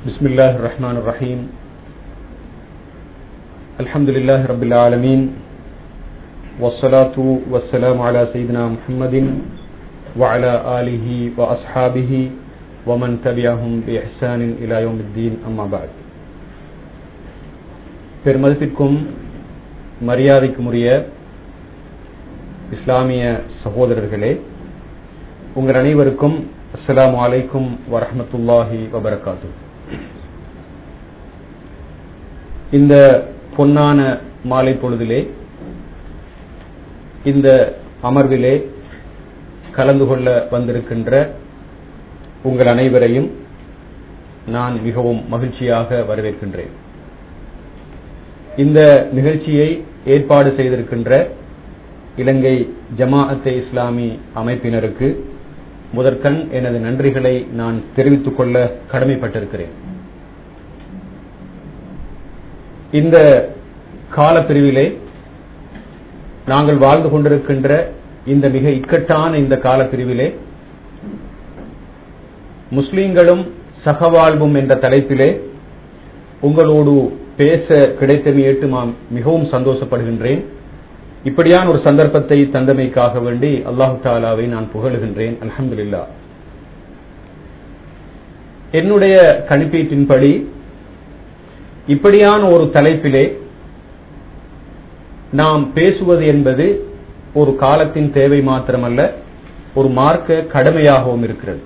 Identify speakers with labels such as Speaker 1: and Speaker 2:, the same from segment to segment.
Speaker 1: بسم الله الرحمن الرحيم الحمد لله رب العالمين والصلاة والسلام على سيدنا محمد وعلى آله وأصحابه ومن تبعهم بإحسان إلى يوم الدين أما بعد பெருமதிப்பிற்கும் மரியாதைக்குரிய இஸ்லாமிய சகோதரர்களே உங்கள் அனைவருக்கும் அஸ்ஸலாமு அலைக்கும் வரஹமத்துல்லாஹி வபரகாத்து இந்த பொன்னான மாலை பொழுதிலே இந்த அமர்விலே கலந்து கொள்ள வந்திருக்கின்ற உங்கள் அனைவரையும் நான் மிகவும் மகிழ்ச்சியாக வரவேற்கின்றேன் இந்த நிகழ்ச்சியை ஏற்பாடு செய்திருக்கின்ற இலங்கை ஜமாஅத்தே இஸ்லாமி அமைப்பினருக்கு முதற்கண் எனது நன்றிகளை நான் தெரிவித்துக் கொள்ள கடமைப்பட்டிருக்கிறேன் இந்த காலப்பிரிவிலே நாங்கள் வாழ்ந்து கொண்டிருக்கின்ற இந்த மிக இக்கட்டான இந்த காலப்பிரிவிலே முஸ்லிம்களும் சகவாழ்வும் என்ற தலைப்பிலே உங்களோடு பேச கிடைத்தமையேட்டு நான் மிகவும் சந்தோஷப்படுகின்றேன் இப்படியான ஒரு சந்தர்ப்பத்தை தந்தமைக்காக வேண்டி அல்லாஹு தாலாவை நான் புகழுகின்றேன் அலமதுல்லா என்னுடைய கணிப்பீட்டின்படி இப்படியான ஒரு தலைப்பிலே நாம் பேசுவது என்பது ஒரு காலத்தின் தேவை மாத்திரமல்ல ஒரு மார்க்க கடமையாகவும் இருக்கிறது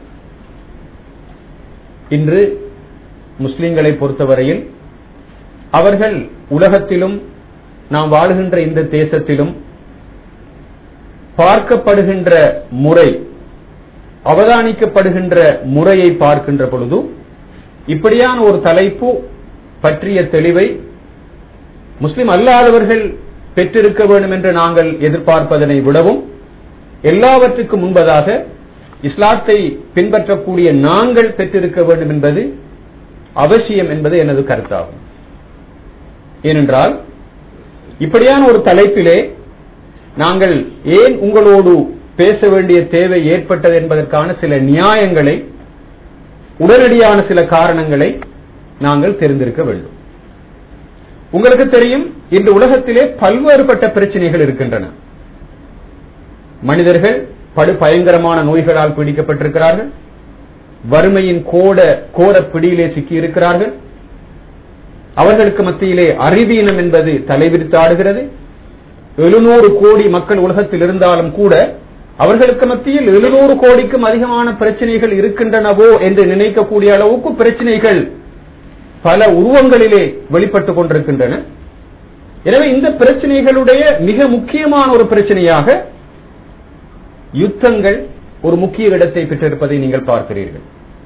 Speaker 1: இன்று முஸ்லிம்களை பொறுத்தவரையில் அவர்கள் உலகத்திலும் நாம் வாழுகின்ற இந்த தேசத்திலும் பார்க்கப்படுகின்ற முறை அவதானிக்கப்படுகின்ற முறையை பார்க்கின்ற பொழுது இப்படியான ஒரு தலைப்பு பற்றிய தெளிவை முஸ்லிம் அல்லாதவர்கள் பெற்றிருக்க வேண்டும் என்று நாங்கள் எதிர்பார்ப்பதனை விடவும் எல்லாவற்றுக்கும் முன்பதாக இஸ்லாத்தை பின்பற்றக்கூடிய நாங்கள் பெற்றிருக்க வேண்டும் என்பது அவசியம் என்பது எனது கருத்தாகும் ஏனென்றால் இப்படியான ஒரு தலைப்பிலே நாங்கள் ஏன் உங்களோடு பேச வேண்டிய தேவை ஏற்பட்டது என்பதற்கான சில நியாயங்களை உடனடியான சில காரணங்களை நாங்கள் தெரிந்திருக்க வேண்டும் உங்களுக்கு தெரியும் இன்று உலகத்திலே பல்வேறுபட்ட பிரச்சனைகள் இருக்கின்றன மனிதர்கள் படு பயங்கரமான நோய்களால் பீடிக்கப்பட்டிருக்கிறார்கள் வறுமையின் கோட கோர பிடியிலே சிக்கியிருக்கிறார்கள் அவர்களுக்கு மத்தியிலே அறிவீனம் என்பது தலைவிரித்து ஆடுகிறது எழுநூறு கோடி மக்கள் உலகத்தில் இருந்தாலும் கூட அவர்களுக்கு மத்தியில் எழுநூறு கோடிக்கும் அதிகமான பிரச்சனைகள் இருக்கின்றனவோ என்று நினைக்கக்கூடிய அளவுக்கு பிரச்சனைகள் பல உருவங்களிலே வெளிப்பட்டுக் கொண்டிருக்கின்றன எனவே இந்த பிரச்சனைகளுடைய மிக முக்கியமான ஒரு பிரச்சனையாக யுத்தங்கள் ஒரு முக்கிய இடத்தை பெற்றிருப்பதை நீங்கள் பார்க்கிறீர்கள்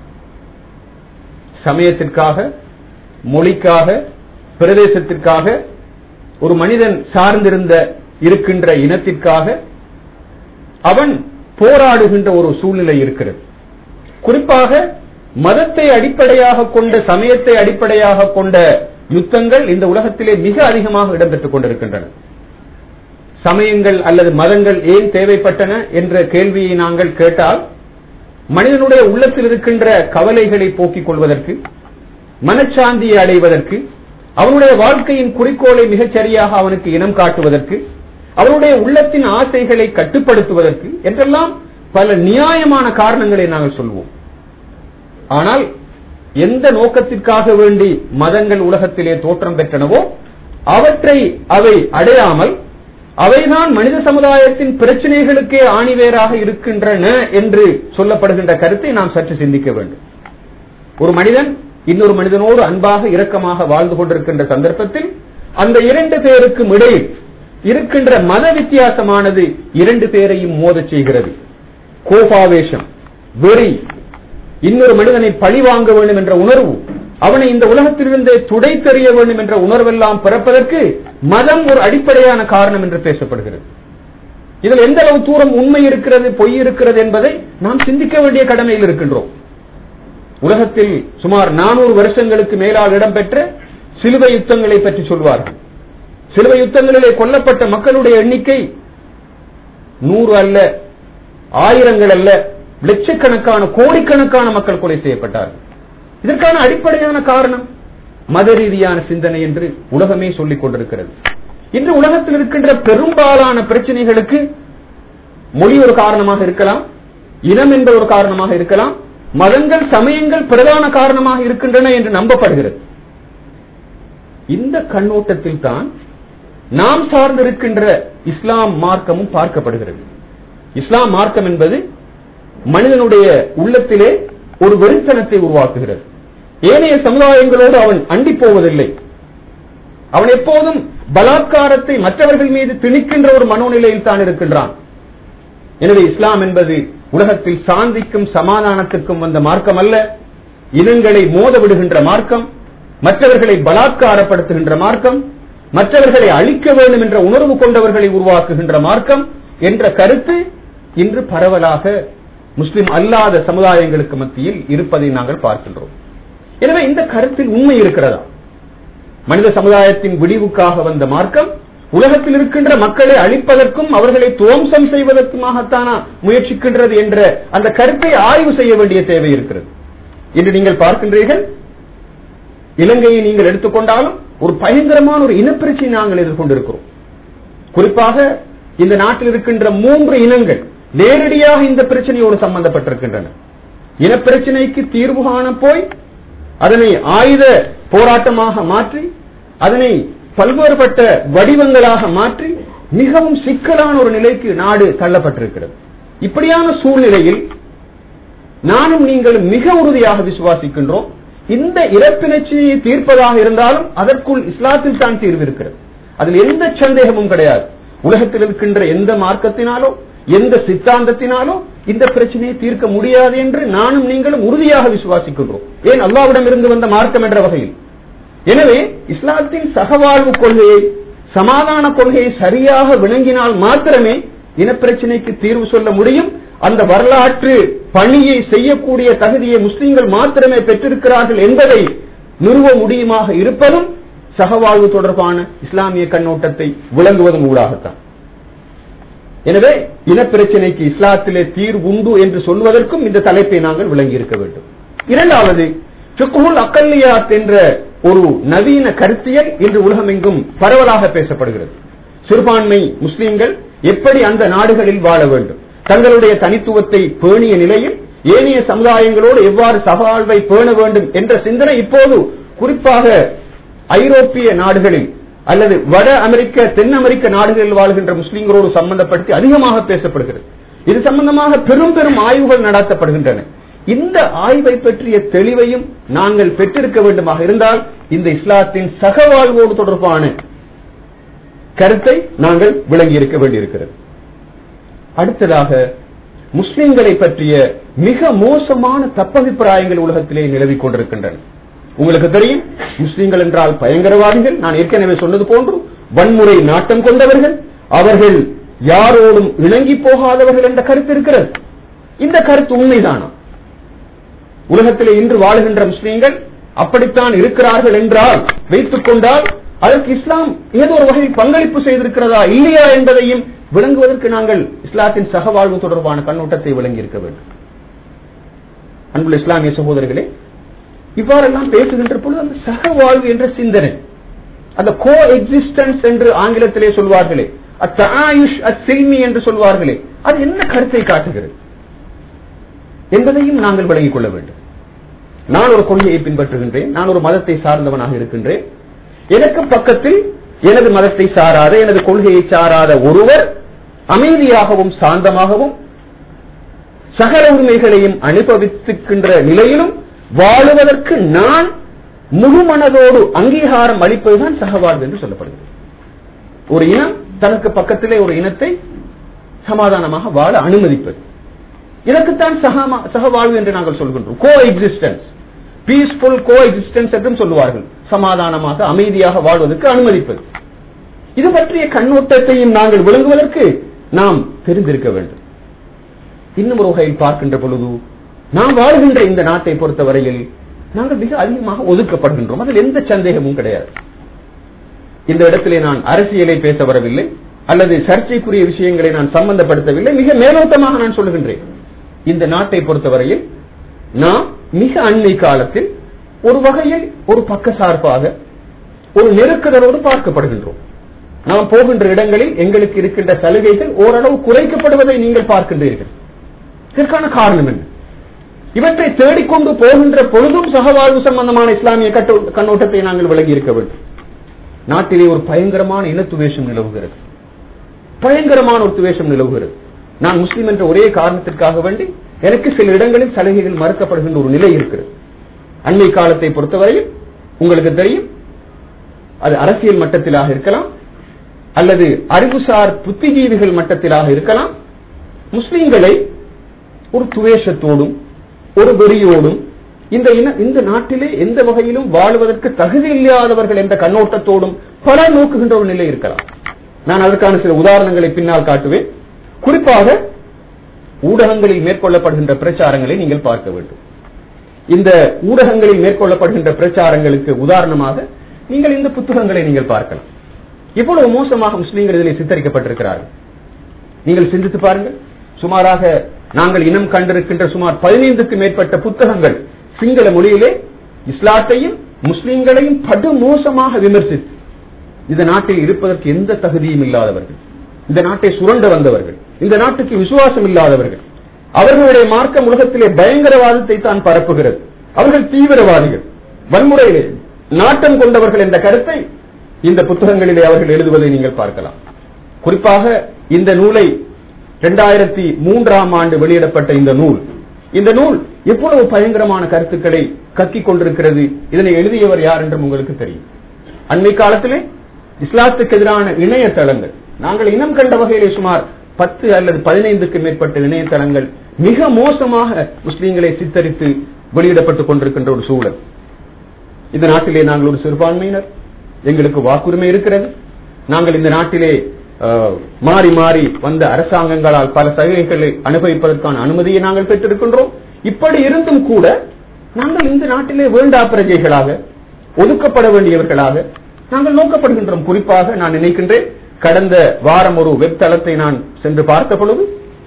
Speaker 1: சமயத்திற்காக மொழிக்காக பிரதேசத்திற்காக ஒரு மனிதன் சார்ந்திருந்த இருக்கின்ற இனத்திற்காக அவன் போராடுகின்ற ஒரு சூழ்நிலை இருக்கிறது குறிப்பாக மதத்தை அடிப்படையாக கொண்ட சமயத்தை அடிப்படையாக கொண்ட யுத்தங்கள் இந்த உலகத்திலே மிக அதிகமாக இடம்பெற்றுக் கொண்டிருக்கின்றன சமயங்கள் அல்லது மதங்கள் ஏன் தேவைப்பட்டன என்ற கேள்வியை நாங்கள் கேட்டால் மனிதனுடைய உள்ளத்தில் இருக்கின்ற கவலைகளை போக்கிக் கொள்வதற்கு மனச்சாந்தியை அடைவதற்கு அவனுடைய வாழ்க்கையின் குறிக்கோளை மிகச் சரியாக அவனுக்கு இனம் காட்டுவதற்கு அவனுடைய உள்ளத்தின் ஆசைகளை கட்டுப்படுத்துவதற்கு என்றெல்லாம் பல நியாயமான காரணங்களை நாங்கள் சொல்வோம் ஆனால் எந்த நோக்கத்திற்காக வேண்டி மதங்கள் உலகத்திலே தோற்றம் பெற்றனவோ அவற்றை அவை அடையாமல் அவைதான் மனித சமுதாயத்தின் பிரச்சனைகளுக்கே ஆணிவேராக இருக்கின்றன என்று சொல்லப்படுகின்ற கருத்தை நாம் சற்று சிந்திக்க வேண்டும் ஒரு மனிதன் இன்னொரு மனிதனோடு அன்பாக இரக்கமாக வாழ்ந்து கொண்டிருக்கின்ற சந்தர்ப்பத்தில் அந்த இரண்டு பேருக்கும் இடையில் இருக்கின்ற மத வித்தியாசமானது இரண்டு பேரையும் மோதச் செய்கிறது கோபாவேஷம் வெறி இன்னொரு மனிதனை பழி வாங்க வேண்டும் என்ற உணர்வு அவனை இந்த உலகத்திலிருந்தே துடை தெரிய வேண்டும் என்ற உணர்வெல்லாம் பிறப்பதற்கு மதம் ஒரு அடிப்படையான காரணம் என்று பேசப்படுகிறது இதில் எந்த அளவு தூரம் உண்மை இருக்கிறது பொய் இருக்கிறது என்பதை நாம் சிந்திக்க வேண்டிய கடமையில் இருக்கின்றோம் உலகத்தில் சுமார் நானூறு வருஷங்களுக்கு மேலால் இடம்பெற்ற சிலுவை யுத்தங்களை பற்றி சொல்வார்கள் சிலுவை யுத்தங்களிலே கொல்லப்பட்ட மக்களுடைய எண்ணிக்கை நூறு அல்ல ஆயிரங்கள் அல்ல லட்சக்கணக்கான கோடிக்கணக்கான மக்கள் கொலை செய்யப்பட்டார்கள் இதற்கான அடிப்படையான காரணம் மத ரீதியான சிந்தனை என்று உலகமே சொல்லிக் கொண்டிருக்கிறது இன்று உலகத்தில் இருக்கின்ற பெரும்பாலான பிரச்சனைகளுக்கு மொழி ஒரு காரணமாக இருக்கலாம் இனம் என்ற ஒரு காரணமாக இருக்கலாம் மதங்கள் சமயங்கள் பிரதான காரணமாக இருக்கின்றன என்று நம்பப்படுகிறது இந்த கண்ணோட்டத்தில் தான் நாம் சார்ந்திருக்கின்ற இஸ்லாம் மார்க்கமும் பார்க்கப்படுகிறது இஸ்லாம் மார்க்கம் என்பது மனிதனுடைய உள்ளத்திலே ஒரு வெறித்தனத்தை உருவாக்குகிறது ஏனைய சமுதாயங்களோடு அவன் அண்டி போவதில்லை அவன் எப்போதும் பலாத்காரத்தை மற்றவர்கள் மீது திணிக்கின்ற ஒரு மனோநிலையில் தான் இருக்கின்றான் எனவே இஸ்லாம் என்பது உலகத்தில் சாந்திக்கும் சமாதானத்திற்கும் வந்த மார்க்கம் அல்ல இனங்களை மோத விடுகின்ற மார்க்கம் மற்றவர்களை பலாத்காரப்படுத்துகின்ற மார்க்கம் மற்றவர்களை அழிக்க வேண்டும் என்ற உணர்வு கொண்டவர்களை உருவாக்குகின்ற மார்க்கம் என்ற கருத்து இன்று பரவலாக முஸ்லிம் அல்லாத சமுதாயங்களுக்கு மத்தியில் இருப்பதை நாங்கள் பார்க்கின்றோம் எனவே இந்த கருத்தில் உண்மை இருக்கிறதா மனித சமுதாயத்தின் விடிவுக்காக வந்த மார்க்கம் உலகத்தில் இருக்கின்ற மக்களை அழிப்பதற்கும் அவர்களை துவம்சம் செய்வதற்குமாகத்தானா முயற்சிக்கின்றது என்ற அந்த கருத்தை ஆய்வு செய்ய வேண்டிய தேவை இருக்கிறது இன்று நீங்கள் பார்க்கின்றீர்கள் இலங்கையை நீங்கள் எடுத்துக்கொண்டாலும் ஒரு பயங்கரமான ஒரு இனப்பிரச்சனை நாங்கள் எதிர்கொண்டிருக்கிறோம் குறிப்பாக இந்த நாட்டில் இருக்கின்ற மூன்று இனங்கள் நேரடியாக இந்த பிரச்சனையோடு சம்பந்தப்பட்டிருக்கின்றன இனப்பிரச்சனைக்கு தீர்வு காண போய் அதனை ஆயுத போராட்டமாக மாற்றி அதனை பல்வேறுபட்ட வடிவங்களாக மாற்றி மிகவும் சிக்கலான ஒரு நிலைக்கு நாடு தள்ளப்பட்டிருக்கிறது இப்படியான சூழ்நிலையில் நானும் நீங்கள் மிக உறுதியாக விசுவாசிக்கின்றோம் இந்த இறப்பினச்சியை தீர்ப்பதாக இருந்தாலும் அதற்குள் இஸ்லாத்தில் தான் தீர்வு இருக்கிறது அதில் எந்த சந்தேகமும் கிடையாது உலகத்தில் இருக்கின்ற எந்த மார்க்கத்தினாலோ எந்த சித்தாந்தத்தினாலோ இந்த பிரச்சனையை தீர்க்க முடியாது என்று நானும் நீங்களும் உறுதியாக விசுவாசிக்கின்றோம் ஏன் அல்லாவிடம் இருந்து வந்த மார்க்கம் என்ற வகையில் எனவே இஸ்லாத்தின் சகவாழ்வு கொள்கையை சமாதான கொள்கையை சரியாக விளங்கினால் மாத்திரமே இனப்பிரச்சனைக்கு தீர்வு சொல்ல முடியும் அந்த வரலாற்று பணியை செய்யக்கூடிய தகுதியை முஸ்லீம்கள் மாத்திரமே பெற்றிருக்கிறார்கள் என்பதை நிறுவ முடியுமாக இருப்பதும் சகவாழ்வு தொடர்பான இஸ்லாமிய கண்ணோட்டத்தை விளங்குவதும் ஊடாகத்தான் எனவே இனப்பிரச்சனைக்கு இஸ்லாத்திலே தீர்வு உண்டு என்று சொல்வதற்கும் இந்த தலைப்பை நாங்கள் விளங்கி இருக்க வேண்டும் இரண்டாவது சுக்குல் அக்கல்லியாத் என்ற ஒரு நவீன கருத்தியல் இன்று உலகமெங்கும் பரவலாக பேசப்படுகிறது சிறுபான்மை முஸ்லிம்கள் எப்படி அந்த நாடுகளில் வாழ வேண்டும் தங்களுடைய தனித்துவத்தை பேணிய நிலையில் ஏனைய சமுதாயங்களோடு எவ்வாறு சவாழ்வை பேண வேண்டும் என்ற சிந்தனை இப்போது குறிப்பாக ஐரோப்பிய நாடுகளில் அல்லது வட அமெரிக்க தென் அமெரிக்க நாடுகளில் வாழ்கின்ற முஸ்லிம்களோடு சம்பந்தப்படுத்தி அதிகமாக பேசப்படுகிறது இது சம்பந்தமாக பெரும் பெரும் ஆய்வுகள் நடத்தப்படுகின்றன இந்த ஆய்வை பற்றிய தெளிவையும் நாங்கள் பெற்றிருக்க வேண்டுமாக இருந்தால் இந்த இஸ்லாத்தின் சகவாழ்வோடு தொடர்பான கருத்தை நாங்கள் விளங்கி இருக்க வேண்டியிருக்கிறது அடுத்ததாக முஸ்லிம்களை பற்றிய மிக மோசமான தப்பபிப்பிராயங்கள் உலகத்திலே நிலவிக் கொண்டிருக்கின்றன உங்களுக்கு தெரியும் முஸ்லிம்கள் என்றால் பயங்கரவாதிகள் நான் ஏற்கனவே சொன்னது போன்று வன்முறை நாட்டம் கொண்டவர்கள் அவர்கள் யாரோடும் இணங்கி போகாதவர்கள் என்ற கருத்து இருக்கிறது இந்த கருத்து உண்மைதானா உலகத்திலே இன்று வாழுகின்ற முஸ்லீம்கள் அப்படித்தான் இருக்கிறார்கள் என்றால் வைத்துக் கொண்டால் அதற்கு இஸ்லாம் ஏதோ ஒரு வகையில் பங்களிப்பு செய்திருக்கிறதா இல்லையா என்பதையும் விளங்குவதற்கு நாங்கள் இஸ்லாத்தின் சகவாழ்வு தொடர்பான கண்ணோட்டத்தை விளங்கி இருக்க வேண்டும் அன்புள்ள இஸ்லாமிய சகோதரர்களே இவ்வாறெல்லாம் பேசுகின்ற பொழுது அந்த சகவாழ்வு என்ற சிந்தனை அந்த கோ எக்ஸிஸ்டன்ஸ் என்று ஆங்கிலத்திலே சொல்வார்களே அத்தாயுஷ் அசில்மி என்று சொல்வார்களே அது என்ன கருத்தை காட்டுகிறது என்பதையும் நாங்கள் விளங்கிக் கொள்ள வேண்டும் நான் ஒரு கொள்கையை பின்பற்றுகின்றேன் நான் ஒரு மதத்தை சார்ந்தவனாக இருக்கின்றேன் எனக்கு பக்கத்தில் எனது மதத்தை சாராத எனது கொள்கையை சாராத ஒருவர் அமைதியாகவும் சாந்தமாகவும் சகல உரிமைகளையும் அனுபவித்துக்கின்ற நிலையிலும் வாழுவதற்கு நான் முழு மனதோடு அங்கீகாரம் அளிப்பதுதான் சகவாழ்வு என்று சொல்லப்படுகிறது ஒரு இனம் தனக்கு பக்கத்திலே ஒரு இனத்தை சமாதானமாக வாழ அனுமதிப்பது இதற்குத்தான் சகவாழ்வு என்று நாங்கள் சொல்கின்றோம் coexistence peaceful coexistence என்றும் சொல்லுவார்கள் சமாதானமாக அமைதியாக வாழ்வதற்கு அனுமதிப்பது இது பற்றிய கண்ணோட்டத்தையும் நாங்கள் விளங்குவதற்கு நாம் தெரிந்திருக்க வேண்டும் இன்னும் ஒரு வகையில் பார்க்கின்ற பொழுது நாம் வாழ்கின்ற இந்த நாட்டை பொறுத்தவரையில் நாங்கள் மிக அதிகமாக ஒதுக்கப்படுகின்றோம் அதில் எந்த சந்தேகமும் கிடையாது இந்த இடத்திலே நான் அரசியலை பேச வரவில்லை அல்லது சர்ச்சைக்குரிய விஷயங்களை நான் சம்பந்தப்படுத்தவில்லை மிக மேலோட்டமாக நான் சொல்லுகின்றேன் இந்த நாட்டை பொறுத்தவரையில் நாம் மிக அண்மை காலத்தில் ஒரு வகையில் ஒரு பக்க சார்பாக ஒரு நெருக்குதலோடு பார்க்கப்படுகின்றோம் நாம் போகின்ற இடங்களில் எங்களுக்கு இருக்கின்ற சலுகைகள் ஓரளவு குறைக்கப்படுவதை நீங்கள் பார்க்கின்றீர்கள் இதற்கான காரணம் என்ன இவற்றை தேடிக்கொண்டு போகின்ற பொழுதும் சகவாழ்வு சம்பந்தமான இஸ்லாமிய கட்டோ- கண்ணோட்டத்தை நாங்கள் விலகி இருக்க வேண்டும் நாட்டிலே ஒரு பயங்கரமான இனத்துவேஷம் நிலவுகிறது பயங்கரமான ஒரு துவேஷம் நிலவுகிறது நான் முஸ்லிம் என்ற ஒரே காரணத்திற்காக வேண்டி எனக்கு சில இடங்களில் சலுகைகள் மறுக்கப்படுகின்ற ஒரு நிலை இருக்கிறது அண்மை காலத்தை பொறுத்தவரையில் உங்களுக்கு தெரியும் அது அரசியல் மட்டத்திலாக இருக்கலாம் அல்லது அறிவுசார் புத்திஜீவிகள் மட்டத்திலாக இருக்கலாம் முஸ்லிம்களை ஒரு துவேஷத்தோடும் ஒரு வெறியோடும் இந்த இன இந்த நாட்டிலே எந்த வகையிலும் வாழ்வதற்கு தகுதி இல்லாதவர்கள் என்ற கண்ணோட்டத்தோடும் பல நோக்குகின்ற ஒரு நிலை இருக்கலாம் நான் அதற்கான சில உதாரணங்களை பின்னால் காட்டுவேன் குறிப்பாக ஊடகங்களில் மேற்கொள்ளப்படுகின்ற பிரச்சாரங்களை நீங்கள் பார்க்க வேண்டும் இந்த ஊடகங்களில் மேற்கொள்ளப்படுகின்ற பிரச்சாரங்களுக்கு உதாரணமாக நீங்கள் இந்த புத்தகங்களை நீங்கள் பார்க்கலாம் எவ்வளவு மோசமாக முஸ்லீம்கள் இதில் சித்தரிக்கப்பட்டிருக்கிறார்கள் நீங்கள் சிந்தித்து பாருங்கள் சுமாராக நாங்கள் இனம் கண்டிருக்கின்ற சுமார் பதினைந்துக்கு மேற்பட்ட புத்தகங்கள் சிங்கள மொழியிலே இஸ்லாத்தையும் முஸ்லிம்களையும் படு மோசமாக விமர்சித்து இந்த நாட்டில் இருப்பதற்கு எந்த தகுதியும் இல்லாதவர்கள் இந்த நாட்டை சுரண்ட வந்தவர்கள் இந்த நாட்டுக்கு விசுவாசம் இல்லாதவர்கள் அவர்களுடைய மார்க்கம் உலகத்திலே பயங்கரவாதத்தை தான் பரப்புகிறது அவர்கள் தீவிரவாதிகள் வன்முறையிலே நாட்டம் கொண்டவர்கள் என்ற கருத்தை இந்த புத்தகங்களிலே அவர்கள் எழுதுவதை நீங்கள் பார்க்கலாம் குறிப்பாக இந்த நூலை இரண்டாயிரத்தி மூன்றாம் ஆண்டு வெளியிடப்பட்ட இந்த நூல் இந்த நூல் எவ்வளவு பயங்கரமான கருத்துக்களை கக்கிக் கொண்டிருக்கிறது இதனை எழுதியவர் யார் என்றும் உங்களுக்கு தெரியும் அண்மை காலத்திலே இஸ்லாத்துக்கு எதிரான இணையதளங்கள் நாங்கள் இனம் கண்ட வகையிலே சுமார் பத்து அல்லது பதினைந்துக்கு மேற்பட்ட இணையதளங்கள் மிக மோசமாக முஸ்லீம்களை சித்தரித்து வெளியிடப்பட்டுக் கொண்டிருக்கின்ற ஒரு சூழல் இந்த நாட்டிலே நாங்கள் ஒரு சிறுபான்மையினர் எங்களுக்கு வாக்குரிமை இருக்கிறது நாங்கள் இந்த நாட்டிலே அஹ், மாறி மாறி வந்த அரசாங்கங்களால் பல சலுகைகளை அனுபவிப்பதற்கான அனுமதியை நாங்கள் பெற்றிருக்கின்றோம் இப்படி இருந்தும் கூட நாங்கள் இந்த நாட்டிலே வேண்டா பிரஜைகளாக ஒதுக்கப்பட வேண்டியவர்களாக நாங்கள் நோக்கப்படுகின்றோம் குறிப்பாக நான் நினைக்கின்றேன் கடந்த வாரம் ஒரு வெப் தளத்தை நான் சென்று பார்த்த பொழுது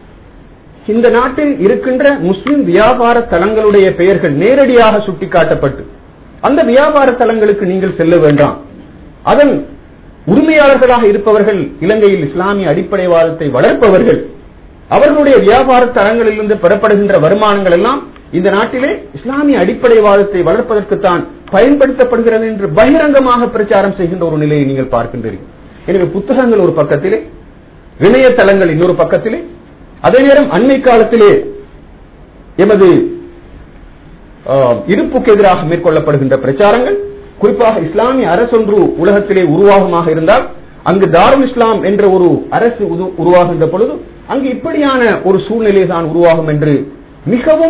Speaker 1: இந்த நாட்டில் இருக்கின்ற முஸ்லிம் வியாபார தலங்களுடைய பெயர்கள் நேரடியாக சுட்டிக்காட்டப்பட்டு அந்த வியாபார தலங்களுக்கு நீங்கள் செல்ல வேண்டாம் அதன் உரிமையாளர்களாக இருப்பவர்கள் இலங்கையில் இஸ்லாமிய அடிப்படைவாதத்தை வளர்ப்பவர்கள் அவர்களுடைய வியாபார தலங்களிலிருந்து பெறப்படுகின்ற வருமானங்கள் எல்லாம் இந்த நாட்டிலே இஸ்லாமிய அடிப்படைவாதத்தை வளர்ப்பதற்குத்தான் பயன்படுத்தப்படுகிறது என்று பகிரங்கமாக பிரச்சாரம் செய்கின்ற ஒரு நிலையை நீங்கள் பார்க்கின்றீர்கள் எனவே புத்தகங்கள் ஒரு பக்கத்திலே இணையதளங்கள் இன்னொரு பக்கத்திலே அதே நேரம் அண்மை காலத்திலே எமது ஆஹ், இருப்புக்கு எதிராக மேற்கொள்ளப்படுகின்ற பிரச்சாரங்கள் குறிப்பாக இஸ்லாமிய அரசொன்று உலகத்திலே உருவாகமாக இருந்தால் அங்கு தாருல் இஸ்லாம் என்ற ஒரு அரசு உரு- உருவாகின்ற பொழுது அங்கு இப்படியான ஒரு சூழ்நிலை தான் உருவாகும் என்று மிகவும்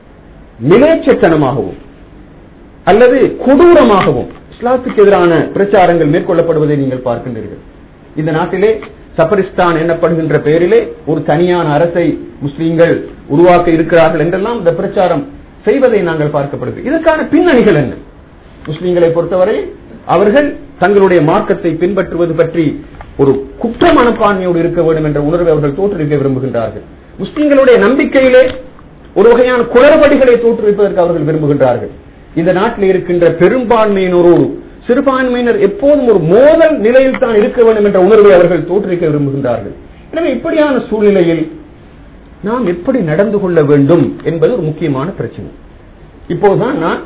Speaker 1: மிலேச்சத்தனமாகவும் அல்லது கொடூரமாகவும் இஸ்லாத்துக்கு எதிரான பிரச்சாரங்கள் மேற்கொள்ளப்படுவதை நீங்கள் பார்க்கின்றீர்கள் இந்த நாட்டிலே சபரிஸ்தான் எனப்படுகின்ற பெயரிலே ஒரு தனியான அரசை முஸ்லீம்கள் உருவாக்க இருக்கிறார்கள் என்றெல்லாம் இந்த பிரச்சாரம் செய்வதை நாங்கள் பார்க்கப்படுகிறது இதற்கான பின்னணிகள் என்ன முஸ்லீம்களை பொறுத்தவரை அவர்கள் தங்களுடைய மார்க்கத்தை பின்பற்றுவது பற்றி ஒரு குற்ற மனப்பான்மையோடு இருக்க வேண்டும் என்ற உணர்வை அவர்கள் தோற்றுவிக்க விரும்புகின்றார்கள் முஸ்லீம்களுடைய நம்பிக்கையிலே ஒரு வகையான குளறுபடிகளை தோற்றுவிப்பதற்கு அவர்கள் விரும்புகின்றார்கள் இந்த நாட்டில் இருக்கின்ற பெரும்பான்மையினரோடு சிறுபான்மையினர் எப்போதும் ஒரு மோதல் நிலையில் தான் இருக்க வேண்டும் என்ற உணர்வை அவர்கள் தோற்றுவிக்க விரும்புகின்றார்கள் எனவே இப்படியான சூழ்நிலையில் நாம் எப்படி நடந்து கொள்ள வேண்டும் என்பது ஒரு முக்கியமான பிரச்சனை இப்போதுதான் நான்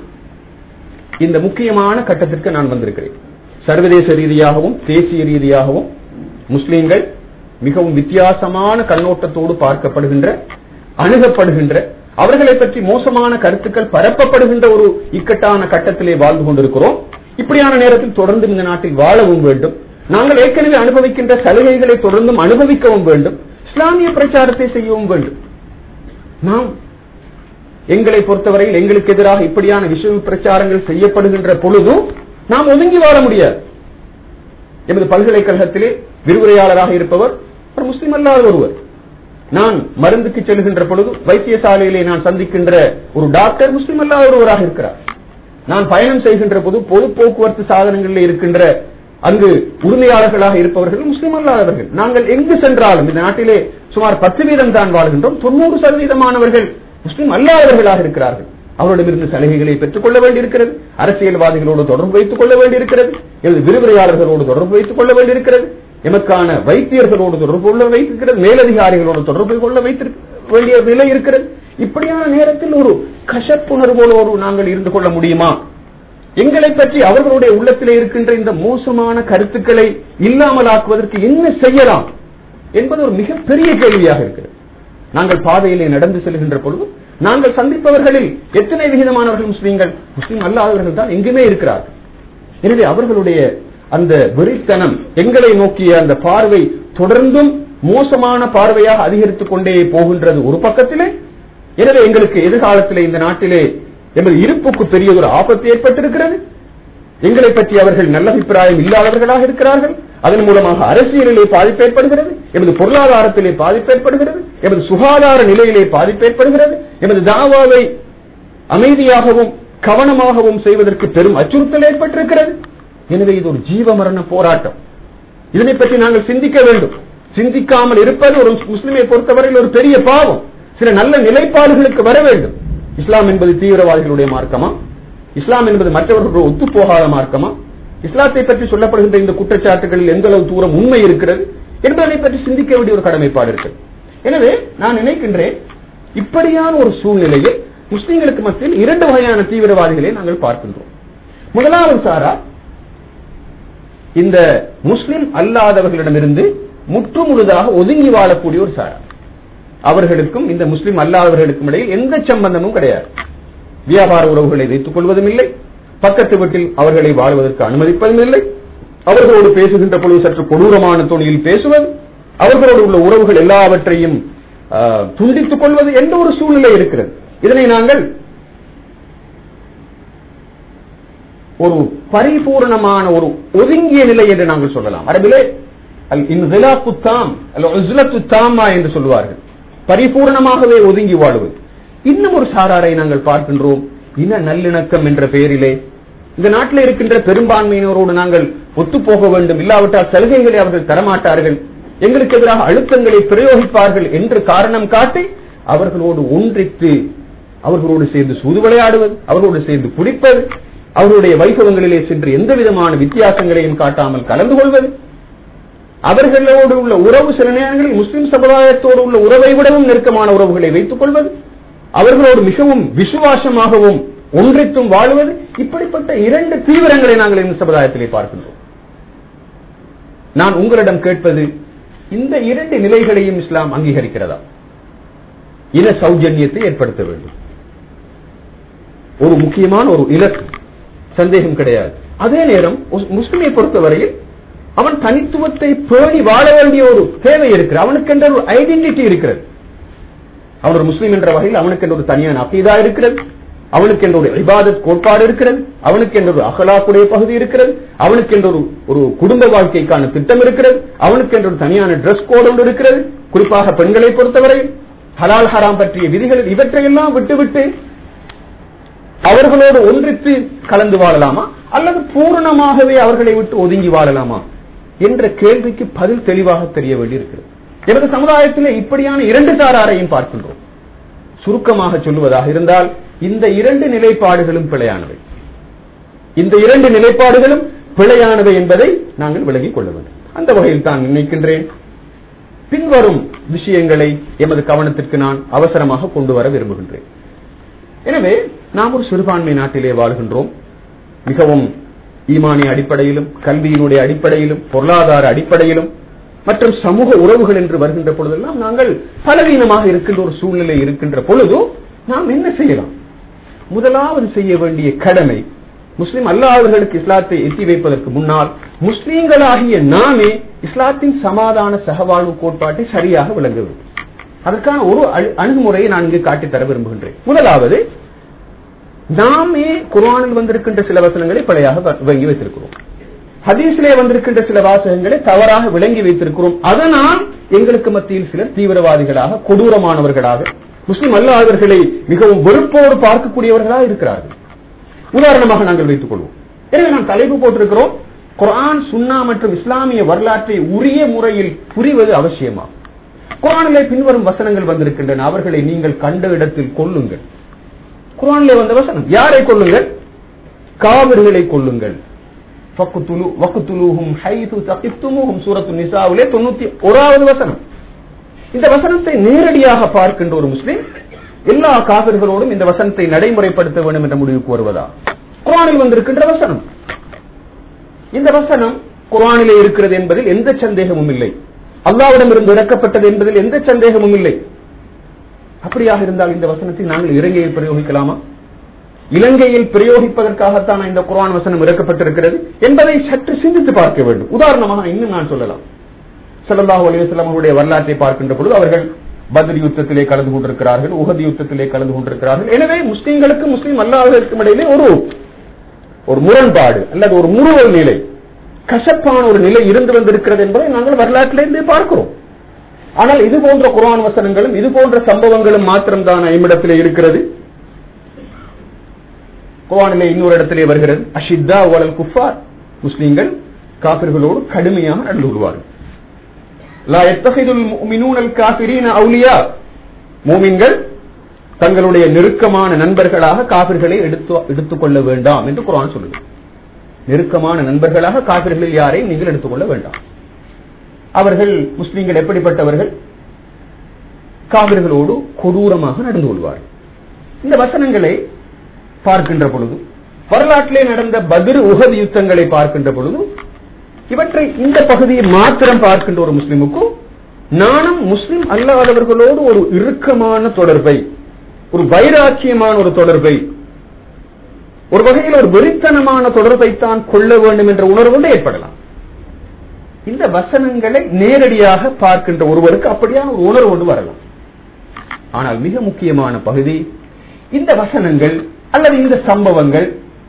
Speaker 1: இந்த முக்கியமான கட்டத்திற்கு நான் வந்திருக்கிறேன் சர்வதேச ரீதியாகவும் தேசிய ரீதியாகவும் முஸ்லிம்கள் மிகவும் வித்தியாசமான கண்ணோட்டத்தோடு பார்க்கப்படுகின்ற அணுகப்படுகின்ற அவர்களை பற்றி மோசமான கருத்துக்கள் பரப்பப்படுகின்ற ஒரு இக்கட்டான கட்டத்திலே வாழ்ந்து கொண்டிருக்கிறோம் இப்படியான நேரத்தில் தொடர்ந்து இந்த நாட்டில் வாழவும் வேண்டும் நாங்கள் ஏற்கனவே அனுபவிக்கின்ற சலுகைகளை தொடர்ந்தும் அனுபவிக்கவும் வேண்டும் இஸ்லாமிய பிரச்சாரத்தை செய்யவும் வேண்டும் நாம் எங்களை பொறுத்தவரையில் எங்களுக்கு எதிராக இப்படியான விஷய பிரச்சாரங்கள் செய்யப்படுகின்ற பொழுது நாம் ஒதுங்கி வாழ முடியாது எமது பல்கலைக்கழகத்திலே விரிவுரையாளராக இருப்பவர் ஒரு முஸ்லிம் அல்லாத ஒருவர் நான் மருந்துக்கு செல்கின்ற பொழுது வைத்தியசாலையிலே நான் சந்திக்கின்ற ஒரு டாக்டர் முஸ்லிம் அல்லாத ஒருவராக இருக்கிறார் நான் பயணம் செய்கின்ற போது பொது போக்குவரத்து சாதனங்களில் இருக்கின்ற அங்கு உரிமையாளர்களாக இருப்பவர்கள் முஸ்லிம் அல்லாதவர்கள் நாங்கள் எங்கு சென்றாலும் இந்த நாட்டிலே சுமார் பத்து வீதம் தான் வாழ்கின்றோம் தொண்ணூறு சதவீதமானவர்கள் முஸ்லிம் அல்லாதவர்களாக இருக்கிறார்கள் அவர்களிடமிருந்து சலுகைகளை பெற்றுக் கொள்ள வேண்டியிருக்கிறது அரசியல்வாதிகளோடு தொடர்பு வைத்துக் கொள்ள வேண்டியிருக்கிறது எனது விரிவுரையாளர்களோடு தொடர்பு வைத்துக் கொள்ள வேண்டியிருக்கிறது எமக்கான வைத்தியர்களோடு தொடர்பு கொள்ள வைத்திருக்கிறது மேலதிகாரிகளோடு தொடர்பு கொள்ள வைத்திருக்க வேண்டிய நிலை இருக்கிறது இப்படியான நேரத்தில் ஒரு கசப்புணர்வோடு ஒரு நாங்கள் இருந்து கொள்ள முடியுமா எங்களை பற்றி அவர்களுடைய உள்ளத்திலே இருக்கின்ற இந்த மோசமான கருத்துக்களை இல்லாமலாக்குவதற்கு என்ன செய்யலாம் என்பது ஒரு மிகப்பெரிய கேள்வியாக இருக்கிறது நாங்கள் பாதையிலே நடந்து செல்கின்ற பொழுது நாங்கள் சந்திப்பவர்களில் எத்தனை விகிதமானவர்கள் முஸ்லீம்கள் முஸ்லீம் அல்லாதவர்கள் தான் எங்குமே இருக்கிறார்கள் எனவே அவர்களுடைய அந்த வெறித்தனம் எங்களை நோக்கிய அந்த பார்வை தொடர்ந்தும் மோசமான பார்வையாக அதிகரித்துக் கொண்டே போகின்றது ஒரு பக்கத்திலே எனவே எங்களுக்கு எதிர்காலத்திலே இந்த நாட்டிலே எமது இருப்புக்கு பெரிய ஒரு ஆபத்து ஏற்பட்டிருக்கிறது எங்களை பற்றி அவர்கள் நல்ல அபிப்பிராயம் இல்லாதவர்களாக இருக்கிறார்கள் அதன் மூலமாக அரசியலிலே பாதிப்பு ஏற்படுகிறது எமது பொருளாதாரத்திலே பாதிப்பு ஏற்படுகிறது எமது சுகாதார நிலையிலே பாதிப்பு ஏற்படுகிறது எமது தாவாவை அமைதியாகவும் கவனமாகவும் செய்வதற்கு பெரும் அச்சுறுத்தல் ஏற்பட்டிருக்கிறது எனவே இது ஒரு ஜீவ மரண போராட்டம் இதனை பற்றி நாங்கள் சிந்திக்க வேண்டும் சிந்திக்காமல் இருப்பது ஒரு முஸ்லிமை பொறுத்தவரையில் ஒரு பெரிய பாவம் சில நல்ல நிலைப்பாடுகளுக்கு வர வேண்டும் இஸ்லாம் என்பது தீவிரவாதிகளுடைய மார்க்கமா இஸ்லாம் என்பது மற்றவர்களுடைய ஒத்துப்போகாத மார்க்கமா இஸ்லாத்தை பற்றி சொல்லப்படுகின்ற இந்த குற்றச்சாட்டுகளில் எந்த அளவு தூரம் உண்மை இருக்கிறது என்பதை பற்றி சிந்திக்க வேண்டிய ஒரு கடமைப்பாடு இருக்கு எனவே நான் நினைக்கின்றேன் இப்படியான ஒரு சூழ்நிலையில் முஸ்லிம்களுக்கு மத்தியில் இரண்டு வகையான தீவிரவாதிகளை நாங்கள் பார்க்கின்றோம் முதலாவது சாரா இந்த முஸ்லிம் அல்லாதவர்களிடமிருந்து முற்று முழுதாக ஒதுங்கி வாழக்கூடிய ஒரு சாரா அவர்களுக்கும் இந்த முஸ்லிம் அல்லாதவர்களுக்கும் இடையில் எந்த சம்பந்தமும் கிடையாது வியாபார உறவுகளை வைத்துக் கொள்வதும் இல்லை பக்கத்து வீட்டில் அவர்களை வாழ்வதற்கு அனுமதிப்பதும் இல்லை அவர்களோடு பேசுகின்ற பொழுது சற்று கொடூரமான துணியில் பேசுவது அவர்களோடு உள்ள உறவுகள் எல்லாவற்றையும் துண்டித்துக் கொள்வது என்ற ஒரு சூழ்நிலை இருக்கிறது இதனை நாங்கள் ஒரு பரிபூர்ணமான ஒரு ஒதுங்கிய நிலை என்று நாங்கள் சொல்லலாம் அரபிலே அல் இன்ஹிலாக்கு தாம் அல்ல உஸ்லத்து தாமா என்று சொல்வார்கள் பரிபூர்ணமாகவே ஒதுங்கி வாழுவது இன்னும் ஒரு சாராரை நாங்கள் பார்க்கின்றோம் இன நல்லிணக்கம் என்ற பெயரிலே இந்த நாட்டில் இருக்கின்ற பெரும்பான்மையினரோடு நாங்கள் ஒத்துப்போக வேண்டும் இல்லாவிட்டால் சலுகைகளை அவர்கள் தரமாட்டார்கள் எங்களுக்கு எதிராக அழுத்தங்களை பிரயோகிப்பார்கள் என்று காரணம் காட்டி அவர்களோடு ஒன்றித்து அவர்களோடு சேர்ந்து சூது விளையாடுவது அவர்களோடு சேர்ந்து குடிப்பது அவர்களுடைய வைபவங்களிலே சென்று எந்த விதமான வித்தியாசங்களையும் காட்டாமல் கலந்து கொள்வது அவர்களோடு உள்ள உறவு சில நேரங்களில் முஸ்லிம் சமுதாயத்தோடு உள்ள உறவை விடவும் நெருக்கமான உறவுகளை வைத்துக் கொள்வது அவர்களோடு மிகவும் விசுவாசமாகவும் ஒன்றித்தும் வாழுவது இப்படிப்பட்ட இரண்டு தீவிரங்களை நாங்கள் இந்த சமுதாயத்திலே பார்க்கின்றோம் நான் உங்களிடம் கேட்பது இந்த இரண்டு நிலைகளையும் இஸ்லாம் அங்கீகரிக்கிறதா இன சௌஜன்யத்தை ஏற்படுத்த வேண்டும் ஒரு முக்கியமான ஒரு இலக்கு சந்தேகம் கிடையாது அதே நேரம் முஸ்லிமை பொறுத்தவரையில் அவன் தனித்துவத்தை பேணி வாழ வேண்டிய ஒரு தேவை இருக்கிறது அவனுக்கு என்ற ஒரு ஐடென்டிட்டி இருக்கிறது அவன் ஒரு முஸ்லீம் என்ற வகையில் அவனுக்கு என்ற ஒரு தனியான அக்கீதா இருக்கிறது அவனுக்கு என்ற ஒரு இபாதத் கோட்பாடு இருக்கிறது அவனுக்கு என்ற ஒரு அகலாக்குடைய பகுதி இருக்கிறது அவனுக்கு என்ற ஒரு ஒரு குடும்ப வாழ்க்கைக்கான திட்டம் இருக்கிறது அவனுக்கு என்ற ஒரு தனியான டிரெஸ் கோடு ஒன்று இருக்கிறது குறிப்பாக பெண்களை பொறுத்தவரையில் ஹலால் ஹராம் பற்றிய விதிகள் இவற்றையெல்லாம் விட்டுவிட்டு அவர்களோடு ஒன்றித்து கலந்து வாழலாமா அல்லது பூரணமாகவே அவர்களை விட்டு ஒதுங்கி வாழலாமா என்ற கேள்விக்கு பதில் தெளிவாக தெரிய வேண்டியிருக்கிறது எனது சமுதாயத்திலே இப்படியான இரண்டு சாராரையும் பார்க்கின்றோம் சுருக்கமாக சொல்லுவதாக இருந்தால் இந்த இரண்டு நிலைப்பாடுகளும் பிழையானவை இந்த இரண்டு நிலைப்பாடுகளும் பிழையானவை என்பதை நாங்கள் விலகிக் கொள்ள வேண்டும் அந்த வகையில் தான் நினைக்கின்றேன் பின்வரும் விஷயங்களை எமது கவனத்திற்கு நான் அவசரமாக கொண்டு வர விரும்புகின்றேன் எனவே நாம் ஒரு சிறுபான்மை நாட்டிலே வாழ்கின்றோம் மிகவும் ஈமானிய அடிப்படையிலும் கல்வியினுடைய அடிப்படையிலும் பொருளாதார அடிப்படையிலும் மற்றும் சமூக உறவுகள் என்று வருகின்ற பொழுதெல்லாம் நாங்கள் பலவீனமாக இருக்கின்ற ஒரு சூழ்நிலை இருக்கின்ற பொழுது நாம் என்ன செய்யலாம் முதலாவது செய்ய வேண்டிய கடமை முஸ்லிம் அல்லாதவர்களுக்கு இஸ்லாத்தை எத்தி வைப்பதற்கு முன்னால் முஸ்லீம்களாகிய நாமே இஸ்லாத்தின் சமாதான சகவாழ்வு கோட்பாட்டை சரியாக விளங்க வேண்டும் அதற்கான ஒரு அணுகுமுறையை நான் இங்கு காட்டித் தர விரும்புகின்றேன் முதலாவது நாமே குர்ஆனில் வந்திருக்கின்ற சில வசனங்களை பிழையாக விளங்கி வைத்திருக்கிறோம் ஹதீஸிலே வந்திருக்கின்ற சில வாசகங்களை தவறாக விளங்கி வைத்திருக்கிறோம் அதனால் எங்களுக்கு மத்தியில் சிலர் தீவிரவாதிகளாக கொடூரமானவர்களாக முஸ்லிம் அல்லாதவர்களை மிகவும் வெறுப்போடு பார்க்கக்கூடியவர்களாக இருக்கிறார்கள் உதாரணமாக நாங்கள் வைத்துக் கொள்வோம் எனவே நான் தலைப்பு போட்டிருக்கிறோம் குர்ஆன் சுன்னா மற்றும் இஸ்லாமிய வரலாற்றை உரிய முறையில் புரிவது அவசியமா குர்ஆனிலே பின்வரும் வசனங்கள் வந்திருக்கின்றன அவர்களை நீங்கள் கண்ட இடத்தில் கொல்லுங்கள் குர்ஆனிலே வந்த வசனம் யாரை கொல்லுங்கள் காவிர்களை கொல்லுங்கள் ஃபக்குத்துலு வக்குத்துலுஹும் ஹைது தகித்துமுஹும் சூரத்து நிசாவிலே தொண்ணூத்தி ஓராவது வசனம் இந்த வசனத்தை நேரடியாக பார்க்கின்ற ஒரு முஸ்லிம் எல்லா காவிர்களோடும் இந்த வசனத்தை நடைமுறைப்படுத்த வேண்டும் என்ற முடிவுக்கு வருவதா குர்ஆனில் வந்திருக்கின்ற வசனம் இந்த வசனம் குர்ஆனிலே இருக்கிறது என்பதில் எந்த சந்தேகமும் இல்லை அல்லாவிடமிருந்து இறக்கப்பட்டது என்பதில் எந்த சந்தேகமும் இல்லை அப்படியாக இருந்தால் இந்த வசனத்தை நாங்கள் இலங்கையில் பிரயோகிக்கலாமா இலங்கையில் பிரயோகிப்பதற்காகத்தான் இந்த குர்ஆன் வசனம் இறக்கப்பட்டிருக்கிறது என்பதை சற்று சிந்தித்து பார்க்க வேண்டும் உதாரணமாக இன்னும் நான் சொல்லலாம் ஸல்லல்லாஹு அலைஹி வஸல்லம் அவருடைய வரலாற்றை பார்க்கின்ற பொழுது அவர்கள் பத்ர் யுத்தத்திலே கலந்து கொண்டிருக்கிறார்கள் உஹது யுத்தத்திலே கலந்து கொண்டிருக்கிறார்கள் எனவே முஸ்லிம்களுக்கு முஸ்லிம் அல்லாதவர்களுக்கும் இடையிலே ஒரு ஒரு முரண்பாடு அல்லது ஒரு முறுவல் நிலை கசப்பான ஒரு நிலை இருந்து வந்திருக்கிறது என்பதை நாங்கள் வரலாற்றிலிருந்து பார்க்கிறோம் ஆனால் இது போன்ற குர்ஆன் வசனங்களும் இது போன்ற சம்பவங்களும் மாத்திரம்தான் ஐமிடத்திலே இருக்கிறது குர்ஆனிலே இன்னொரு இடத்திலே வருகிறது அஷித்தா வலல் குஃபார் முஸ்லிம்கள் காபிர்களோடு கடுமையாக நடந்து கொள்வார்கள் லா எத்தகைதுல் முஃமினூனல் காஃபிரீன அவுலியா மூமின்கள் தங்களுடைய நெருக்கமான நண்பர்களாக காபிர்களை எடுத்து எடுத்துக்கொள்ள வேண்டாம் என்று குர்ஆன் சொல்லுது நெருக்கமான நண்பர்களாக காபிர்களில் யாரையும் நீங்கள் எடுத்துக்கொள்ள வேண்டாம் அவர்கள் முஸ்லிம்கள் எப்படிப்பட்டவர்கள் காவிர்களோடு கொடூரமாக நடந்து கொள்வார்கள் இந்த வசனங்களை பார்க்கின்ற பொழுது வரலாற்றிலே நடந்த பதிரு உகது யுத்தங்களை பார்க்கின்ற பொழுது இவற்றை இந்த பகுதியை மாத்திரம் பார்க்கின்ற ஒரு முஸ்லிமுக்கும் நானும் முஸ்லிம் அல்லாதவர்களோடு ஒரு இறுக்கமான தொடர்பை ஒரு வைராக்கியமான ஒரு தொடர்பை ஒரு வகையில் ஒரு வெறித்தனமான தொடர்பை தான் கொள்ள வேண்டும் என்ற உணர்வு கொண்டு ஏற்படலாம் இந்த வசனங்களை நேரடியாக பார்க்கின்ற ஒருவருக்கு அப்படியான ஒரு உணர்வு கொண்டு வரலாம் ஆனால் மிக முக்கியமான பகுதி இந்த வசனங்கள் அல்லது இந்த சம்பவங்கள்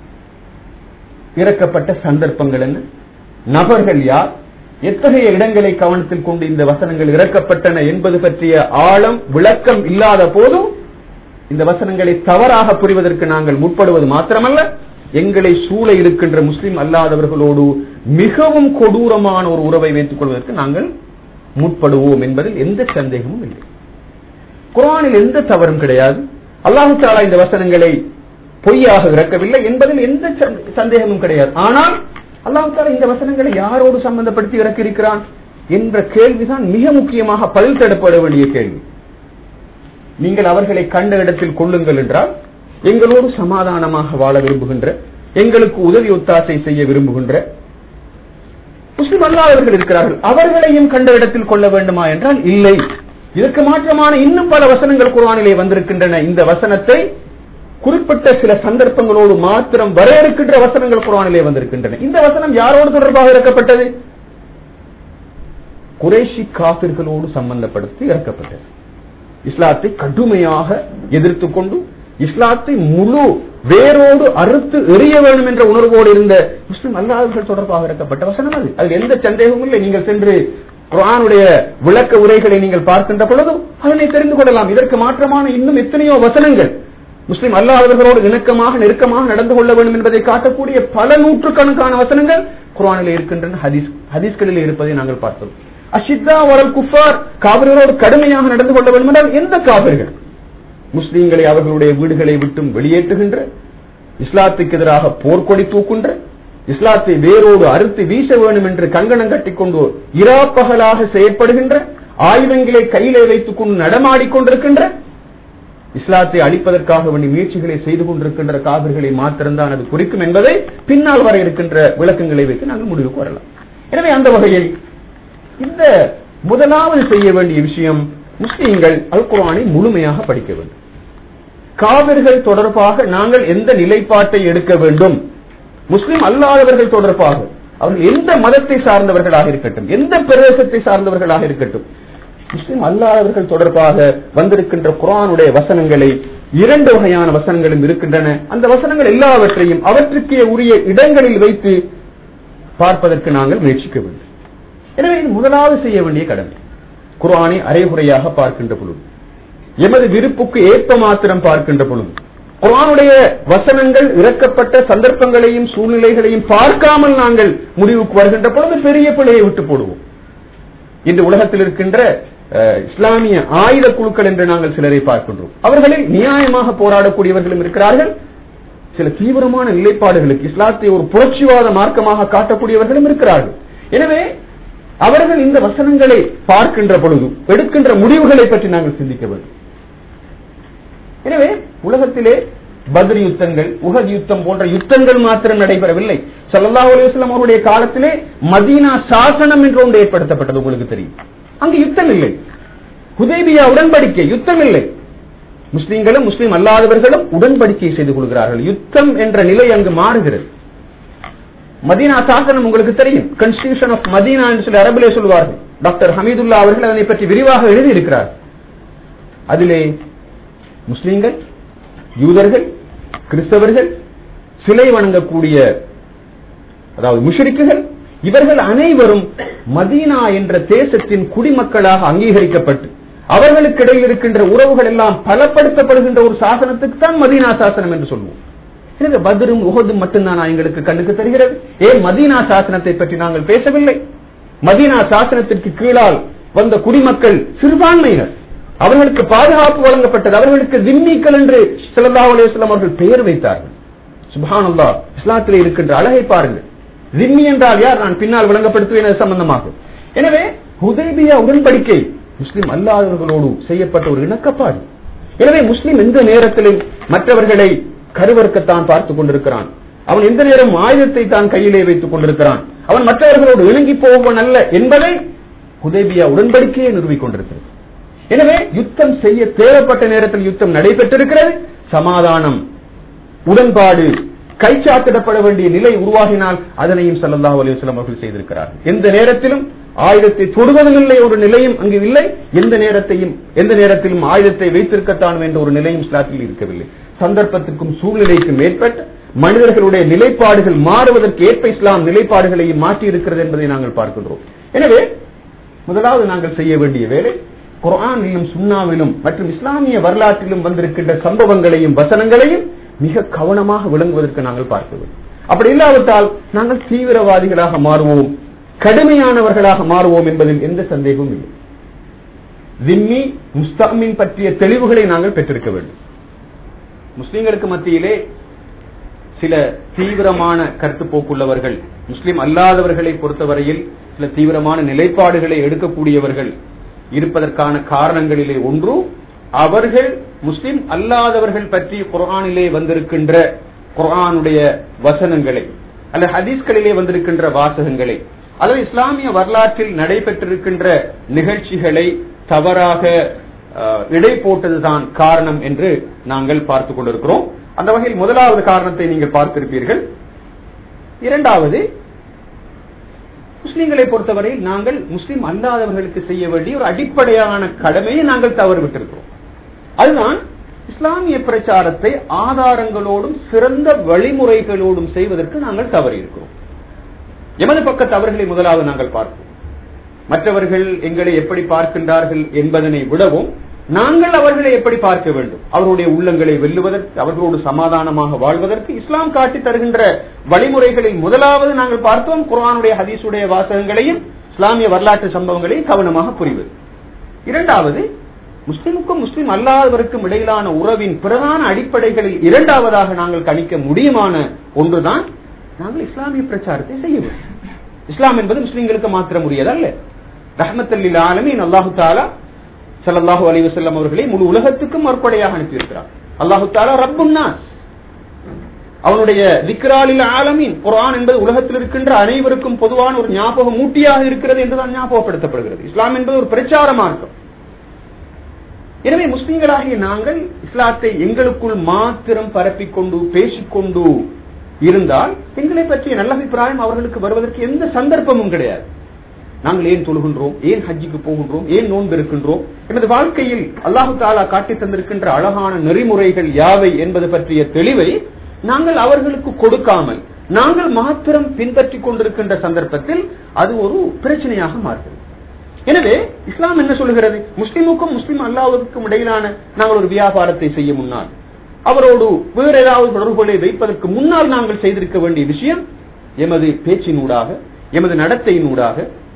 Speaker 1: இறக்கப்பட்ட சந்தர்ப்பங்கள் என்ன நபர்கள் யார் எத்தகைய இடங்களை கவனத்தில் கொண்டு இந்த வசனங்கள் இறக்கப்பட்டன என்பது பற்றிய ஆழம் விளக்கம் இல்லாத போதும் இந்த வசனங்களை தவறாக புரிவதற்கு நாங்கள் முற்படுவது மாத்திரமல்ல எங்களை சூழ இருக்கின்ற முஸ்லிம் அல்லாதவர்களோடு மிகவும் கொடூரமான ஒரு உறவை வைத்துக் கொள்வதற்கு நாங்கள் முற்படுவோம் என்பதில் எந்த சந்தேகமும் இல்லை குரானில் எந்த தவறும் கிடையாது அல்லாஹு தாலா இந்த வசனங்களை பொய்யாக இறக்கவில்லை என்பதில் எந்த சந்தேகமும் கிடையாது ஆனால் அல்லாஹு தாலா இந்த வசனங்களை யாரோடு சம்பந்தப்படுத்தி இறக்கியிருக்கிறான் என்ற கேள்விதான் மிக முக்கியமாக பதில் தடப்பட வேண்டிய கேள்வி நீங்கள் அவர்களை கண்ட இடத்தில் கொள்ளுங்கள் என்றால் எங்களோடு சமாதானமாக வாழ விரும்புகின்ற எங்களுக்கு உதவி ஒத்தாசை செய்ய விரும்புகின்ற முஸ்லிம் அல்லாதவர்கள் இருக்கிறார்கள் அவர்களையும் கண்ட இடத்தில் கொள்ள வேண்டுமா என்றால் இல்லை இதற்கு மாற்றமான இன்னும் பல வசனங்கள் குர்ஆனிலே வந்திருக்கின்றன இந்த வசனத்தை குறிப்பிட்ட சில சந்தர்ப்பங்களோடு மாத்திரம் வரையறுக்கின்ற வசனங்கள் குர்ஆனிலே வந்திருக்கின்றன இந்த வசனம் யாரோடு தொடர்பாக இறக்கப்பட்டது குறைஷி காபிர்களோடு சம்பந்தப்படுத்தி இறக்கப்பட்டது இஸ்லாத்தை கடுமையாக எதிர்த்து கொண்டு இஸ்லாத்தை முழு வேரோடு அறுத்து எறிய வேண்டும் என்ற உணர்வோடு இருந்த முஸ்லிம் அல்லாதவர்கள் தொடர்பாக இறக்கப்பட்ட வசனம் அது அதில் எந்த சந்தேகமும் இல்லை நீங்கள் சென்று குரானுடைய விளக்க உரைகளை நீங்கள் பார்க்கின்ற பொழுதும் அதனை தெரிந்து கொள்ளலாம் இதற்கு மாற்றமான இன்னும் எத்தனையோ வசனங்கள் முஸ்லிம் அல்லாதவர்களோடு இணக்கமாக நெருக்கமாக நடந்து கொள்ள வேண்டும் என்பதை காட்டக்கூடிய பல நூற்றுக்கணக்கான வசனங்கள் குரானில் இருக்கின்றன ஹதீஸ் ஹதீஸ்களில் இருப்பதை நாங்கள் பார்த்தோம் அஷித்தா வரல் குஃபார் காவிர்களோடு கடுமையாக நடந்து கொள்ள வேண்டும் என்றால் எந்த காவிர்கள் முஸ்லீம்களை அவர்களுடைய வீடுகளை விட்டும் வெளியேற்றுகின்ற இஸ்லாத்துக்கு எதிராக போர்க்கொடி தூக்குகின்ற இஸ்லாத்தை வேரோடு அறுத்து வீச வேண்டும் என்று கங்கணம் கட்டிக்கொண்டு இராப்பகலாக செயற்படுகின்ற ஆயுதங்களை கையிலே வைத்துக் கொண்டு நடமாடிக்கொண்டிருக்கின்ற இஸ்லாத்தை அழிப்பதற்காக வேண்டிய முயற்சிகளை செய்து கொண்டிருக்கின்ற காவிர்களை மாத்திரம்தான் அது குறிக்கும் என்பதை பின்னால் வர இருக்கின்ற விளக்கங்களை வைத்து நாங்கள் முடிவுக்கு வரலாம் எனவே அந்த வகையில் இந்த முதலாவது செய்ய வேண்டிய விஷயம் முஸ்லீம்கள் அல் குர்ஆனை முழுமையாக படிக்க வேண்டும் காவிர்கள் தொடர்பாக நாங்கள் எந்த நிலைப்பாட்டை எடுக்க வேண்டும் முஸ்லிம் அல்லாதவர்கள் தொடர்பாக அவர்கள் எந்த மதத்தை சார்ந்தவர்களாக இருக்கட்டும் எந்த பிரதேசத்தை சார்ந்தவர்களாக இருக்கட்டும் முஸ்லிம் அல்லாதவர்கள் தொடர்பாக வந்திருக்கின்ற குரானுடைய வசனங்களை இரண்டு வகையான வசனங்களும் இருக்கின்றன அந்த வசனங்கள் எல்லாவற்றையும் அவற்றுக்கே உரிய இடங்களில் வைத்து பார்ப்பதற்கு நாங்கள் முயற்சிக்க வேண்டும் எனவே இது முதலாவது செய்ய வேண்டிய கடமை குரானை அரைகுறையாக பார்க்கின்ற பொழுது எமது விருப்புக்கு ஏற்ப மாத்திரம் பார்க்கின்ற பொழுது குரானுடைய வசனங்கள் இறக்கப்பட்ட சந்தர்ப்பங்களையும் சூழ்நிலைகளையும் பார்க்காமல் நாங்கள் முடிவுக்கு வருகின்ற பொழுது பெரிய பிழையை விட்டு போடுவோம் இன்று உலகத்தில் இருக்கின்ற அஹ், இஸ்லாமிய ஆயுத குழுக்கள் என்று நாங்கள் சிலரை பார்க்கின்றோம் அவர்களில் நியாயமாக போராடக்கூடியவர்களும் இருக்கிறார்கள் சில தீவிரமான நிலைப்பாடுகளுக்கு இஸ்லாத்தை ஒரு புரட்சிவாத மார்க்கமாக காட்டக்கூடியவர்களும் இருக்கிறார்கள் எனவே அவர்கள் இந்த வசனங்களை பார்க்கின்ற பொழுது எடுக்கின்ற முடிவுகளை பற்றி நாங்கள் சிந்திக்க வேண்டும் எனவே உலகத்திலே பத்ர் யுத்தங்கள் உஹத் யுத்தம் போன்ற யுத்தங்கள் மாத்திரம் நடைபெறவில்லை ஸல்லல்லாஹு அலைஹி வஸல்லம் அவருடைய காலத்திலே மதீனா சாசனம் என்று ஒன்று ஏற்படுத்தப்பட்டது உங்களுக்கு தெரியும் அங்கு யுத்தம் இல்லை ஹுதைபியா உடன்படிக்கை யுத்தம் இல்லை முஸ்லிம்களும் முஸ்லிம் அல்லாதவர்களும் உடன்படிக்கை செய்து கொள்கிறார்கள் யுத்தம் என்ற நிலை அங்கு மாறுகிறது மதீனா சாசனம் உங்களுக்கு தெரியும் கான்ஸ்டிடியூஷன் ஆஃப் மதீனா என்று சொல்லி அரபிலே சொல்வார்கள் டாக்டர் ஹமீதுல்லா அவர்கள் அதனை பற்றி விரிவாக எழுதியிருக்கிறார் அதிலே முஸ்லிம்கள் யூதர்கள் கிறிஸ்தவர்கள் சிலை வணங்கக்கூடிய அதாவது முஷ்ரிக்குகள் இவர்கள் அனைவரும் மதீனா என்ற தேசத்தின் குடிமக்களாக அங்கீகரிக்கப்பட்டு அவர்களுக்கு இடையில் இருக்கின்ற உறவுகள் எல்லாம் பலப்படுத்தப்படுகின்ற ஒரு சாசனத்துக்கு தான் மதீனா சாசனம் என்று சொல்லுவோம் எனவே பத்ரும் உஹதும் மட்டும்தான் எங்களுக்கு கண்ணுக்கு தெரிகிறது ஏன் மதீனா சாசனத்தை பற்றி நாங்கள் பேசவில்லை மதீனா சாசனத்திற்கு கீழால் வந்த குடிமக்கள் சிறுபான்மையினர் அவர்களுக்கு பாதுகாப்பு வழங்கப்பட்டது அவர்களுக்கு திம்மிக்கள் என்று ஸல்லல்லாஹு அலைஹி வஸல்லம் அவர்கள் பெயர் வைத்தார்கள் சுப்ஹானல்லாஹ் இஸ்லாத்திலே இருக்கின்ற அழகை பாருங்கள் ஜிம்மி என்றால் யார் நான் பின்னால் விளங்கப்படுத்துவேன் அது சம்பந்தமாக எனவே ஹுதைபியா உடன்படிக்கை முஸ்லிம் அல்லாதவர்களோடு செய்யப்பட்ட ஒரு இணக்கப்பாடு எனவே முஸ்லிம் எந்த நேரத்திலும் மற்றவர்களை கருவறுக்கத்தான் பார்த்துக் கொண்டிருக்கிறான் அவன் எந்த நேரம் ஆயுதத்தை தான் கையிலே வைத்துக் கொண்டிருக்கிறான் அவன் மற்றவர்களோடு இணங்கி போவன் அல்ல என்பதை ஹுதைபியா உடன்படிக்கையை நிறுவிக் கொண்டிருக்கிறது எனவே யுத்தம் செய்ய தேவைப்பட்ட நேரத்தில் யுத்தம் நடைபெற்றிருக்கிறது சமாதானம் உடன்பாடு கைச்சாத்திடப்பட வேண்டிய நிலை உருவாகினால் அதனையும் ஸல்லல்லாஹு அலைஹி வஸல்லம் அவர்கள் செய்திருக்கிறார்கள் எந்த நேரத்திலும் ஆயுதத்தை தொடுவதும் இல்லை ஒரு நிலையும் அங்கு இல்லை எந்த நேரத்தையும் எந்த நேரத்திலும் ஆயுதத்தை வைத்திருக்கத்தான் என்ற ஒரு நிலையும் இஸ்லாத்தில் இருக்கவில்லை சந்தர்ப்பத்திற்கும் சூழ்நிலைக்கும் ஏற்பட்ட மனிதர்களுடைய நிலைப்பாடுகள் மாறுவதற்கு ஏற்ப இஸ்லாம் நிலைப்பாடுகளையும் மாற்றி இருக்கிறது என்பதை நாங்கள் பார்க்கின்றோம் எனவே முதலாவது நாங்கள் செய்ய வேண்டிய வேலை குர்ஆனிலும் சுன்னாவிலும் மற்றும் இஸ்லாமிய வரலாற்றிலும் வந்திருக்கின்ற சம்பவங்களையும் வசனங்களையும் மிக கவனமாக விளங்குவதற்கு நாங்கள் பார்க்க வேண்டும் அப்படி இல்லாவிட்டால் நாங்கள் தீவிரவாதிகளாக மாறுவோம் கடுமையானவர்களாக மாறுவோம் என்பதில் எந்த சந்தேகமும் இல்லை ஜிம்மி முஸ்தாமின் பற்றிய தெளிவுகளை நாங்கள் பெற்றிருக்க வேண்டும் முஸ்லிம்களுக்கு மத்தியிலே சில தீவிரமான கருத்துப்போக்குள்ளவர்கள் முஸ்லிம் அல்லாதவர்களை பொறுத்தவரையில் சில தீவிரமான நிலைப்பாடுகளை எடுக்கக்கூடியவர்கள் இருப்பதற்கான காரணங்களிலே ஒன்று அவர்கள் முஸ்லிம் அல்லாதவர்கள் பற்றி குர்ஆனிலே வந்திருக்கின்ற குர்ஆனுடைய வசனங்களை அல்லது ஹதீஸ்களிலே வந்திருக்கின்ற வாசகங்களை அல்லது இஸ்லாமிய வரலாற்றில் நடைபெற்றிருக்கின்ற நிகழ்ச்சிகளை தவறாக அஹ், இடை போட்டதுதான் காரணம் என்று நாங்கள் பார்த்துக் கொண்டிருக்கிறோம் அந்த வகையில் முதலாவது காரணத்தை நீங்கள் பார்த்திருப்பீர்கள் இரண்டாவது முஸ்லிம்களை பொறுத்தவரையில் நாங்கள் முஸ்லிம் அல்லாதவர்களுக்கு செய்ய வேண்டிய ஒரு அடிப்படையான கடமையை நாங்கள் தவறு விட்டிருக்கிறோம் அதுதான் இஸ்லாமிய பிரச்சாரத்தை ஆதாரங்களோடும் சிறந்த வழிமுறைகளோடும் செய்வதற்கு நாங்கள் தவறி இருக்கிறோம் எமது பக்க தவறுகளை முதலாவது நாங்கள் பார்ப்போம் மற்றவர்கள் எங்களை எப்படி பார்க்கின்றார்கள் என்பதனை விடவும் நாங்கள் அவர்களை எப்படி பார்க்க வேண்டும் அவருடைய உள்ளங்களை வெல்லுவதற்கு அவர்களோடு சமாதானமாக வாழ்வதற்கு இஸ்லாம் காட்டி தருகின்ற வழிமுறைகளில் முதலாவது நாங்கள் பார்த்தோம் குர்ஆனுடைய ஹதீஸுடைய வாசகங்களையும் இஸ்லாமிய வரலாற்று சம்பவங்களையும் கவனமாக புரிவது இரண்டாவது முஸ்லிமுக்கும் முஸ்லிம் அல்லாதவருக்கும் இடையிலான உறவின் பிரதான அடிப்படைகளில் இரண்டாவதாக நாங்கள் கணிக்க முடியுமான ஒன்றுதான் நாங்கள் இஸ்லாமிய பிரச்சாரத்தை செய்ய வேண்டும் இஸ்லாம் என்பது முஸ்லிம்களுக்கு மாத்திரம் உரியதல்ல ரஹமத்தல்லில் ஆலமீன் அல்லாஹு தாலா ஸல்லல்லாஹு அலைஹி வஸல்லம் அவர்களை முழு உலகத்துக்கும் மறுப்படையாக அனுப்பியிருக்கிறார் அல்லாஹு தாலா ரப்புன் நாஸ் அவனுடைய திக்ராலில் ஆலமீன் குர்ஆன் என்பது உலகத்தில் இருக்கின்ற அனைவருக்கும் பொதுவான ஒரு ஞாபகம் மூட்டியாக இருக்கிறது என்றுதான் ஞாபகப்படுத்தப்படுகிறது இஸ்லாம் என்பது ஒரு பிரச்சார மார்க்கம் எனவே முஸ்லிம்களாகிய நாங்கள் இஸ்லாத்தை எங்களுக்குள் மாத்திரம் பரப்பிக்கொண்டு பேசிக்கொண்டு இருந்தால் எங்களை பற்றிய நல்ல அபிப்பிராயம் அவர்களுக்கு வருவதற்கு எந்த சந்தர்ப்பமும் கிடையாது நாங்கள் ஏன் தொழுகின்றோம் ஏன் ஹஜ்ஜிக்கு போகின்றோம் ஏன் நோன்பு இருக்கின்றோம் எனது வாழ்க்கையில் அல்லாஹு தாலா காட்டி தந்திருக்கின்ற அழகான நெறிமுறைகள் யாவை என்பது பற்றிய தெளிவை நாங்கள் அவர்களுக்கு கொடுக்காமல் நாங்கள் மாத்திரம் பின்பற்றிக் கொண்டிருக்கின்ற சந்தர்ப்பத்தில் அது ஒரு பிரச்சனையாக மாறுகிறது எனவே இஸ்லாம் என்ன சொல்லுகிறது முஸ்லிமுக்கும் முஸ்லிம் அல்லாவுக்கும் இடையிலான நாங்கள் ஒரு வியாபாரத்தை செய்ய முன்னால் அவரோடு வேறு ஏதாவது தொடர்புகளை வைப்பதற்கு முன்னால் நாங்கள் செய்திருக்க வேண்டிய விஷயம் எமது பேச்சினூடாக எமது நடத்தையினூடாக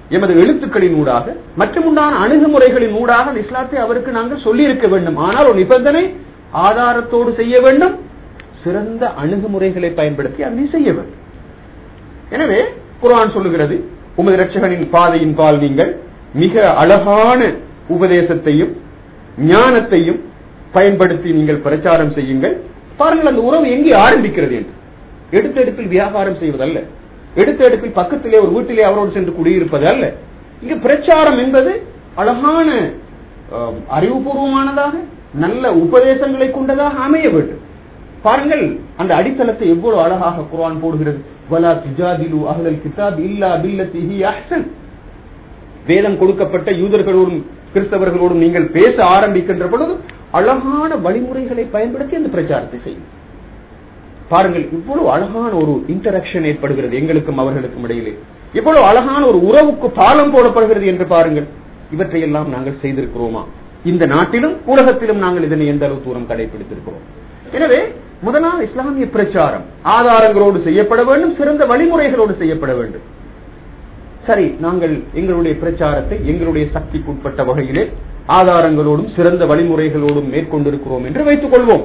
Speaker 1: எமது எழுத்துக்களின் ஊடாக மற்றும் உண்டான அணுகுமுறைகளின் ஊடாக அந்த இஸ்லாத்தை அவருக்கு நாங்கள் சொல்லி இருக்க வேண்டும் ஆனால் ஒரு நிபந்தனை ஆதாரத்தோடு செய்ய வேண்டும் சிறந்த அணுகுமுறைகளை பயன்படுத்தி அதனை செய்ய வேண்டும் எனவே குர்ஆன் சொல்லுகிறது உமது இரட்சகனின் பாதையின் பால் நீங்கள் மிக அழகான உபதேசத்தையும் ஞானத்தையும் பயன்படுத்தி நீங்கள் பிரச்சாரம் செய்யுங்கள் பாருங்கள் அந்த உறவு எங்கே ஆரம்பிக்கிறது என்று எடுத்த எடுப்பில் வியாபாரம் செய்வதல்ல எடுத்த எடுப்பில் பக்கத்திலே ஒரு வீட்டிலே அவரோடு சென்று குடியிருப்பது அல்ல இங்கு பிரச்சாரம் என்பது அழகான அஹ், அறிவுபூர்வமானதாக நல்ல உபதேசங்களை கொண்டதாக அமைய வேண்டும் பாருங்கள் அந்த அடித்தளத்தை எவ்வளவு அழகாக குர்ஆன் போடுகிறது வலா துஜாதிலு அஹ்லல் கிதாப் இல்லா பில்லத்தி ஹி அஹ்சன் வேதம் கொடுக்கப்பட்ட யூதர்களோடும் கிறிஸ்தவர்களோடும் நீங்கள் பேச ஆரம்பிக்கின்ற பொழுது அழகான வழிமுறைகளை பயன்படுத்தி அந்த பிரச்சாரத்தை செய்யும் பாருங்கள் இவ்வளவு அழகான ஒரு இன்டராக்ஷன் ஏற்படுகிறது எங்களுக்கும் அவர்களுக்கும் இடையிலே இவ்வளவு அழகான ஒரு உறவுக்கு பாலம் போடப்படுகிறது என்று பாருங்கள் இவற்றையெல்லாம் நாங்கள் செய்திருக்கிறோமா இந்த நாட்டிலும் உலகத்திலும் நாங்கள் இதனை எந்த அளவு தூரம் கடைபிடித்திருக்கிறோம் எனவே முதலாவது இஸ்லாமிய பிரச்சாரம் ஆதாரங்களோடு செய்யப்பட வேண்டும் சிறந்த வழிமுறைகளோடு செய்யப்பட வேண்டும் சரி நாங்கள் எங்களுடைய பிரச்சாரத்தை எங்களுடைய சக்திக்கு உட்பட்ட வகையிலே ஆதாரங்களோடும் சிறந்த வழிமுறைகளோடும் மேற்கொண்டிருக்கிறோம் என்று வைத்துக் கொள்வோம்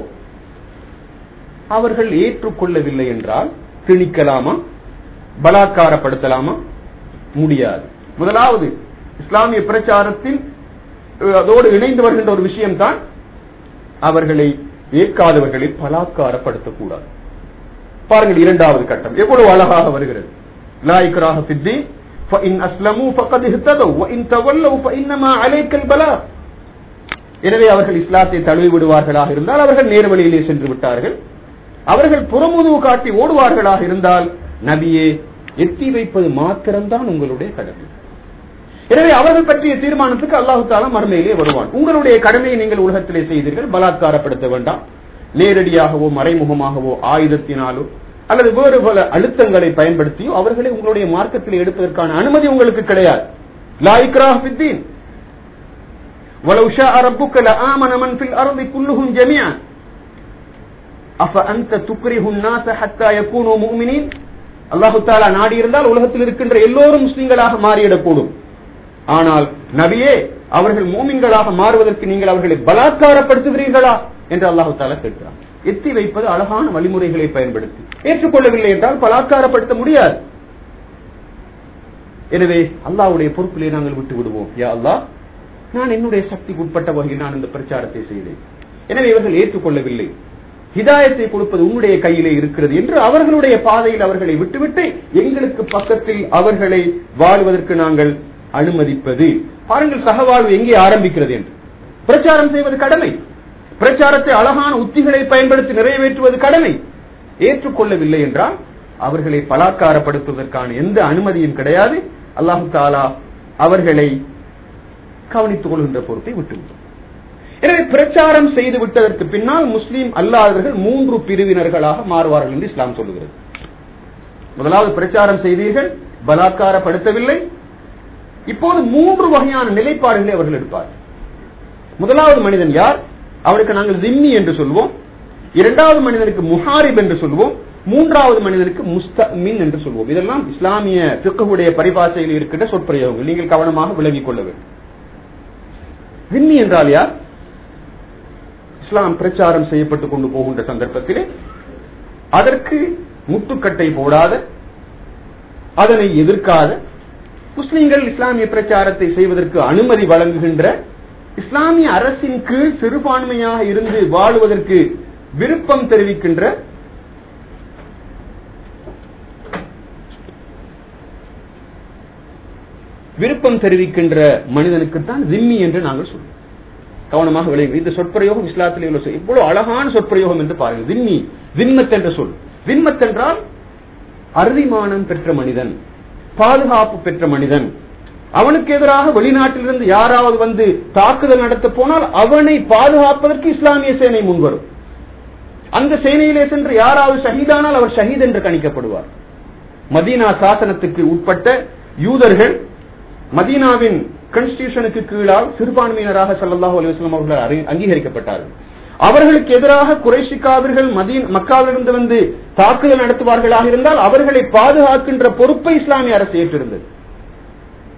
Speaker 1: அவர்கள் ஏற்றுக்கொள்ளவில்லை என்றால் திணிக்கலாமா பலாத்காரப்படுத்தலாமா முடியாது முதலாவது இஸ்லாமிய பிரச்சாரத்தில் அஹ், அதோடு இணைந்து வருகின்ற ஒரு விஷயம்தான் அவர்களை ஏற்காதவர்களை பலாத்காரப்படுத்தக்கூடாது பாருங்கள் இரண்டாவது கட்டம் எவ்வளவு அழகாக வருகிறது லா இக்ராஹ ஃபித்தி فإن أسلموا فقد اهتدوا وإن تولوا فإنما عليك البلاغ எனவே அவர்கள் இஸ்லாத்தை தழுவி விடுவார்களாக இருந்தால் அவர்கள் நேர்வழியிலே சென்று விட்டார்கள் அவர்கள் புறமுதுவு காட்டி ஓடுவார்களாக இருந்தால் நபியே எத்தி வைப்பது மாத்திரம்தான் உங்களுடைய கடமை எனவே அவர்கள் பற்றிய தீர்மானத்துக்கு அல்லாஹு தாலா மறுமையிலே வருவான் உங்களுடைய கடமையை நீங்கள் உலகத்திலே செய்தீர்கள் பலாத்காரப்படுத்த வேண்டாம் நேரடியாகவோ மறைமுகமாகவோ ஆயுதத்தினாலோ அல்லது வேறு பல அழுத்தங்களை பயன்படுத்தியோ அவர்களை உங்களுடைய மார்க்கத்தில் எடுப்பதற்கான அனுமதி உங்களுக்கு கிடையாது லா இக்ராஹ் ஃபித்தீன் ولو شاء ربك لآمن من في الأرض كلهم جميعا أفأنت تكره الناس حتى يكونوا مؤمنين அல்லாஹு தாலா நாடி இருந்தால் உலகத்தில் இருக்கின்ற எல்லோரும் முஸ்லிம்களாக மாறிவிடக்கூடும் ஆனால் நபியே அவர்கள் மூமின்களாக மாறுவதற்கு நீங்கள் அவர்களை பலாத்காரப்படுத்துகிறீர்களா என்று அல்லாஹு தாலா கேட்கிறார் எத்தி வைப்பது அழகான வழிமுறைகளை பயன்படுத்தி ஏற்றுக்கொள்ளவில்லை என்றால் பலாத்காரப்படுத்த முடியாது எனவே அல்லாஹ்வுடைய பொறுப்பிலே நாங்கள் விட்டு விடுவோம் யா அல்லாஹ் நான் என்னுடைய சக்திக்கு உட்பட்ட வகையில் நான் இந்த பிரச்சாரத்தை செய்தேன் எனவே இவர்கள் ஏற்றுக்கொள்ளவில்லை ஹிதாயத்தை கொடுப்பது உன்னுடைய கையிலே இருக்கிறது என்று அவர்களுடைய பாதையில் அவர்களை விட்டுவிட்டு எங்களுக்கு பக்கத்தில் அவர்களை வாழ்வதற்கு நாங்கள் அனுமதிப்பது பாருங்கள் சகவாழ்வு எங்கே ஆரம்பிக்கிறது என்று பிரச்சாரம் செய்வது கடமை பிரச்சாரத்தை அழகான உத்திகளை பயன்படுத்தி நிறைவேற்றுவது கடமை ஏற்றுக்கொள்ளவில்லை என்றால் அவர்களை பலாத்காரப்படுத்துவதற்கான எந்த அனுமதியும் கிடையாது அல்லாஹு தாலா அவர்களை கவனித்துக் கொள்கின்ற பொறுப்பை விட்டுவிடும் எனவே பிரச்சாரம் செய்து விட்டதற்கு பின்னால் முஸ்லீம் அல்லாதவர்கள் மூன்று பிரிவினர்களாக மாறுவார்கள் என்று இஸ்லாம் சொல்லுகிறது முதலாவது பிரச்சாரம் செய்தீர்கள் பலாத்காரப்படுத்தவில்லை இப்போது மூன்று வகையான நிலைப்பாடுகளை அவர்கள் எடுப்பார் முதலாவது மனிதன் யார் அவருக்கு நாங்கள் ஜிம்மி என்று சொல்வோம் இரண்டாவது மனிதனுக்கு முஹாரிப் என்று சொல்வோம் மூன்றாவது மனிதனுக்கு முஸ்தமின் என்று சொல்வோம் இதெல்லாம் இஸ்லாமிய பிக்குடைய பரிபாஷையில் இருக்கின்ற சொற்பிரயோகங்கள் நீங்கள் கவனமாக விளங்கிக் கொள்ள வேண்டும் ஜிம்மி என்றால் யார் இஸ்லாம் பிரச்சாரம் செய்யப்பட்டுக் கொண்டு போகின்ற சந்தர்ப்பத்திலே அதற்கு முட்டுக்கட்டை போடாத அதனை எதிர்க்காத முஸ்லிம்கள் இஸ்லாமிய பிரச்சாரத்தை செய்வதற்கு அனுமதி வழங்குகின்ற இஸ்லாமிய அரசின் கீழ் சிறுபான்மையாக இருந்து வாழுவதற்கு விருப்பம் தெரிவிக்கின்ற விருப்பம் தெரிவிக்கின்ற மனிதனுக்கு தான் ஜிம்மி என்று நாங்கள் சொல்லுவோம் கவனமாக விளைவு இந்த சொற்பிரயோகம் இஸ்லாத்திலே உள்ள சொல். இவ்வளவு அழகான சொற்பிரயோகம் என்று பாருங்கள் ஜிம்மி ஜிம்மத் என்ற சொல் ஜிம்மத் என்றால் அறுதிமானம் பெற்ற மனிதன் பாதுகாப்பு பெற்ற மனிதன் அவனுக்கு எதிராக வெளிநாட்டிலிருந்து யாராவது வந்து தாக்குதல் நடத்த போனால் அவனை பாதுகாப்பதற்கு இஸ்லாமிய சேனை முன்வரும் அந்த சேனையிலே சென்று யாராவது ஷஹீதானால் அவர் ஷஹீத் என்று கணிக்கப்படுவார் மதீனா சாசனத்துக்கு உட்பட்ட யூதர்கள் மதீனாவின் கான்ஸ்டிடியூஷனுக்கு கீழால் சிறுபான்மையினராக ஸல்லல்லாஹு அலைஹி வஸல்லம் அவர்கள் அறி- அங்கீகரிக்கப்பட்டார்கள் அவர்களுக்கு எதிராக குறைஷிக்காவிர்கள் மதீன் மக்காவிலிருந்து வந்து தாக்குதல் நடத்துவார்களாக இருந்தால் அவர்களை பாதுகாக்கின்ற பொறுப்பை இஸ்லாமிய அரசு ஏற்றிருந்தது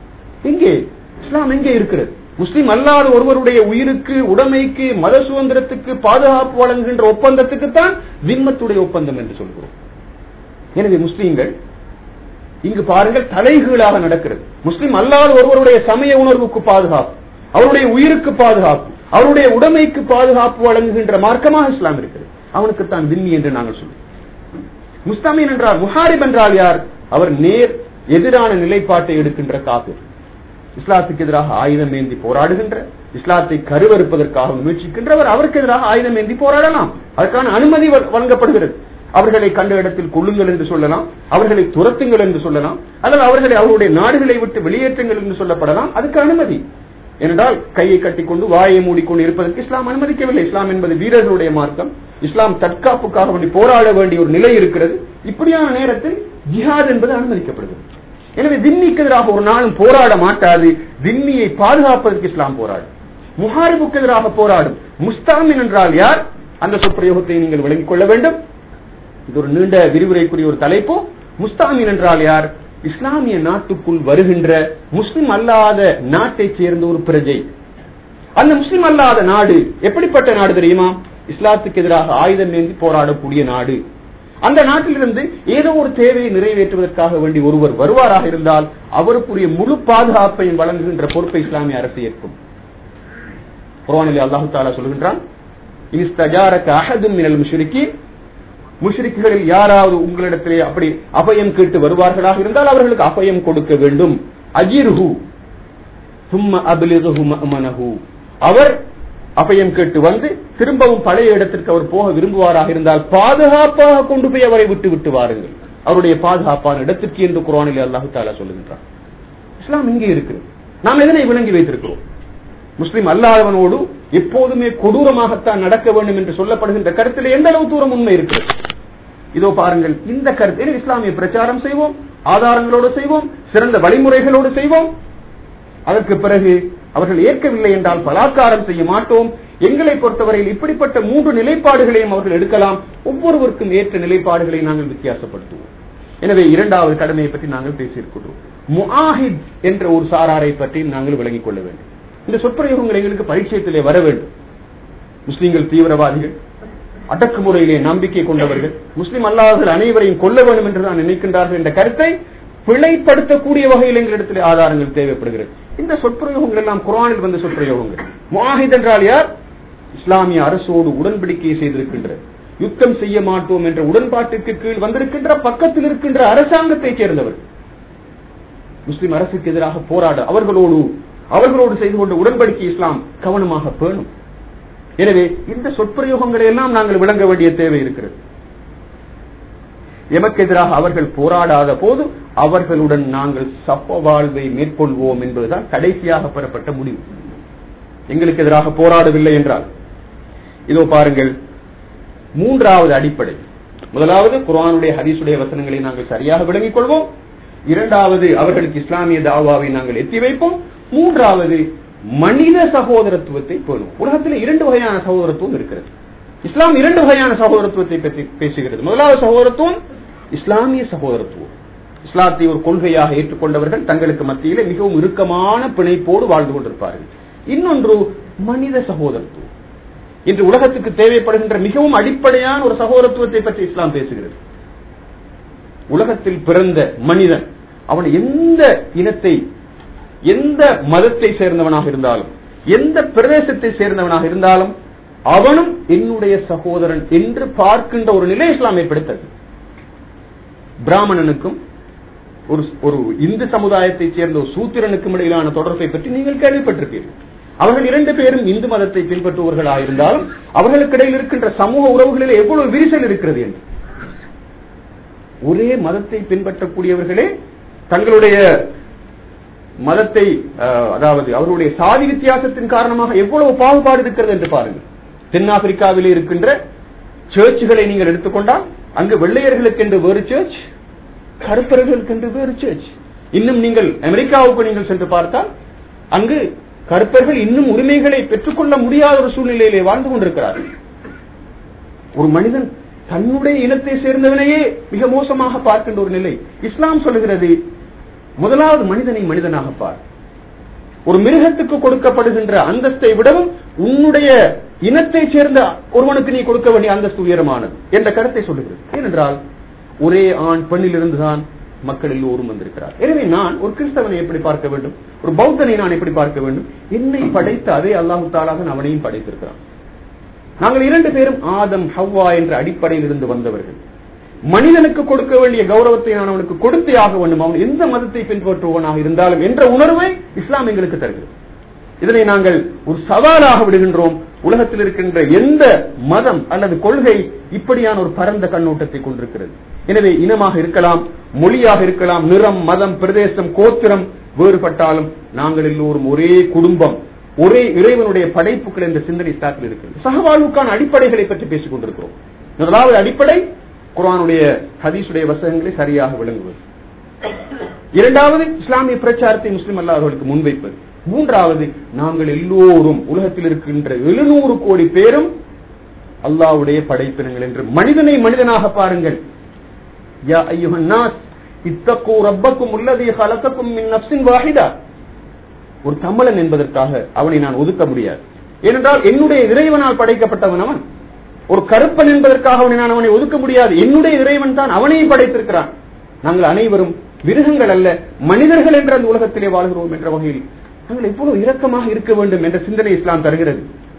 Speaker 1: எங்கே இஸ்லாம் எங்கே இருக்கிறது முஸ்லிம் அல்லாத ஒருவருடைய உயிருக்கு உடைமைக்கு மத சுதந்திரத்துக்கு பாதுகாப்பு வழங்குகின்ற ஒப்பந்தத்துக்கு தான் விம்மத்துடைய ஒப்பந்தம் என்று சொல்கிறோம் எனவே முஸ்லீம்கள் இங்கு பாருங்கள் தலைகீழாக நடக்கிறது முஸ்லிம் அல்லாத ஒருவருடைய சமய உணர்வுக்கு பாதுகாப்பு அவருடைய உயிருக்கு பாதுகாப்பு அவருடைய உடைமைக்கு பாதுகாப்பு வழங்குகின்ற மார்க்கமாக இஸ்லாம் இருக்கிறது அவனுக்கு தான் விம்மி என்று நாங்கள் சொல்லுவோம் முஸ்தாமின் என்றால் முஹாரிப் என்றால் யார் அவர் நேர் எதிரான நிலைப்பாட்டை எடுக்கின்ற காபிர் இஸ்லாத்துக்கு எதிராக ஆயுதம் ஏந்தி போராடுகின்ற இஸ்லாத்தை கருவறுப்பதற்காக முயற்சிக்கின்றவர் அவருக்கு எதிராக ஆயுதம் ஏந்தி போராடலாம் அதற்கான அனுமதி வழ- வழங்கப்படுகிறது அவர்களை கண்ட இடத்தில் கொள்ளுங்கள் என்று சொல்லலாம் அவர்களை துரத்துங்கள் என்று சொல்லலாம் அல்லது அவர்களை அவருடைய நாடுகளை விட்டு வெளியேற்றுங்கள் என்று சொல்லப்படலாம் அதுக்கு அனுமதி ஏனென்றால் கையை கட்டிக்கொண்டு வாயை மூடிக்கொண்டு இருப்பதற்கு இஸ்லாம் அனுமதிக்கவில்லை இஸ்லாம் என்பது வீரர்களுடைய மார்க்கம் இஸ்லாம் தற்காப்புக்காக வேண்டி போராட வேண்டிய ஒரு நிலை இருக்கிறது இப்படியான நேரத்தில் ஜிஹாத் என்பது அனுமதிக்கப்படுகிறது எனவே தின்னிக்கு எதிராக ஒரு நாளும் போராட மாட்டாது தின்னியை பாதுகாப்பதற்கு இஸ்லாம் போராடும் முஹாரிபுக்கு எதிராக போராடும் முஸ்தாமின் என்றால் யார் அந்த சொற்பிரயோகத்தை நீங்கள் விளங்கிக் கொள்ள வேண்டும் இது ஒரு நீண்ட விரிவுரைக்குரிய ஒரு தலைப்பு முஸ்தாமின் என்றால் யார் இஸ்லாமிய நாட்டுக்குள் வருகின்ற முஸ்லிம் அல்லாத நாட்டைச் சேர்ந்த ஒரு பிரஜை அந்த முஸ்லிம் அல்லாத நாடு எப்படிப்பட்ட நாடு தெரியுமா இஸ்லாத்துக்கு எதிராக ஆயுதம் ஏந்தி போராடக்கூடிய நாடு அந்த நாட்டிலிருந்து ஏதோ ஒரு தேவையை நிறைவேற்றுவதற்காக வேண்டி ஒருவர் வருவாராக இருந்தால் அவருக்குரிய முழு பாதுகாப்பையும் வழங்குகின்ற பொறுப்பை இஸ்லாமிய அரசு ஏற்கும் குர்ஆனிலே அல்லாஹு தாலா சொல்கின்றான் இஸ்தஜாரக அஹதும் மினல் முஷ்ரிக்கீன் முஷ்ரிக்குகளில் யாராவது உங்களிடத்திலே அப்படி அபயம் கேட்டு வருவார்களாக இருந்தால் அவர்களுக்கு அபயம் கொடுக்க வேண்டும் அஜிர்ஹு சும்ம அபிலிகுஹு மஅமனஹு அவர் அபயம் கேட்டு வந்து திரும்பவும் பழைய இடத்திற்கு அவர் போக விரும்புவாராக இருந்தால் பாதுகாப்பாக கொண்டு போய் அவரை விட்டு விட்டு வாருங்கள் அவருடைய பாதுகாப்பான இடத்திற்கு என்று குர்ஆனிலே அல்லாஹு தாலா சொல்லுகின்றான் இஸ்லாம் இங்கே இருக்கிறது நாம் எதனை விளங்கி வைத்திருக்கிறோம் முஸ்லிம் அல்லாதவனோடு எப்போதுமே கொடூரமாகத்தான் நடக்க வேண்டும் என்று சொல்லப்படுகின்ற கருத்தில் எந்த அளவு தூரம் உண்மை இருக்கிறது இதோ பாருங்கள் இந்த கருத்தில் இஸ்லாமிய பிரச்சாரம் செய்வோம் ஆதாரங்களோடு செய்வோம் சிறந்த வழிமுறைகளோடு செய்வோம் அதற்கு பிறகு அவர்கள் ஏற்கவில்லை என்றால் பலாத்காரம் செய்ய மாட்டோம் எங்களை பொறுத்தவரையில் இப்படிப்பட்ட மூன்று நிலைப்பாடுகளையும் அவர்கள் எடுக்கலாம் ஒவ்வொருவருக்கும் ஏற்ற நிலைப்பாடுகளை நாங்கள் வித்தியாசப்படுத்துவோம் எனவே இரண்டாவது கடமையை பற்றி நாங்கள் பேசியிருக்கிறோம் முஆஹித் என்ற ஒரு சாராரை பற்றி நாங்கள் விளங்கிக் கொள்ள வேண்டும் இந்த சொற்பிரயோகங்கள் எங்களுக்கு பரிச்சயத்திலே வர வேண்டும் முஸ்லிம்கள் தீவிரவாதிகள் அடக்குமுறையிலே நம்பிக்கை கொண்டவர்கள் முஸ்லிம் அல்லாதவர்கள் அனைவரையும் கொல்ல வேண்டும் என்று தான் நினைக்கின்றார்கள் என்ற கருத்தை பிழைப்படுத்தக்கூடிய வகையில் எங்களிடத்திலே ஆதாரங்கள் தேவைப்படுகிறது இந்த சொற்பிரயோகங்கள் எல்லாம் குரானில் வந்த சொற்பிரயோகங்கள் முஆஹித் என்றால் யார் இஸ்லாமிய அரசோடு உடன்படிக்கையை செய்திருக்கின்றது யுத்தம் செய்ய மாட்டோம் என்ற உடன்பாட்டிற்கு கீழ் வந்திருக்கின்ற பக்கத்தில் இருக்கின்ற அரசாங்கத்தைச் சேர்ந்தவர் முஸ்லிம் அரசுக்கு எதிராக போராட அவர்களோடு அவர்களோடு செய்து கொண்ட உடன்படிக்கை இஸ்லாம் கவனமாக பேணும் எனவே இந்த சொற்பிரயோகங்களை எல்லாம் நாங்கள் விளங்க வேண்டிய தேவை இருக்கிறது எமக்கு எதிராக அவர்கள் போராடாத போது அவர்களுடன் நாங்கள் சப்ப வாழ்வை மேற்கொள்வோம் என்பதுதான் கடைசியாக பெறப்பட்ட முடிவு எங்களுக்கு எதிராக போராடவில்லை என்றால் இதோ பாருங்கள் மூன்றாவது அடிப்படை முதலாவது குர்ஆனுடைய ஹதீஸுடைய வசனங்களை நாங்கள் சரியாக விளங்கிக் கொள்வோம் இரண்டாவது அவர்களுக்கு இஸ்லாமிய தாவாவை நாங்கள் எத்தி வைப்போம் மூன்றாவது மனித சகோதரத்துவத்தை பேணும் உலகத்தில் இரண்டு வகையான சகோதரத்துவம் இருக்கிறது இஸ்லாம் இரண்டு வகையான சகோதரத்துவத்தை பற்றி பேசுகிறது முதலாவது சகோதரத்துவம் இஸ்லாமிய சகோதரத்துவம் இஸ்லாத்தை ஒரு கொள்கையாக ஏற்றுக்கொண்டவர்கள் தங்களுக்கு மத்தியிலே மிகவும் இறுக்கமான பிணைப்போடு வாழ்ந்து கொண்டிருப்பார்கள் இன்னொன்று மனித சகோதரத்துவம் இன்று உலகத்துக்கு தேவைப்படுகின்ற மிகவும் அடிப்படையான ஒரு சகோதரத்துவத்தை பற்றி இஸ்லாம் பேசுகிறது உலகத்தில் பிறந்த மனிதன் அவன் எந்த இனத்தை எந்த மதத்தை சேர்ந்தவனாக இருந்தாலும் எந்த பிரதேசத்தை சேர்ந்தவனாக இருந்தாலும் அவனும் என்னுடைய சகோதரன் என்று பார்க்கின்ற ஒரு நிலை இஸ்லாம் ஏற்படுத்தது பிராமணனுக்கும் ஒரு ஒரு இந்து சமுதாயத்தைச் சேர்ந்த ஒரு சூத்திரனுக்கும் இடையிலான தொடர்பை பற்றி நீங்கள் கேள்விப்பட்டிருப்பீர்கள் அவர்கள் இரண்டு பேரும் இந்து மதத்தை பின்பற்றுவர்களாக இருந்தாலும் அவர்களுக்கு இடையில் இருக்கின்ற சமூக உறவுகளில் எவ்வளவு விரிசல் இருக்கிறது என்று ஒரே மதத்தை பின்பற்றக்கூடியவர்களே தங்களுடைய மதத்தை அஹ், அதாவது அவர்களுடைய சாதி வித்தியாசத்தின் காரணமாக எவ்வளவு பாகுபாடு இருக்கிறது என்று பாருங்கள் தென்னாப்பிரிக்காவிலே இருக்கின்ற சர்ச்சுகளை நீங்கள் எடுத்துக்கொண்டால் அங்கு வெள்ளையர்களுக்கு என்று வேறு சர்ச் கருப்பர்களுக்கு என்று வேறு சர்ச் இன்னும் நீங்கள் அமெரிக்காவுக்கு நீங்கள் சென்று பார்த்தால் அங்கு கருப்பர்கள் இன்னும் உரிமைகளை பெற்றுக்கொள்ள முடியாத ஒரு சூழ்நிலையிலே வாழ்ந்து கொண்டிருக்கிறார்கள் ஒரு மனிதன் தன்னுடைய இனத்தை சேர்ந்தவனையே மிக மோசமாக பார்க்கின்ற ஒரு நிலை இஸ்லாம் சொல்லுகிறது முதலாவது மனிதனை மனிதனாக பார் ஒரு மிருகத்துக்கு கொடுக்கப்படுகின்ற அந்தஸ்தை விடவும் உன்னுடைய இனத்தைச் சேர்ந்த ஒருவனுக்கு நீ கொடுக்க வேண்டிய அந்தஸ்து உயரமானது என்ற கருத்தை சொல்லுகிறது ஏனென்றால் ஒரே ஆண் பெண்ணிலிருந்துதான் மக்கள் எல்லோரும் வந்திருக்கிறார் எனவே நான் ஒரு கிறிஸ்தவனை எப்படி பார்க்க வேண்டும் ஒரு பௌத்தனை நான் எப்படி பார்க்க வேண்டும் என்னை படைத்த அதே அல்லாஹு தாலாக அவனையும் படைத்திருக்கிறான் நாங்கள் இரண்டு பேரும் ஆதம் ஹவ்வா என்ற அடிப்படையில் இருந்து வந்தவர்கள் மனிதனுக்கு கொடுக்க வேண்டிய கௌரவத்தை நான் அவனுக்கு கொடுத்தே ஆக வேண்டும் அவன் எந்த மதத்தை பின்பற்றுவனாக இருந்தாலும் என்ற உணர்வை இஸ்லாம் எங்களுக்கு தருகிறது இதனை நாங்கள் ஒரு சவாலாக விடுகின்றோம் உலகத்தில் இருக்கின்ற எந்த மதம் அல்லது கொள்கை இப்படியான ஒரு பரந்த கண்ணோட்டத்தை கொண்டிருக்கிறது எனவே இனமாக இருக்கலாம் மொழியாக இருக்கலாம் நிறம் மதம் பிரதேசம் கோத்திரம் வேறுபட்டாலும் நாங்கள் எல்லோரும் ஒரே குடும்பம் ஒரே இறைவனுடைய படைப்புகள் என்ற சிந்தனை இஸ்லாத்தில் இருக்கிறது சகவாழ்வுக்கான அடிப்படைகளை பற்றி பேசிக் கொண்டிருக்கிறோம் முதலாவது அடிப்படை குரானுடைய ஹதீஸுடைய வசகங்களை சரியாக விளங்குவது இரண்டாவது இஸ்லாமிய பிரச்சாரத்தை முஸ்லிம் அல்லாதவர்களுக்கு முன்வைப்பது மூன்றாவது நாங்கள் எல்லோரும் உலகத்தில் இருக்கின்ற எழுநூறு கோடி பேரும் அல்லாவுடைய படைப்பினங்கள் என்று மனிதனை மனிதனாக பாருங்கள் யா ஐயுஹன் நாஸ் இத்தக்கூ ரப்பக்கும் உள்ளதை ஹலக்கக்கும் மின் நப்சின் வாஹிதா ஒரு தமிழன் என்பதற்காக அவனை நான் ஒதுக்க முடியாது ஏனென்றால் என்னுடைய இறைவனால் படைக்கப்பட்டவன் அவன் ஒரு கருப்பன் என்பதற்காக அவனை நான் அவனை ஒதுக்க முடியாது என்னுடைய இறைவன் தான் அவனையும் படைத்திருக்கிறான் நாங்கள் அனைவரும் மிருகங்கள் அல்ல மனிதர்கள் என்ற அந்த உலகத்திலே வாழ்கிறோம் என்ற வகையில் நாங்கள் எவ்வளவு இரக்கமாக இருக்க வேண்டும் என்ற சிந்தனை இஸ்லாம் தருகிறது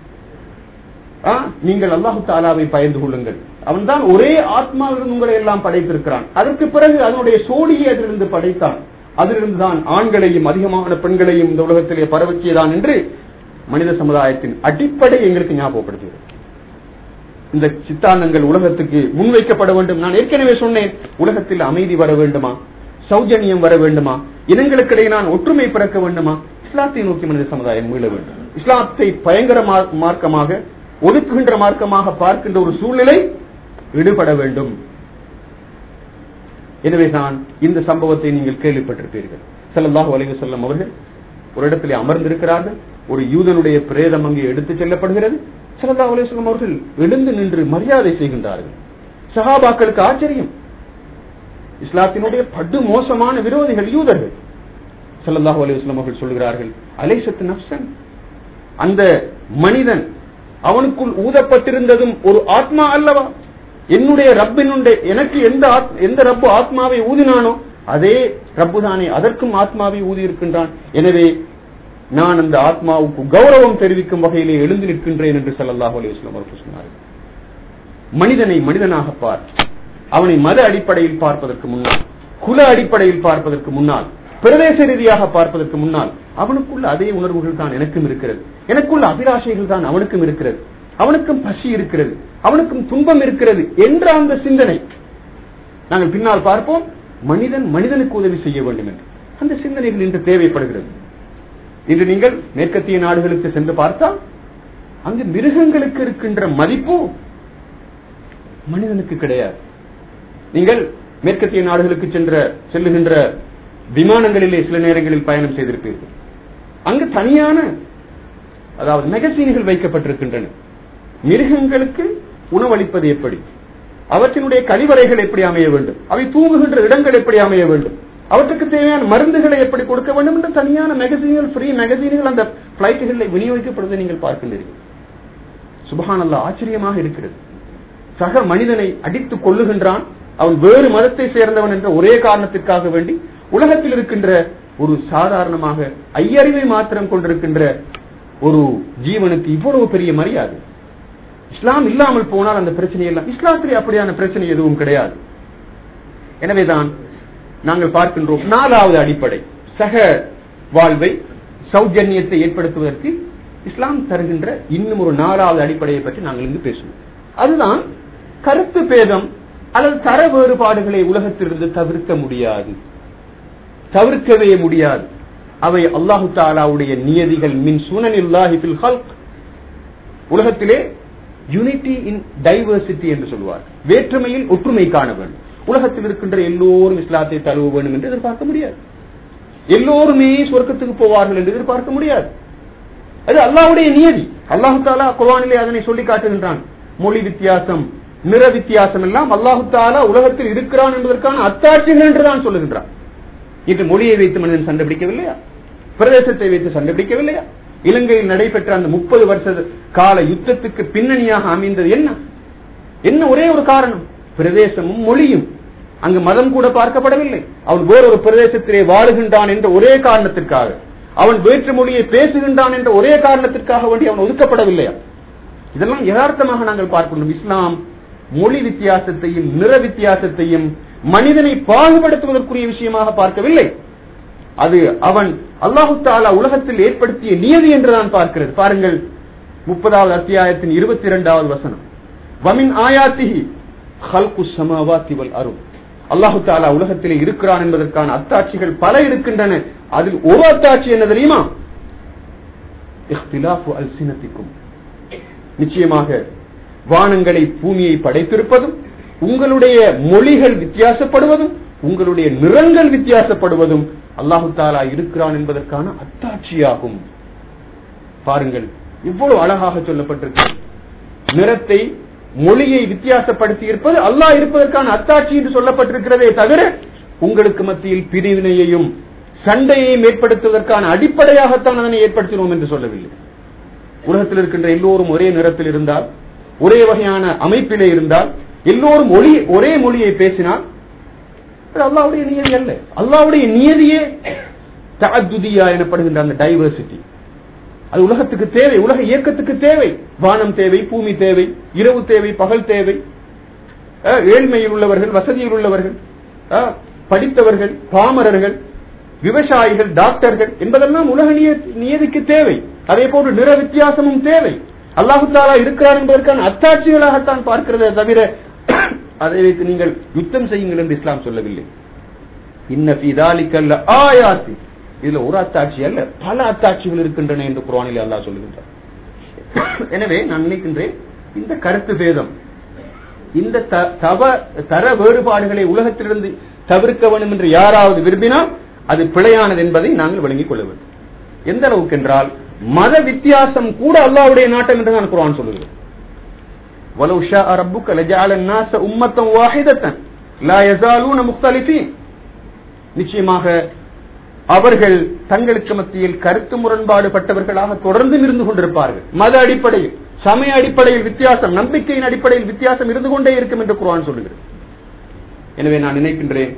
Speaker 1: ஆ, நீங்கள் அல்லாஹு தாலாவை பயந்து கொள்ளுங்கள் அவன்தான் ஒரே ஆத்மாவிலிருந்து உங்களை எல்லாம் படைத்திருக்கிறான் அதற்கு பிறகு அதனுடைய சோழியை அதிலிருந்து படைத்தான் அதிலிருந்து தான் ஆண்களையும் அதிகமான பெண்களையும் இந்த உலகத்திலே பரவச்சியதான் என்று மனித சமுதாயத்தின் அடிப்படை எங்களுக்கு ஞாபகப்படுத்துகிறது இந்த சித்தாந்தங்கள் உலகத்துக்கு முன்வைக்கப்பட வேண்டும் நான் ஏற்கனவே சொன்னேன் உலகத்தில் அமைதி வர வேண்டுமா சௌஜன்யம் வர வேண்டுமா இனங்களுக்கிடையே நான் ஒற்றுமை பிறக்க வேண்டுமா இஸ்லாத்தை நோக்கி மனித சமுதாயம் மீள வேண்டும் இஸ்லாத்தை பயங்கர மா- மார்க்கமாக ஒதுக்குகின்ற மார்க்கமாக பார்க்கின்ற ஒரு சூழ்நிலை ஈடுபட வேண்டும் எனவேதான் இந்த சம்பவத்தை நீங்கள் கேள்விப்பட்டிருப்பீர்கள் ஸல்லல்லாஹு அலைஹி வஸல்லம் அவர்கள் ஒரு இடத்திலே அமர்ந்திருக்கிறார்கள் ஒரு யூதனுடைய பிரேதம் அங்கே எடுத்துச் செல்லப்படுகிறது ஸல்லல்லாஹு அலைஹி வஸல்லம் அவர்கள் எழுந்து நின்று மரியாதை செய்கின்றார்கள் சஹாபாக்களுக்கு ஆச்சரியம் இஸ்லாத்தினுடைய படு மோசமான விரோதிகள் யூதர்கள் ஸல்லல்லாஹு அலைஹி வஸல்லம் அவர்கள் சொல்கிறார்கள் அலைசத் நஃப்சன் அந்த மனிதன் அவனுக்குள் ஊதப்பட்டிருந்ததும் ஒரு ஆத்மா அல்லவா என்னுடைய ரப்பினுடைய எனக்கு எந்த ஆத்- எந்த ரப்பு ஆத்மாவை ஊதினானோ அதே ரப்பு தானே அதற்கும் ஆத்மாவை ஊதி இருக்கின்றான் எனவே நான் அந்த ஆத்மாவுக்கு கௌரவம் தெரிவிக்கும் வகையிலே எழுந்து நிற்கின்றேன் என்று ஸல்லல்லாஹு அலைஹி வஸல்லம் அவர்கள் சொன்னார்கள் மனிதனை மனிதனாக பார் அவனை மத அடிப்படையில் பார்ப்பதற்கு முன்னால் குல அடிப்படையில் பார்ப்பதற்கு முன்னால் பிரதேச ரீதியாக பார்ப்பதற்கு முன்னால் அவனுக்குள்ள அதே உணர்வுகள் தான் எனக்கும் இருக்கிறது எனக்குள்ள அபிலாஷைகள் தான் அவனுக்கும் இருக்கிறது அவனுக்கும் பசி இருக்கிறது அவனுக்கும் துன்பம் இருக்கிறது என்ற அந்த சிந்தனை நாங்கள் பின்னால் பார்ப்போம் மனிதன் மனிதனுக்கு உதவி செய்ய வேண்டும் என்று அந்த சிந்தனைகள் இன்று தேவைப்படுகிறது இன்று நீங்கள் மேற்கத்திய நாடுகளுக்கு சென்று பார்த்தால் அங்கு மிருகங்களுக்கு இருக்கின்ற மதிப்பு மனிதனுக்கு கிடையாது நீங்கள் மேற்கத்திய நாடுகளுக்கு சென்ற செல்லுகின்ற விமானங்களிலே சில நேரங்களில் பயணம் செய்திருப்பீர்கள் அங்கு தனியான அதாவது மெகசீன்கள் வைக்கப்பட்டிருக்கின்றன மிருகங்களுக்கு உணவளிப்பது எப்படி அவற்றினுடைய கழிவறைகள் எப்படி அமைய வேண்டும் அவை தூங்குகின்ற இடங்கள் எப்படி அமைய வேண்டும் அவற்றுக்கு தேவையான மருந்துகளை எப்படி கொடுக்க வேண்டும் என்று தனியான மேகசீன்கள் ஃப்ரீ மேகசீன்கள் அந்த பிளைட்டுகளில் விநியோகிக்கப்படுவதை நீங்கள் பார்க்கின்றீர்கள் சுபஹானல்லா ஆச்சரியமாக இருக்கிறது சக மனிதனை அடித்துக் கொள்ளுகின்றான் அவன் வேறு மதத்தை சேர்ந்தவன் என்ற ஒரே காரணத்திற்காக வேண்டி உலகத்தில் இருக்கின்ற ஒரு சாதாரணமாக ஐயறிவை மாத்திரம் கொண்டிருக்கின்ற ஒரு ஜீவனுக்கு இவ்வளவு பெரிய மரியாதை இஸ்லாம் இல்லாமல் போனால் அந்த பிரச்சனை எல்லாம் இஸ்லாத்திலே அப்படியான பிரச்சனை எதுவும் கிடையாது எனவேதான் நாங்கள் பார்க்கின்றோம் நாலாவது அடிப்படை சக வாழ்வை சௌஜன்யத்தை ஏற்படுத்துவதற்கு இஸ்லாம் தருகின்ற இன்னும் ஒரு நாலாவது அடிப்படையை பற்றி நாங்கள் இங்கு பேசுவோம் அதுதான் கருத்து பேதம் அல்லது தர வேறுபாடுகளை உலகத்திலிருந்து தவிர்க்க முடியாது தவிர்க்கவே முடியாது அவை அல்லாஹு தாலாவுடைய நியதிகள் மின் சுனனில்லாஹி ஃபில் ஹல்க் உலகத்திலே யூனிட்டி இன் டைவர்சிட்டி என்று சொல்வார் வேற்றுமையில் ஒற்றுமை காண வேண்டும் உலகத்தில் இருக்கின்ற எல்லோரும் இஸ்லாத்தை தழுவ வேண்டும் என்று எதிர்பார்க்க முடியாது எல்லோருமே சொர்க்கத்துக்கு போவார்கள் என்று எதிர்பார்க்க முடியாது அது அல்லாஹ்வுடைய நியதி அல்லாஹு தாலா குர்ஆனிலே அதனை சொல்லி காட்டுகின்றான் மொழி வித்தியாசம் நிற வித்தியாசம் எல்லாம் அல்லாஹு தாலா உலகத்தில் இருக்கிறான் என்பதற்கான அத்தாட்சிகள் என்றுதான் சொல்லுகின்றான் இன்று மொழியை வைத்து மனிதன் சண்டை பிடிக்கவில்லையா பிரதேசத்தை வைத்து சண்டை பிடிக்கவில்லையா இலங்கையில் நடைபெற்ற அந்த முப்பது வருஷ கால யுத்தத்துக்கு பின்னணியாக அமைந்தது என்ன என்ன ஒரே ஒரு காரணம் பிரதேசமும் மொழியும் அங்கு மதம் கூட பார்க்கப்படவில்லை அவன் வேறொரு பிரதேசத்திலே வாழுகின்றான் என்ற ஒரே காரணத்திற்காக அவன் வேற்று மொழியை பேசுகின்றான் என்ற ஒரே காரணத்திற்காக வேண்டி அவன் ஒதுக்கப்படவில்லையா இதெல்லாம் யதார்த்தமாக நாங்கள் பார்க்கணும் இஸ்லாம் மொழி வித்தியாசத்தையும் நிற வித்தியாசத்தையும் மனிதனை பாகுபடுத்துவதற்குரிய விஷயமாக பார்க்கவில்லை அது அவன் அல்லாஹு தாலா உலகத்தில் ஏற்படுத்திய நியதி என்று நான் பார்க்கிறது பாருங்கள் முப்பதாவது அத்தியாயத்தின் இருபத்தி இரண்டாவது வசனம் வமின் ஆயாத்திஹி ஹல்கு சமாவாத்தி வல் அருள் அல்லாஹு தாலா உலகத்திலே இருக்கிறான் என்பதற்கான அத்தாட்சிகள் பல இருக்கின்றன அதில் ஒரு அத்தாட்சி என்ன தெரியுமா இஹ்திலாஃபு அல்சினத்திக்கும் நிச்சயமாக வானங்களை பூமியை படைத்திருப்பதும் உங்களுடைய மொழிகள் வித்தியாசப்படுவதும் உங்களுடைய நிறங்கள் வித்தியாசப்படுவதும் அல்லாஹு தாலா இருக்கிறான் என்பதற்கான அத்தாட்சியாகும் பாருங்கள் இவ்வளவு அழகாக சொல்லப்பட்டிருக்கு நிறத்தை மொழியை வித்தியாசப்படுத்தி இருப்பது அல்லாஹ் இருப்பதற்கான அத்தாட்சி என்று சொல்லப்பட்டிருக்கிறதே தவிர உங்களுக்கு மத்தியில் பிரிவினையையும் சண்டையையும் ஏற்படுத்துவதற்கான அடிப்படையாகத்தான் அதனை ஏற்படுத்தினோம் என்று சொல்லவில்லை உலகத்தில் இருக்கின்ற எல்லோரும் ஒரே நிறத்தில் இருந்தால் ஒரே வகையான அமைப்பிலே இருந்தால் எல்லோரும் ஒளி ஒரே மொழியை பேசினால் அது அல்லாவுடைய நியதி அல்ல அல்லாவுடைய நியதியே தஅத்துதியா எனப்படுகின்ற அந்த டைவர்சிட்டி அது உலகத்துக்கு தேவை உலக இயக்கத்துக்கு தேவை வானம் தேவை பூமி தேவை இரவு தேவை பகல் தேவை அஹ், ஏழ்மையில் உள்ளவர்கள் வசதியில் உள்ளவர்கள் அஹ், படித்தவர்கள் பாமரர்கள் விவசாயிகள் டாக்டர்கள் என்பதெல்லாம் உலக நிய- நியதிக்கு தேவை அதே போன்று நிற வித்தியாசமும் தேவை அல்லாஹு தாலா இருக்கிறார் என்பதற்கான அத்தாட்சிகளாகத்தான் பார்க்கிறதே தவிர அதை வைத்து நீங்கள் யுத்தம் செய்யுங்கள் என்று இஸ்லாம் சொல்லவில்லை இன்ன ஃபீ தாலிக ஆயாத்தி இதுல ஒரு அத்தாட்சி அல்ல பல அத்தாட்சிகள் இருக்கின்றன என்று குர்ஆனில் அல்லாஹ் சொல்லுகின்றார் எனவே நான் நினைக்கின்றேன் இந்த கருத்து பேதம் இந்த த- தவ தர வேறுபாடுகளை உலகத்திலிருந்து தவிர்க்க வேண்டும் என்று யாராவது விரும்பினால் அது பிழையானது என்பதை நாங்கள் விளங்கிக் கொள்ள வேண்டும் எந்த அளவுக்கு என்றால் மத வித்தியாசம் கூட அல்லாஹ்வுடைய நாட்டம் என்று நான் குர்ஆன் சொல்லுகிறேன் ولو شاء ربك لجعل الناس أمة واحدة لا يزالون مختلفين நிச்சயமாக அவர்கள் தங்களுக்கு மத்தியில் கருத்து முரண்பாடு பட்டவர்களாக தொடர்ந்து இருந்து கொண்டிருப்பார்கள் மத அடிப்படையில் சமய அடிப்படையில் வித்தியாசம் நம்பிக்கையின் அடிப்படையில் வித்தியாசம் இருந்து கொண்டே இருக்கும் என்று குர்ஆன் சொல்லுகிறது எனவே நான் நினைக்கின்றேன்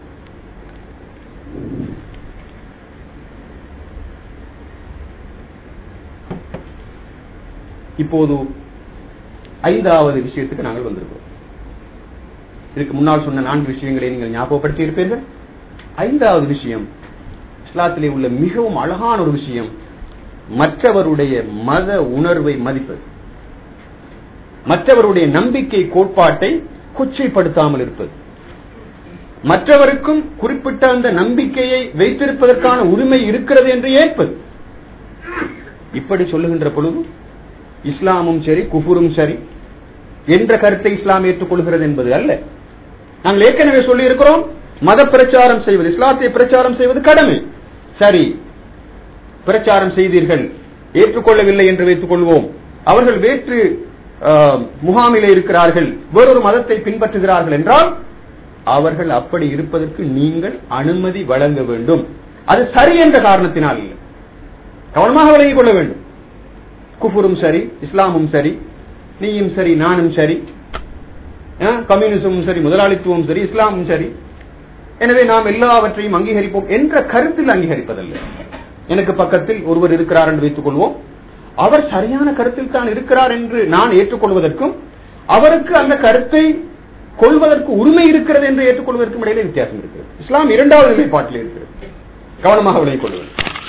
Speaker 1: இப்போது ஐந்தாவது விஷயத்துக்கு நாங்கள் வந்திருக்கிறோம் இதுக்கு முன்னால் சொன்ன நான்கு விஷயங்களை நீங்கள் ஞாபகப்படுத்தி இருப்பீர்கள் ஐந்தாவது விஷயம் இஸ்லாத்திலே உள்ள மிகவும் அழகான ஒரு விஷயம் மற்றவருடைய மத உணர்வை மதிப்பது மற்றவருடைய நம்பிக்கை கோட்பாட்டை கொச்சைப்படுத்தாமல் இருப்பது மற்றவருக்கும் குறிப்பிட்ட அந்த நம்பிக்கையை வைத்திருப்பதற்கான உரிமை இருக்கிறது என்று ஏற்பது இப்படி சொல்லுகின்ற பொழுது இஸ்லாமும் சரி குஃபுரும் சரி என்ற கருத்தை இஸ்லாம் ஏற்றுக்கொள்கிறது என்பது அல்ல நாங்கள் ஏற்கனவே சொல்லி இருக்கிறோம் மத பிரச்சாரம் செய்வது இஸ்லாத்தை பிரச்சாரம் செய்வது கடமை சரி பிரச்சாரம் செய்தீர்கள் ஏற்றுக்கொள்ளவில்லை என்று வைத்துக் கொள்வோம் அவர்கள் வேற்று ஆஹ், முகாமிலே இருக்கிறார்கள் வேறொரு மதத்தை பின்பற்றுகிறார்கள் என்றால் அவர்கள் அப்படி இருப்பதற்கு நீங்கள் அனுமதி வழங்க வேண்டும் அது சரி என்ற காரணத்தினால் இல்லை கவனமாக விளங்கிக் கொள்ள வேண்டும் குஃபுரும் சரி இஸ்லாமும் சரி நீயும் சரி நானும் சரி அஹ், கம்யூனிசமும் சரி முதலாளித்துவமும் சரி இஸ்லாமும் சரி எனவே நாம் எல்லாவற்றையும் அங்கீகரிப்போம் என்ற கருத்தில் அங்கீகரிப்பதல்ல எனக்கு பக்கத்தில் ஒருவர் இருக்கிறார் என்று வைத்துக் கொள்வோம் அவர் சரியான கருத்தில் தான் இருக்கிறார் என்று நான் ஏற்றுக்கொள்வதற்கும் அவருக்கு அந்த கருத்தை கொள்வதற்கு உரிமை இருக்கிறது என்று ஏற்றுக்கொள்வதற்கும் இடையிலே வித்தியாசம் இருக்கிறது இஸ்லாம் இரண்டாவது நிலைப்பாட்டில் இருக்கிறது கவனமாக விளங்கிக் கொள்வது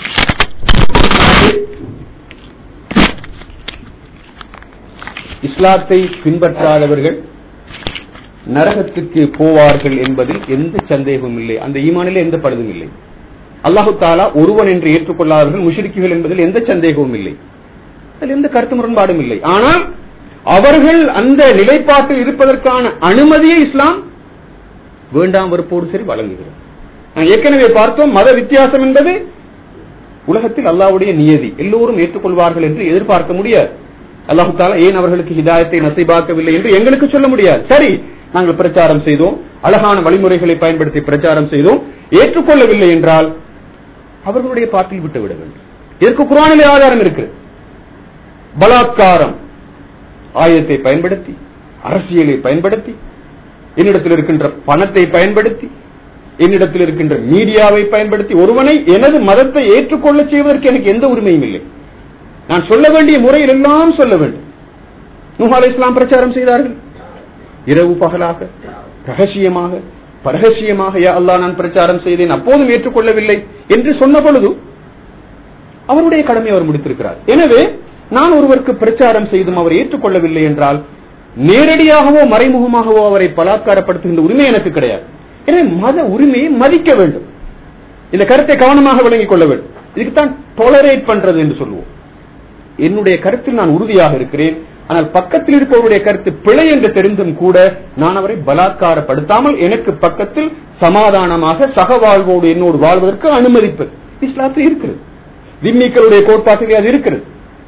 Speaker 1: இஸ்லாத்தை பின்பற்றாதவர்கள் நரகத்துக்கு போவார்கள் என்பதில் எந்த சந்தேகமும் இல்லை அந்த ஈமானிலே எந்த பழுதும் இல்லை அல்லாஹு தாலா ஒருவன் என்று ஏற்றுக்கொள்ளாதவர்கள் முஷிரிக்குகள் என்பதில் எந்த சந்தேகமும் இல்லை அதில் எந்த கருத்து முரண்பாடும் இல்லை ஆனால் அவர்கள் அந்த நிலைப்பாட்டில் இருப்பதற்கான அனுமதியை இஸ்லாம் வேண்டாம் வெறுப்போடு சரி வழங்குகிறது நான் ஏற்கனவே பார்த்தோம் மத வித்தியாசம் என்பது உலகத்தில் அல்லாஹ்வுடைய நியதி எல்லோரும் ஏற்றுக்கொள்வார்கள் என்று எதிர்பார்க்க முடியாது அல்லாஹு தாலா ஏன் அவர்களுக்கு ஹிதாயத்தை நசைபாக்கவில்லை என்று எங்களுக்கு சொல்ல முடியாது சரி நாங்கள் பிரச்சாரம் செய்தோம் அழகான வழிமுறைகளை பயன்படுத்தி பிரச்சாரம் செய்தோம் ஏற்றுக்கொள்ளவில்லை என்றால் அவர்களுடைய பாட்டில் விட்டு விட வேண்டும் இதற்கு குரானிலே ஆதாரம் இருக்கு பலாத்காரம் ஆயுதத்தை பயன்படுத்தி அரசியலை பயன்படுத்தி என்னிடத்தில் இருக்கின்ற பணத்தை பயன்படுத்தி என்னிடத்தில் இருக்கின்ற மீடியாவை பயன்படுத்தி ஒருவனை எனது மதத்தை ஏற்றுக்கொள்ள செய்வதற்கு எனக்கு எந்த உரிமையும் இல்லை நான் சொல்ல வேண்டிய முறையில் எல்லாம் சொல்ல வேண்டும் நூஹ் அலை இஸ்லாம் பிரச்சாரம் செய்தார்கள் இரவு பகலாக ரகசியமாக பரகசியமாக யா அல்லாஹ் நான் பிரச்சாரம் செய்தேன் அப்போதும் ஏற்றுக்கொள்ளவில்லை என்று சொன்ன பொழுது அவருடைய கடமை அவர் முடித்திருக்கிறார் எனவே நான் ஒருவருக்கு பிரச்சாரம் செய்தும் அவர் ஏற்றுக்கொள்ளவில்லை என்றால் நேரடியாகவோ மறைமுகமாகவோ அவரை பலாத்காரப்படுத்துகின்ற உரிமை எனக்கு கிடையாது எனவே மத உரிமையை மதிக்க வேண்டும் இந்த கருத்தை கவனமாக விளங்கிக் கொள்ள வேண்டும் இதுக்குத்தான் டொலரேட் பண்றது என்று சொல்லுவோம் என்னுடைய கருத்தில் நான் உறுதியாக இருக்கிறேன் ஆனால் பக்கத்தில் இருப்பவருடைய கருத்து பிழை என்று தெரிந்தும் கூட நான் அவரை பலாத்காரப்படுத்தாமல் எனக்கு பக்கத்தில் சமாதானமாக சகவாழ்வோடு என்னோடு வாழ்வதற்கு அனுமதிப்பது இஸ்லாத்தில் இருக்கிறது விம்மிக்களுடைய கோட்பாட்டிலே அது இருக்கிறது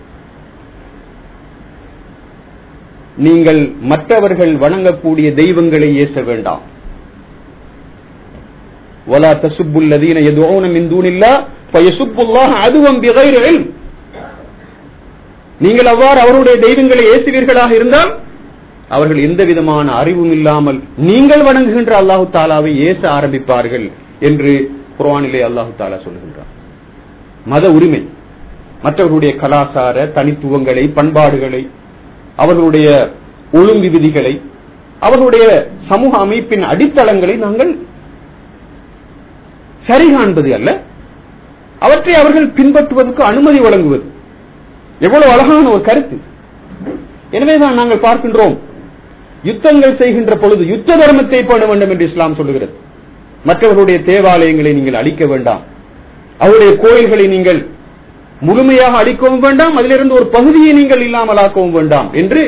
Speaker 1: நீங்கள் மற்றவர்கள் வணங்கக்கூடிய தெய்வங்களை ஏச வேண்டாம் ولا تسبوا الذين يدعون من دون الله فيسبوا الله عدوا بغير علم நீங்கள் அவ்வாறு அவருடைய தெய்வங்களை ஏசுவீர்களாக இருந்தால் அவர்கள் எந்த விதமான அறிவும் இல்லாமல் நீங்கள் வணங்குகின்ற அல்லாஹு தாலாவை ஏச ஆரம்பிப்பார்கள் என்று குர்ஆனிலே அல்லாஹு தாலா சொல்லுகின்றார் மத உரிமை மற்றவர்களுடைய கலாச்சார தனித்துவங்களை பண்பாடுகளை அவர்களுடைய ஒழுங்கு விதிகளை அவர்களுடைய சமூக அமைப்பின் அடித்தளங்களை நாங்கள் சரி காண்பது அல்ல அவற்றை அவர்கள் பின்பற்றுவதற்கு அனுமதி வழங்குவது எவ்வளவு அழகான ஒரு கருத்து எனவேதான் நாங்கள் பார்க்கின்றோம் யுத்தங்கள் செய்கின்ற பொழுது யுத்த தர்மத்தை பேண வேண்டும் என்று இஸ்லாம் சொல்லுகிறது மற்றவர்களுடைய தேவாலயங்களை நீங்கள் அழிக்க வேண்டாம் அவருடைய கோயில்களை நீங்கள் முழுமையாக அழிக்கவும் வேண்டாம் அதிலிருந்து ஒரு பகுதியை நீங்கள் இல்லாமலாக்கவும் வேண்டாம் என்று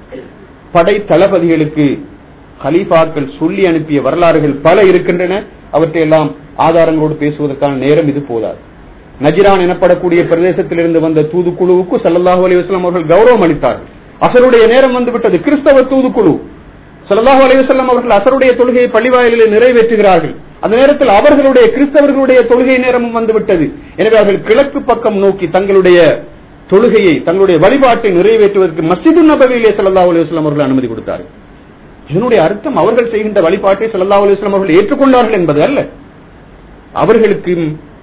Speaker 1: படை தளபதிகளுக்கு ஹலீஃபாக்கள் சொல்லி அனுப்பிய வரலாறுகள் பல இருக்கின்றன அவற்றையெல்லாம் ஆதாரங்களோடு பேசுவதற்கான நேரம் இது போதாது நஜிரான் எனப்படக்கூடிய பிரதேசத்திலிருந்து வந்த தூதுக்குழுவுக்கு சல்லல்லாஹு அலைஹி வஸல்லம் அவர்கள் கௌரவம் அளித்தார்கள் அசருடைய நேரம் வந்துவிட்டது கிறிஸ்தவ தூதுக்குழு சல்லல்லாஹு அலைஹி வஸல்லம் அவர்கள் அசருடைய தொழுகையை பள்ளிவாயிலில் நிறைவேற்றுகிறார்கள் அந்த நேரத்தில் அவர்களுடைய கிறிஸ்தவர்களுடைய தொழுகை நேரமும் வந்துவிட்டது எனவே அவர்கள் கிழக்கு பக்கம் நோக்கி தங்களுடைய தொழுகையை தங்களுடைய வழிபாட்டை நிறைவேற்றுவதற்கு மஸ்ஜிது நபவியிலே சல்லல்லாஹு அலைஹி வஸல்லம் அவர்கள் அனுமதி கொடுத்தார்கள் இதனுடைய அர்த்தம் அவர்கள் செய்கின்ற வழிபாட்டை சல்லல்லாஹு அலைஹி வஸல்லம் அவர்கள் ஏற்றுக்கொண்டார்கள் என்பது அல்ல அவர்களுக்கு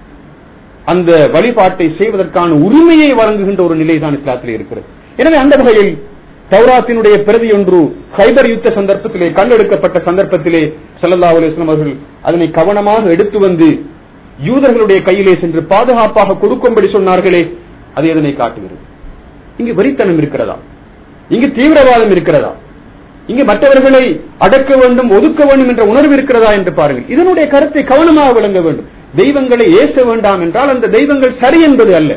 Speaker 1: அந்த வழிபாட்டை செய்வதற்கான உரிமையை வழங்குகின்ற ஒரு நிலை தான் இஸ்லாத்திலே இருக்கிறது எனவே அந்த வகையில் தௌராத்தினுடைய பிரதி ஒன்று ஹைபர் யுத்த சந்தர்ப்பத்திலே கண்டெடுக்கப்பட்ட சந்தர்ப்பத்திலே சல்லல்லாஹு அலைஹி வஸல்லம் அவர்கள் அதனை கவனமாக எடுத்து வந்து யூதர்களுடைய கையிலே சென்று பாதுகாப்பாக கொடுக்கும்படி சொன்னார்களே அது எதனை காட்டுகிறது இங்கு வெறித்தனம் இருக்கிறதா இங்கு தீவிரவாதம் இருக்கிறதா இங்கு மற்றவர்களை அடக்க வேண்டும் ஒதுக்க வேண்டும் என்ற உணர்வு இருக்கிறதா என்று பாருங்கள் இதனுடைய கருத்தை கவனமாக விளங்க வேண்டும் தெய்வங்களை ஏச வேண்டாம் என்றால் அந்த தெய்வங்கள் சரி என்பது அல்ல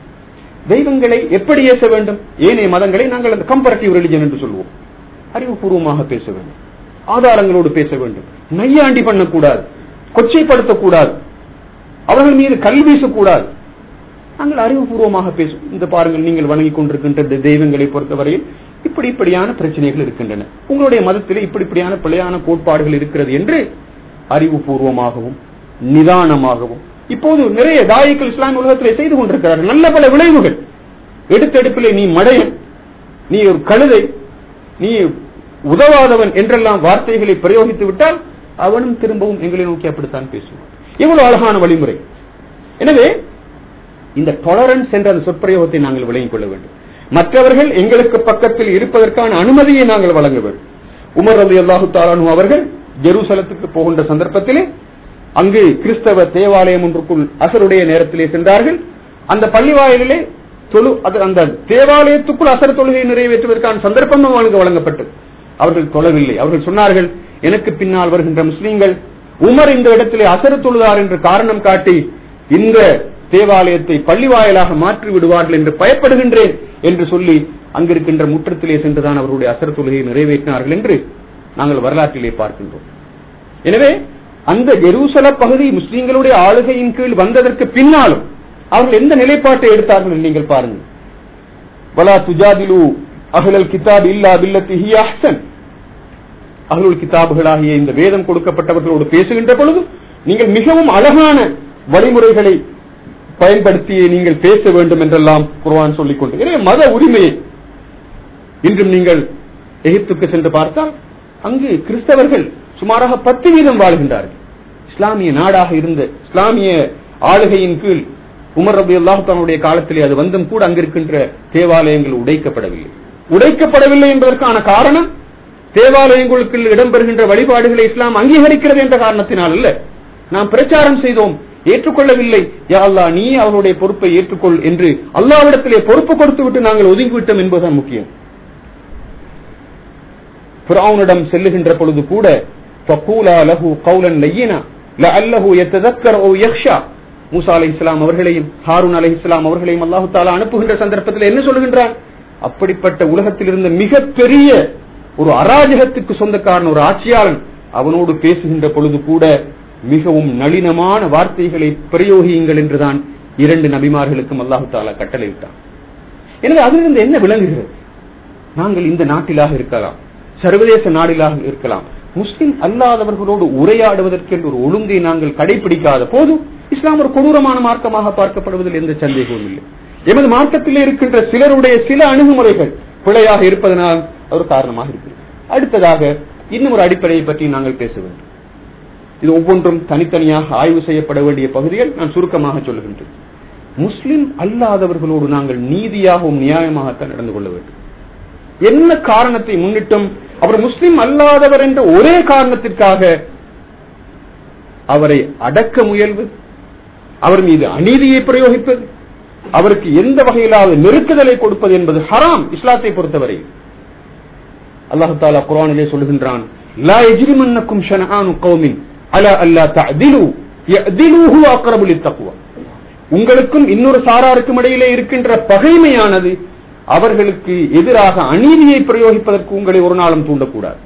Speaker 1: தெய்வங்களை எப்படி ஏச வேண்டும் ஏனைய மதங்களை நாங்கள் அந்த கம்பரட்டிவ் ரிலிஜன் என்று சொல்வோம் அறிவுபூர்வமாக பேச வேண்டும் ஆதாரங்களோடு பேச வேண்டும் நையாண்டி பண்ணக்கூடாது கொச்சைப்படுத்தக்கூடாது அவர்கள் மீது கல் வீசக்கூடாது நாங்கள் அறிவுபூர்வமாக பேசும் இந்த பாருங்கள் நீங்கள் வணங்கிக் கொண்டிருக்கின்ற இந்த தெய்வங்களை பொறுத்தவரையில் இப்படி இப்படியான பிரச்சனைகள் இருக்கின்றன உங்களுடைய மதத்திலே இப்படி இப்படியான பிழையான கோட்பாடுகள் இருக்கிறது என்று அறிவுபூர்வமாகவும் நிதானமாகவும் இப்போது நிறைய தாயிக்கள் இஸ்லாம் உலகத்திலே செய்து கொண்டிருக்கிறார்கள் நல்ல பல விளைவுகள் எடுத்தெடுப்பிலே நீ மடையன் நீ ஒரு கழுதை நீ உதவாதவன் என்றெல்லாம் வார்த்தைகளை பிரயோகித்து விட்டால் அவனும் திரும்பவும் எங்களை நோக்கி அப்படித்தான் பேசுவான் எவ்வளவு அழகான வழிமுறை எனவே இந்த டொலரன்ஸ் என்ற அந்த சொற்பிரயோகத்தை நாங்கள் விளங்கிக் கொள்ள வேண்டும் மற்றவர்கள் எங்களுக்கு பக்கத்தில் இருப்பதற்கான அனுமதியை நாங்கள் வழங்க வேண்டும் உமர் அலி அல்லாஹு தாலானு அவர்கள் ஜெருசலத்துக்கு போகின்ற சந்தர்ப்பத்திலே அங்கு கிறிஸ்தவ தேவாலயம் ஒன்றுக்குள் அசருடைய நேரத்திலே சென்றார்கள் அந்த பள்ளி வாயிலே தொழு அது அந்த தேவாலயத்துக்குள் அசர் தொழுகை நிறைவேற்றுவதற்கான சந்தர்ப்பம் அவர்களுக்கு வழங்கப்பட்டது அவர்கள் தொழவில்லை அவர்கள் சொன்னார்கள் எனக்கு பின்னால் வருகின்ற முஸ்லீம்கள் உமர் இந்த இடத்திலே அசர் தொழுதார் என்று காரணம் காட்டி இந்த தேவாலயத்தை பள்ளி வாயிலாக மாற்றி விடுவார்கள் என்று பயப்படுகின்றேன் என்று சொல்லி அங்கிருக்கின்ற முற்றத்திலே சென்றுதான் அவருடைய அசர் தொழுகையை நிறைவேற்றினார்கள் என்று நாங்கள் வரலாற்றிலே பார்க்கின்றோம் எனவே அந்த ஜெருசல பகுதி முஸ்லீம்களுடைய ஆளுகையின் கீழ் வந்ததற்கு பின்னாலும் அவர்கள் எந்த நிலைப்பாட்டை எடுத்தார்கள் நீங்கள் பாருங்கள் வலா துஜாதிலு அகலல் கிதாப் இல்லா பில்லத்தி ஹி அஹ்சன் அகலுல் கிதாபுகளாகிய இந்த வேதம் கொடுக்கப்பட்டவர்களோடு பேசுகின்ற பொழுது நீங்கள் மிகவும் அழகான வழிமுறைகளை பயன்படுத்தியே நீங்கள் பேச வேண்டும் என்றெல்லாம் குர்ஆன் சொல்லிக் கொண்டு எனவே மத உரிமையை இன்றும் நீங்கள் எகிப்துக்கு சென்று பார்த்தால் அங்கு கிறிஸ்தவர்கள் சுமாராக பத்து வீதம் வாழ்கின்றார்கள் இஸ்லாமிய நாடாக இருந்த இஸ்லாமிய ஆளுகையின் கீழ் உமர் ரபி அல்லாஹானுடைய காலத்திலே அது வந்தும் கூட அங்கிருக்கின்ற தேவாலயங்கள் உடைக்கப்படவில்லை உடைக்கப்படவில்லை என்பதற்கான காரணம் தேவாலயங்களுக்குள் இடம்பெறுகின்ற வழிபாடுகளை இஸ்லாம் அங்கீகரிக்கிறது என்ற காரணத்தினால் அல்ல நாம் பிரச்சாரம் செய்தோம் ஏற்றுக்கொள்ளவில்லை யா அல்லாஹ் நீ அவருடைய பொறுப்பை ஏற்றுக்கொள் என்று அல்லாவிடத்திலே பொறுப்பு கொடுத்து விட்டு நாங்கள் ஒதுங்கிவிட்டோம் என்பதுதான் முக்கியம் ஃபிரௌனிடம் செல்லுகின்ற பொழுது கூட ஃபகூலா லஹு கௌலன் லய்யினா லஅல்லஹு யத்ததக்கர் ஓ யக்ஷா மூசா அலைஹிஸ்ஸலாம் அவர்களையும் ஹாரூன் அலைஹிஸ்ஸலாம் அவர்களையும் அல்லாஹ் தஆலா அனுப்புகின்ற சந்தர்ப்பத்தில் என்ன சொல்லுகின்றான் அப்படிப்பட்ட உலகத்தில் இருந்த மிகப்பெரிய ஒரு அராஜகத்துக்கு சொந்தக்காரன் ஒரு ஆட்சியாளன் அவனோடு பேசுகின்ற பொழுது கூட மிகவும் நளினமான வார்த்தைகளை பிரயோகியுங்கள் என்றுதான் இரண்டு நபிமார்களுக்கும் அல்லாஹு தாலா கட்டளையிட்டான் எனவே அதிலிருந்து என்ன விளங்குகிறது நாங்கள் இந்த நாட்டிலாக இருக்கலாம் சர்வதேச நாடிலாக இருக்கலாம் முஸ்லிம் அல்லாதவர்களோடு உரையாடுவதற்கென்று ஒரு ஒழுங்கை நாங்கள் கடைபிடிக்காத போது இஸ்லாம் ஒரு கொடூரமான மார்க்கமாக பார்க்கப்படுவதில் எந்த சந்தேகமும் இல்லை எமது மார்க்கத்திலே இருக்கின்ற சிலருடைய சில அணுகுமுறைகள் பிழையாக இருப்பதனால் அது ஒரு காரணமாக இருக்கிறது அடுத்ததாக இன்னும் ஒரு அடிப்படையை பற்றி நாங்கள் பேச வேண்டும் இது ஒவ்வொன்றும் தனித்தனியாக ஆய்வு செய்யப்பட வேண்டிய பகுதிகள் நான் சுருக்கமாக சொல்லுகின்றேன் முஸ்லிம் அல்லாதவர்களோடு நாங்கள் நீதியாகவும் நியாயமாகத்தான் நடந்து கொள்ள வேண்டும் என்ன காரணத்தை முன்னிட்டும் அவர் முஸ்லிம் அல்லாதவர் என்ற ஒரே காரணத்திற்காக அவரை அடக்க முயல்வது அவர் மீது அநீதியை பிரயோகிப்பது அவருக்கு எந்த வகையிலாவது நெருக்குதலை கொடுப்பது என்பது ஹராம் இஸ்லாத்தை பொறுத்தவரை அல்லாஹு தாலா குரானிலே சொல்லுகின்றான் லா எஜிரிமன்னக்கும் ஷனஆனு கௌமின் அலா அல்லா தஅதிலு யஅதிலு ஹுவ அக்ரபு லித்தக்வா உங்களுக்கும் இன்னொரு சாராருக்கும் இடையிலே இருக்கின்ற பகைமையானது அவர்களுக்கு எதிராக அநீதியை பிரயோகிப்பதற்கு உங்களை ஒரு நாளும் தூண்டக்கூடாது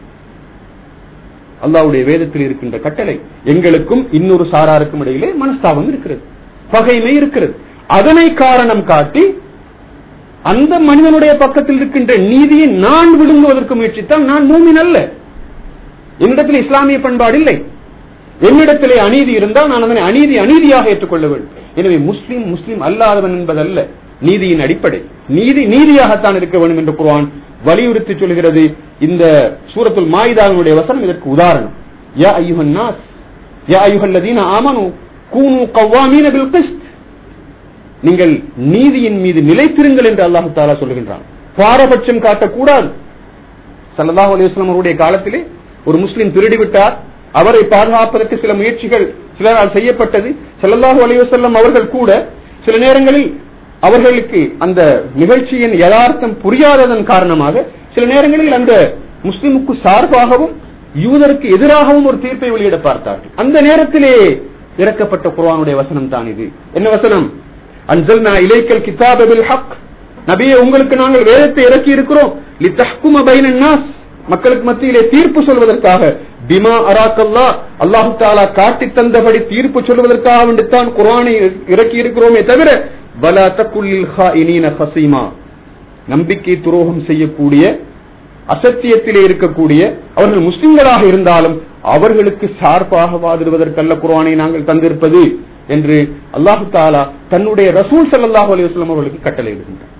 Speaker 1: அல்லாவுடைய வேதத்தில் இருக்கின்ற கட்டளை எங்களுக்கும் இன்னொரு சாராருக்கும் இடையிலே மனஸ்தாபம் இருக்கிறது பகைமை இருக்கிறது அதனை காரணம் காட்டி அந்த மனிதனுடைய பக்கத்தில் இருக்கின்ற நீதியை நான் விழுங்குவதற்கு முயற்சித்தால் நான் மூமின் அல்ல என்னிடத்தில் இஸ்லாமிய பண்பாடு இல்லை என்னிடத்திலே அநீதி இருந்தால் நான் அதனை அநீதி அநீதியாக ஏற்றுக்கொள்ள வேண்டும் எனவே முஸ்லீம் முஸ்லீம் அல்லாதவன் என்பதல்ல நீதியின் அடிப்படை நீதி நீதியாகத்தான் இருக்க வேண்டும் என்று குர்ஆன் வலியுறுத்தி சொல்கிறது இந்த சூரத்துல் மாயிதாவினுடைய வசனம் இதற்கு உதாரணம் யா ஐயுஹன் நாஸ் யா ஐயுஹல்லதீன ஆமனு கூனு கவ்வாமீன பில் கிஸ்த் நீங்கள் நீதியின் மீது நிலைத்திருங்கள் என்று அல்லாஹு தாலா சொல்லுகின்றான் பாரபட்சம் காட்டக்கூடாது சல்லல்லாஹு அலைஹி வஸல்லம் அவருடைய காலத்திலே ஒரு முஸ்லிம் திருடிவிட்டார் அவரை பாதுகாப்பதற்கு சில முயற்சிகள் சிலரால் செய்யப்பட்டது சல்லல்லாஹு அலைஹி வஸல்லம் அவர்கள் கூட சில நேரங்களில் அவர்களுக்கு அந்த நிகழ்ச்சியின் யதார்த்தம் புரியாததன் காரணமாக சில நேரங்களில் அந்த முஸ்லிமுக்கு சார்பாகவும் யூதருக்கு எதிராகவும் ஒரு தீர்ப்பை வெளியிட பார்த்தார்கள் அந்த நேரத்திலே இறக்கப்பட்ட குர்ஆனுடைய வசனம் தான் இது என்ன வசனம் அன்சல்னா இலைக்கல் கிதாப பில் ஹக் நபியே உங்களுக்கு நாங்கள் வேதத்தை இறக்கி இருக்கிறோம் லித்தஹ்கும பைனன் நாஸ் மக்களுக்கு மத்தியிலே தீர்ப்பு சொல்வதற்காக பிமா அராக்கல்லா அல்லாஹு தாலா காட்டி தந்தபடி தீர்ப்பு சொல்வதற்காக வேண்டித்தான் குர்ஆனை இறக்கி இருக்கிறோமே தவிர வலா தக்குல்லில் ஹாயினீன ஹசீமா நம்பிக்கை துரோகம் செய்யக்கூடிய அசத்தியத்திலே இருக்கக்கூடிய அவர்கள் முஸ்லிம்களாக இருந்தாலும் அவர்களுக்கு சார்பாக வாதிடுவதற்கல்ல குர்ஆனை நாங்கள் தந்திருப்பது என்று அல்லாஹு தாலா தன்னுடைய ரசூல் ஸல்லல்லாஹு அலைஹி வஸல்லம் அவர்களுக்கு கட்டளையிடுகின்றார்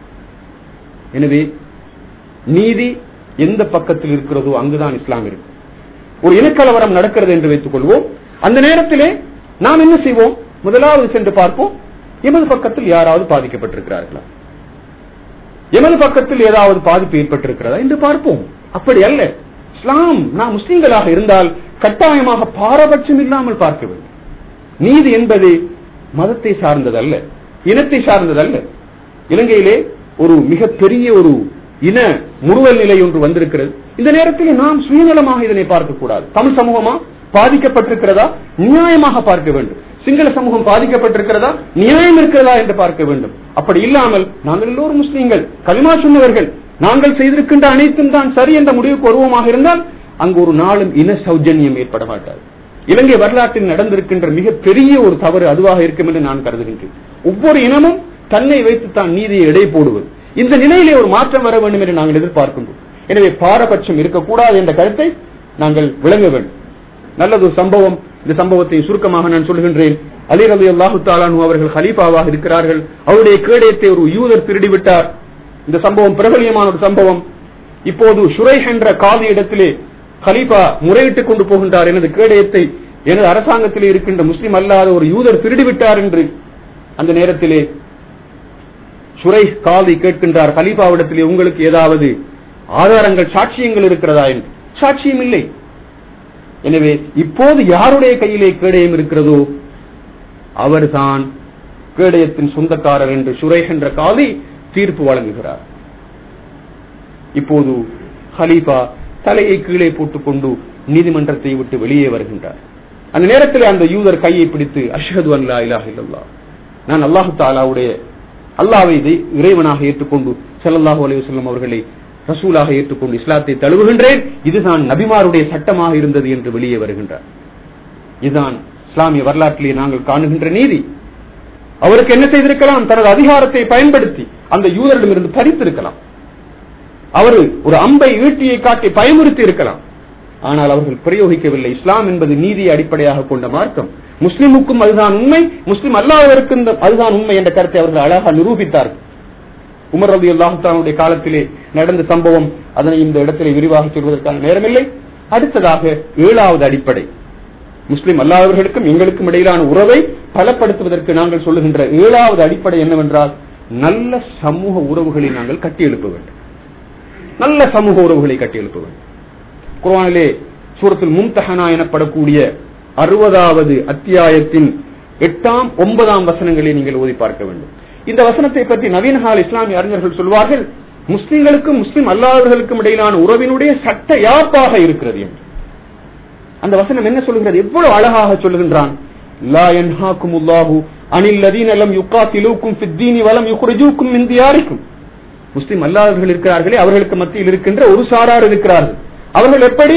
Speaker 1: எனவே நீதி எந்த பக்கத்தில் இருக்கிறதோ அங்குதான் இஸ்லாம் இருக்கு ஒரு இனக்கலவரம் நடக்கிறது என்று வைத்துக் கொள்வோம் அந்த நேரத்திலே நாம் என்ன செய்வோம் முதலாவது சென்று பார்ப்போம் எமது பக்கத்தில் யாராவது பாதிக்கப்பட்டிருக்கிறார்களா எமது பக்கத்தில் ஏதாவது பாதிப்பு ஏற்பட்டிருக்கிறதா என்று பார்ப்போம் அப்படி அல்ல இஸ்லாம் நாம் முஸ்லிம்களாக இருந்தால் கட்டாயமாக பாரபட்சம் இல்லாமல் பார்க்க வேண்டும் நீதி என்பது மதத்தை சார்ந்ததல்ல இனத்தை சார்ந்ததல்ல இலங்கையிலே ஒரு மிகப்பெரிய ஒரு இன முறுவல் நிலை ஒன்று வந்திருக்கிறது இந்த நேரத்தில் நாம் சுயநலமாக இதனை பார்க்க கூடாது தமிழ் சமூகமா பாதிக்கப்பட்டிருக்கிறதா நியாயமாக பார்க்க வேண்டும் சிங்கள சமூகம் பாதிக்கப்பட்டிருக்கிறதா நியாயம் இருக்கிறதா என்று பார்க்க வேண்டும் அப்படி இல்லாமல் நாங்கள் எல்லோரும் முஸ்லீம்கள் களிமா சொன்னவர்கள் நாங்கள் செய்திருக்கின்ற அனைத்தும் தான் சரி என்ற முடிவுக்கு வருவோமாக இருந்தால் அங்கு ஒரு நாளும் இன சௌஜன்யம் ஏற்பட மாட்டாது இலங்கை வரலாற்றில் நடந்திருக்கின்ற மிக பெரிய ஒரு தவறு அதுவாக இருக்கும் என்று நான் கருதுகின்றேன் ஒவ்வொரு இனமும் தன்னை வைத்து தான் நீதியை எடை போடுவது இந்த நிலையிலே ஒரு மாற்றம் வர வேண்டும் என்று நாங்கள் எதிர்பார்க்கின்றோம் எனவே பாரபட்சம் இருக்கக்கூடாது என்ற கருத்தை நாங்கள் விளங்க வேண்டும் நல்லது ஒரு சம்பவம் இந்த சம்பவத்தை சுருக்கமாக நான் சொல்கின்றேன் அலி ரவி அல்லாஹு தாலானு அவர்கள் ஹலீஃபாவாக இருக்கிறார்கள் அவருடைய கேடயத்தை ஒரு யூதர் திருடி விட்டார் இந்த சம்பவம் பிரபலியமான ஒரு சம்பவம் இப்போது ஷுரைஹ் என்ற காதி இடத்திலே ஹலீஃபா முறையிட்டுக் கொண்டு போகின்றார் எனது கேடயத்தை எனது அரசாங்கத்திலே இருக்கின்ற முஸ்லிம் அல்லாத ஒரு யூதர் திருடி விட்டார் என்று அந்த நேரத்திலே சுரை காதி கேட்கின்றார் ஹலீஃபாவிடத்திலே உங்களுக்கு ஏதாவது ஆதாரங்கள் சாட்சியங்கள் இருக்கிறதா என்று சாட்சியம் இல்லை எனவே இப்போது யாருடைய கையிலே கேடயம் இருக்கிறதோ அவர்தான் கேடயத்தின் சொந்தக்காரர் என்று சுரை என்ற காதி தீர்ப்பு வழங்குகிறார் இப்போது ஹலீஃபா தலையை கீழே போட்டுக்கொண்டு நீதிமன்றத்தை விட்டு வெளியே வருகின்றார் அந்த நேரத்தில் அந்த யூதர் கையை பிடித்து அஷ்ஹது அல்லா இலாஹ இல்லல்லா நான் அல்லாஹு தாலாவுடைய அல்லாவை இதை- இறைவனாக ஏற்றுக்கொண்டு ஸல்லல்லாஹு அலைஹி வஸல்லம் அவர்களை ரசூலாக ஏற்றுக்கொண்டு இஸ்லாத்தை தழுவுகின்றேன் இதுதான் நபிமாருடைய சட்டமாக இருந்தது என்று வெளியே வருகின்றார் இதுதான் இஸ்லாமிய வரலாற்றிலே நாங்கள் காணுகின்ற நீதி அவருக்கு என்ன செய்திருக்கலாம் தனது அதிகாரத்தை பயன்படுத்தி அந்த யூதரிடமிருந்து பறித்திருக்கலாம் அவர் ஒரு அம்பை ஈட்டியை காட்டி பயமுறுத்தி இருக்கலாம் ஆனால் அவர்கள் பிரயோகிக்கவில்லை இஸ்லாம் என்பது நீதியை அடிப்படையாக கொண்ட மார்க்கம் முஸ்லிமுக்கும் அதுதான் உண்மை முஸ்லிம் அல்லாதவருக்கும் இந்த- அதுதான் உண்மை என்ற கருத்தை அவர்கள் அழகாக நிரூபித்தார்கள் உமர் ரவி அல்லாஹானுடைய காலத்திலே நடந்த சம்பவம் அதனை இந்த இடத்திலே விரிவாக சொல்வதற்கான நேரமில்லை அடுத்ததாக ஏழாவது அடிப்படை முஸ்லிம் அல்லாதவர்களுக்கும் எங்களுக்கும் இடையிலான உறவை பலப்படுத்துவதற்கு நாங்கள் சொல்லுகின்ற ஏழாவது அடிப்படை என்னவென்றால் நல்ல சமூக உறவுகளை நாங்கள் கட்டியெழுப்ப வேண்டும் நல்ல சமூக உறவுகளை கட்டியெழுப்ப வேண்டும் குர்ஆனிலே சூரத்துல் மும்தஹனா எனப்படக்கூடிய அறுபதாவது அத்தியாயத்தின் எட்டாம் ஒன்பதாம் வசனங்களை நீங்கள் ஓதி பார்க்க வேண்டும் இந்த வசனத்தை பற்றி நவீன கால இஸ்லாமிய அறிஞர்கள் சொல்வார்கள் முஸ்லிம்களுக்கும் முஸ்லிம் அல்லாதவர்களுக்கும் இடையிலான உறவினுடைய சட்ட யாப்பாக இருக்கிறது என்று அந்த வசனம் என்ன சொல்லுகிறது எவ்வளவு அழகாக சொல்லுகின்றான் லா யன்ஹாக்குமுல்லாஹு அனில் லதீன லம் யுகாத்திலூக்கும் ஃபித் தீனி வலம் யுக்ரிஜூக்கும் மின் தியாரிக்கும் முஸ்லிம் அல்லாதவர்கள் இருக்கிறார்களே அவர்களுக்கு மத்தியில் இருக்கின்ற ஒரு சாரார் இருக்கிறார்கள் அவர்கள் எப்படி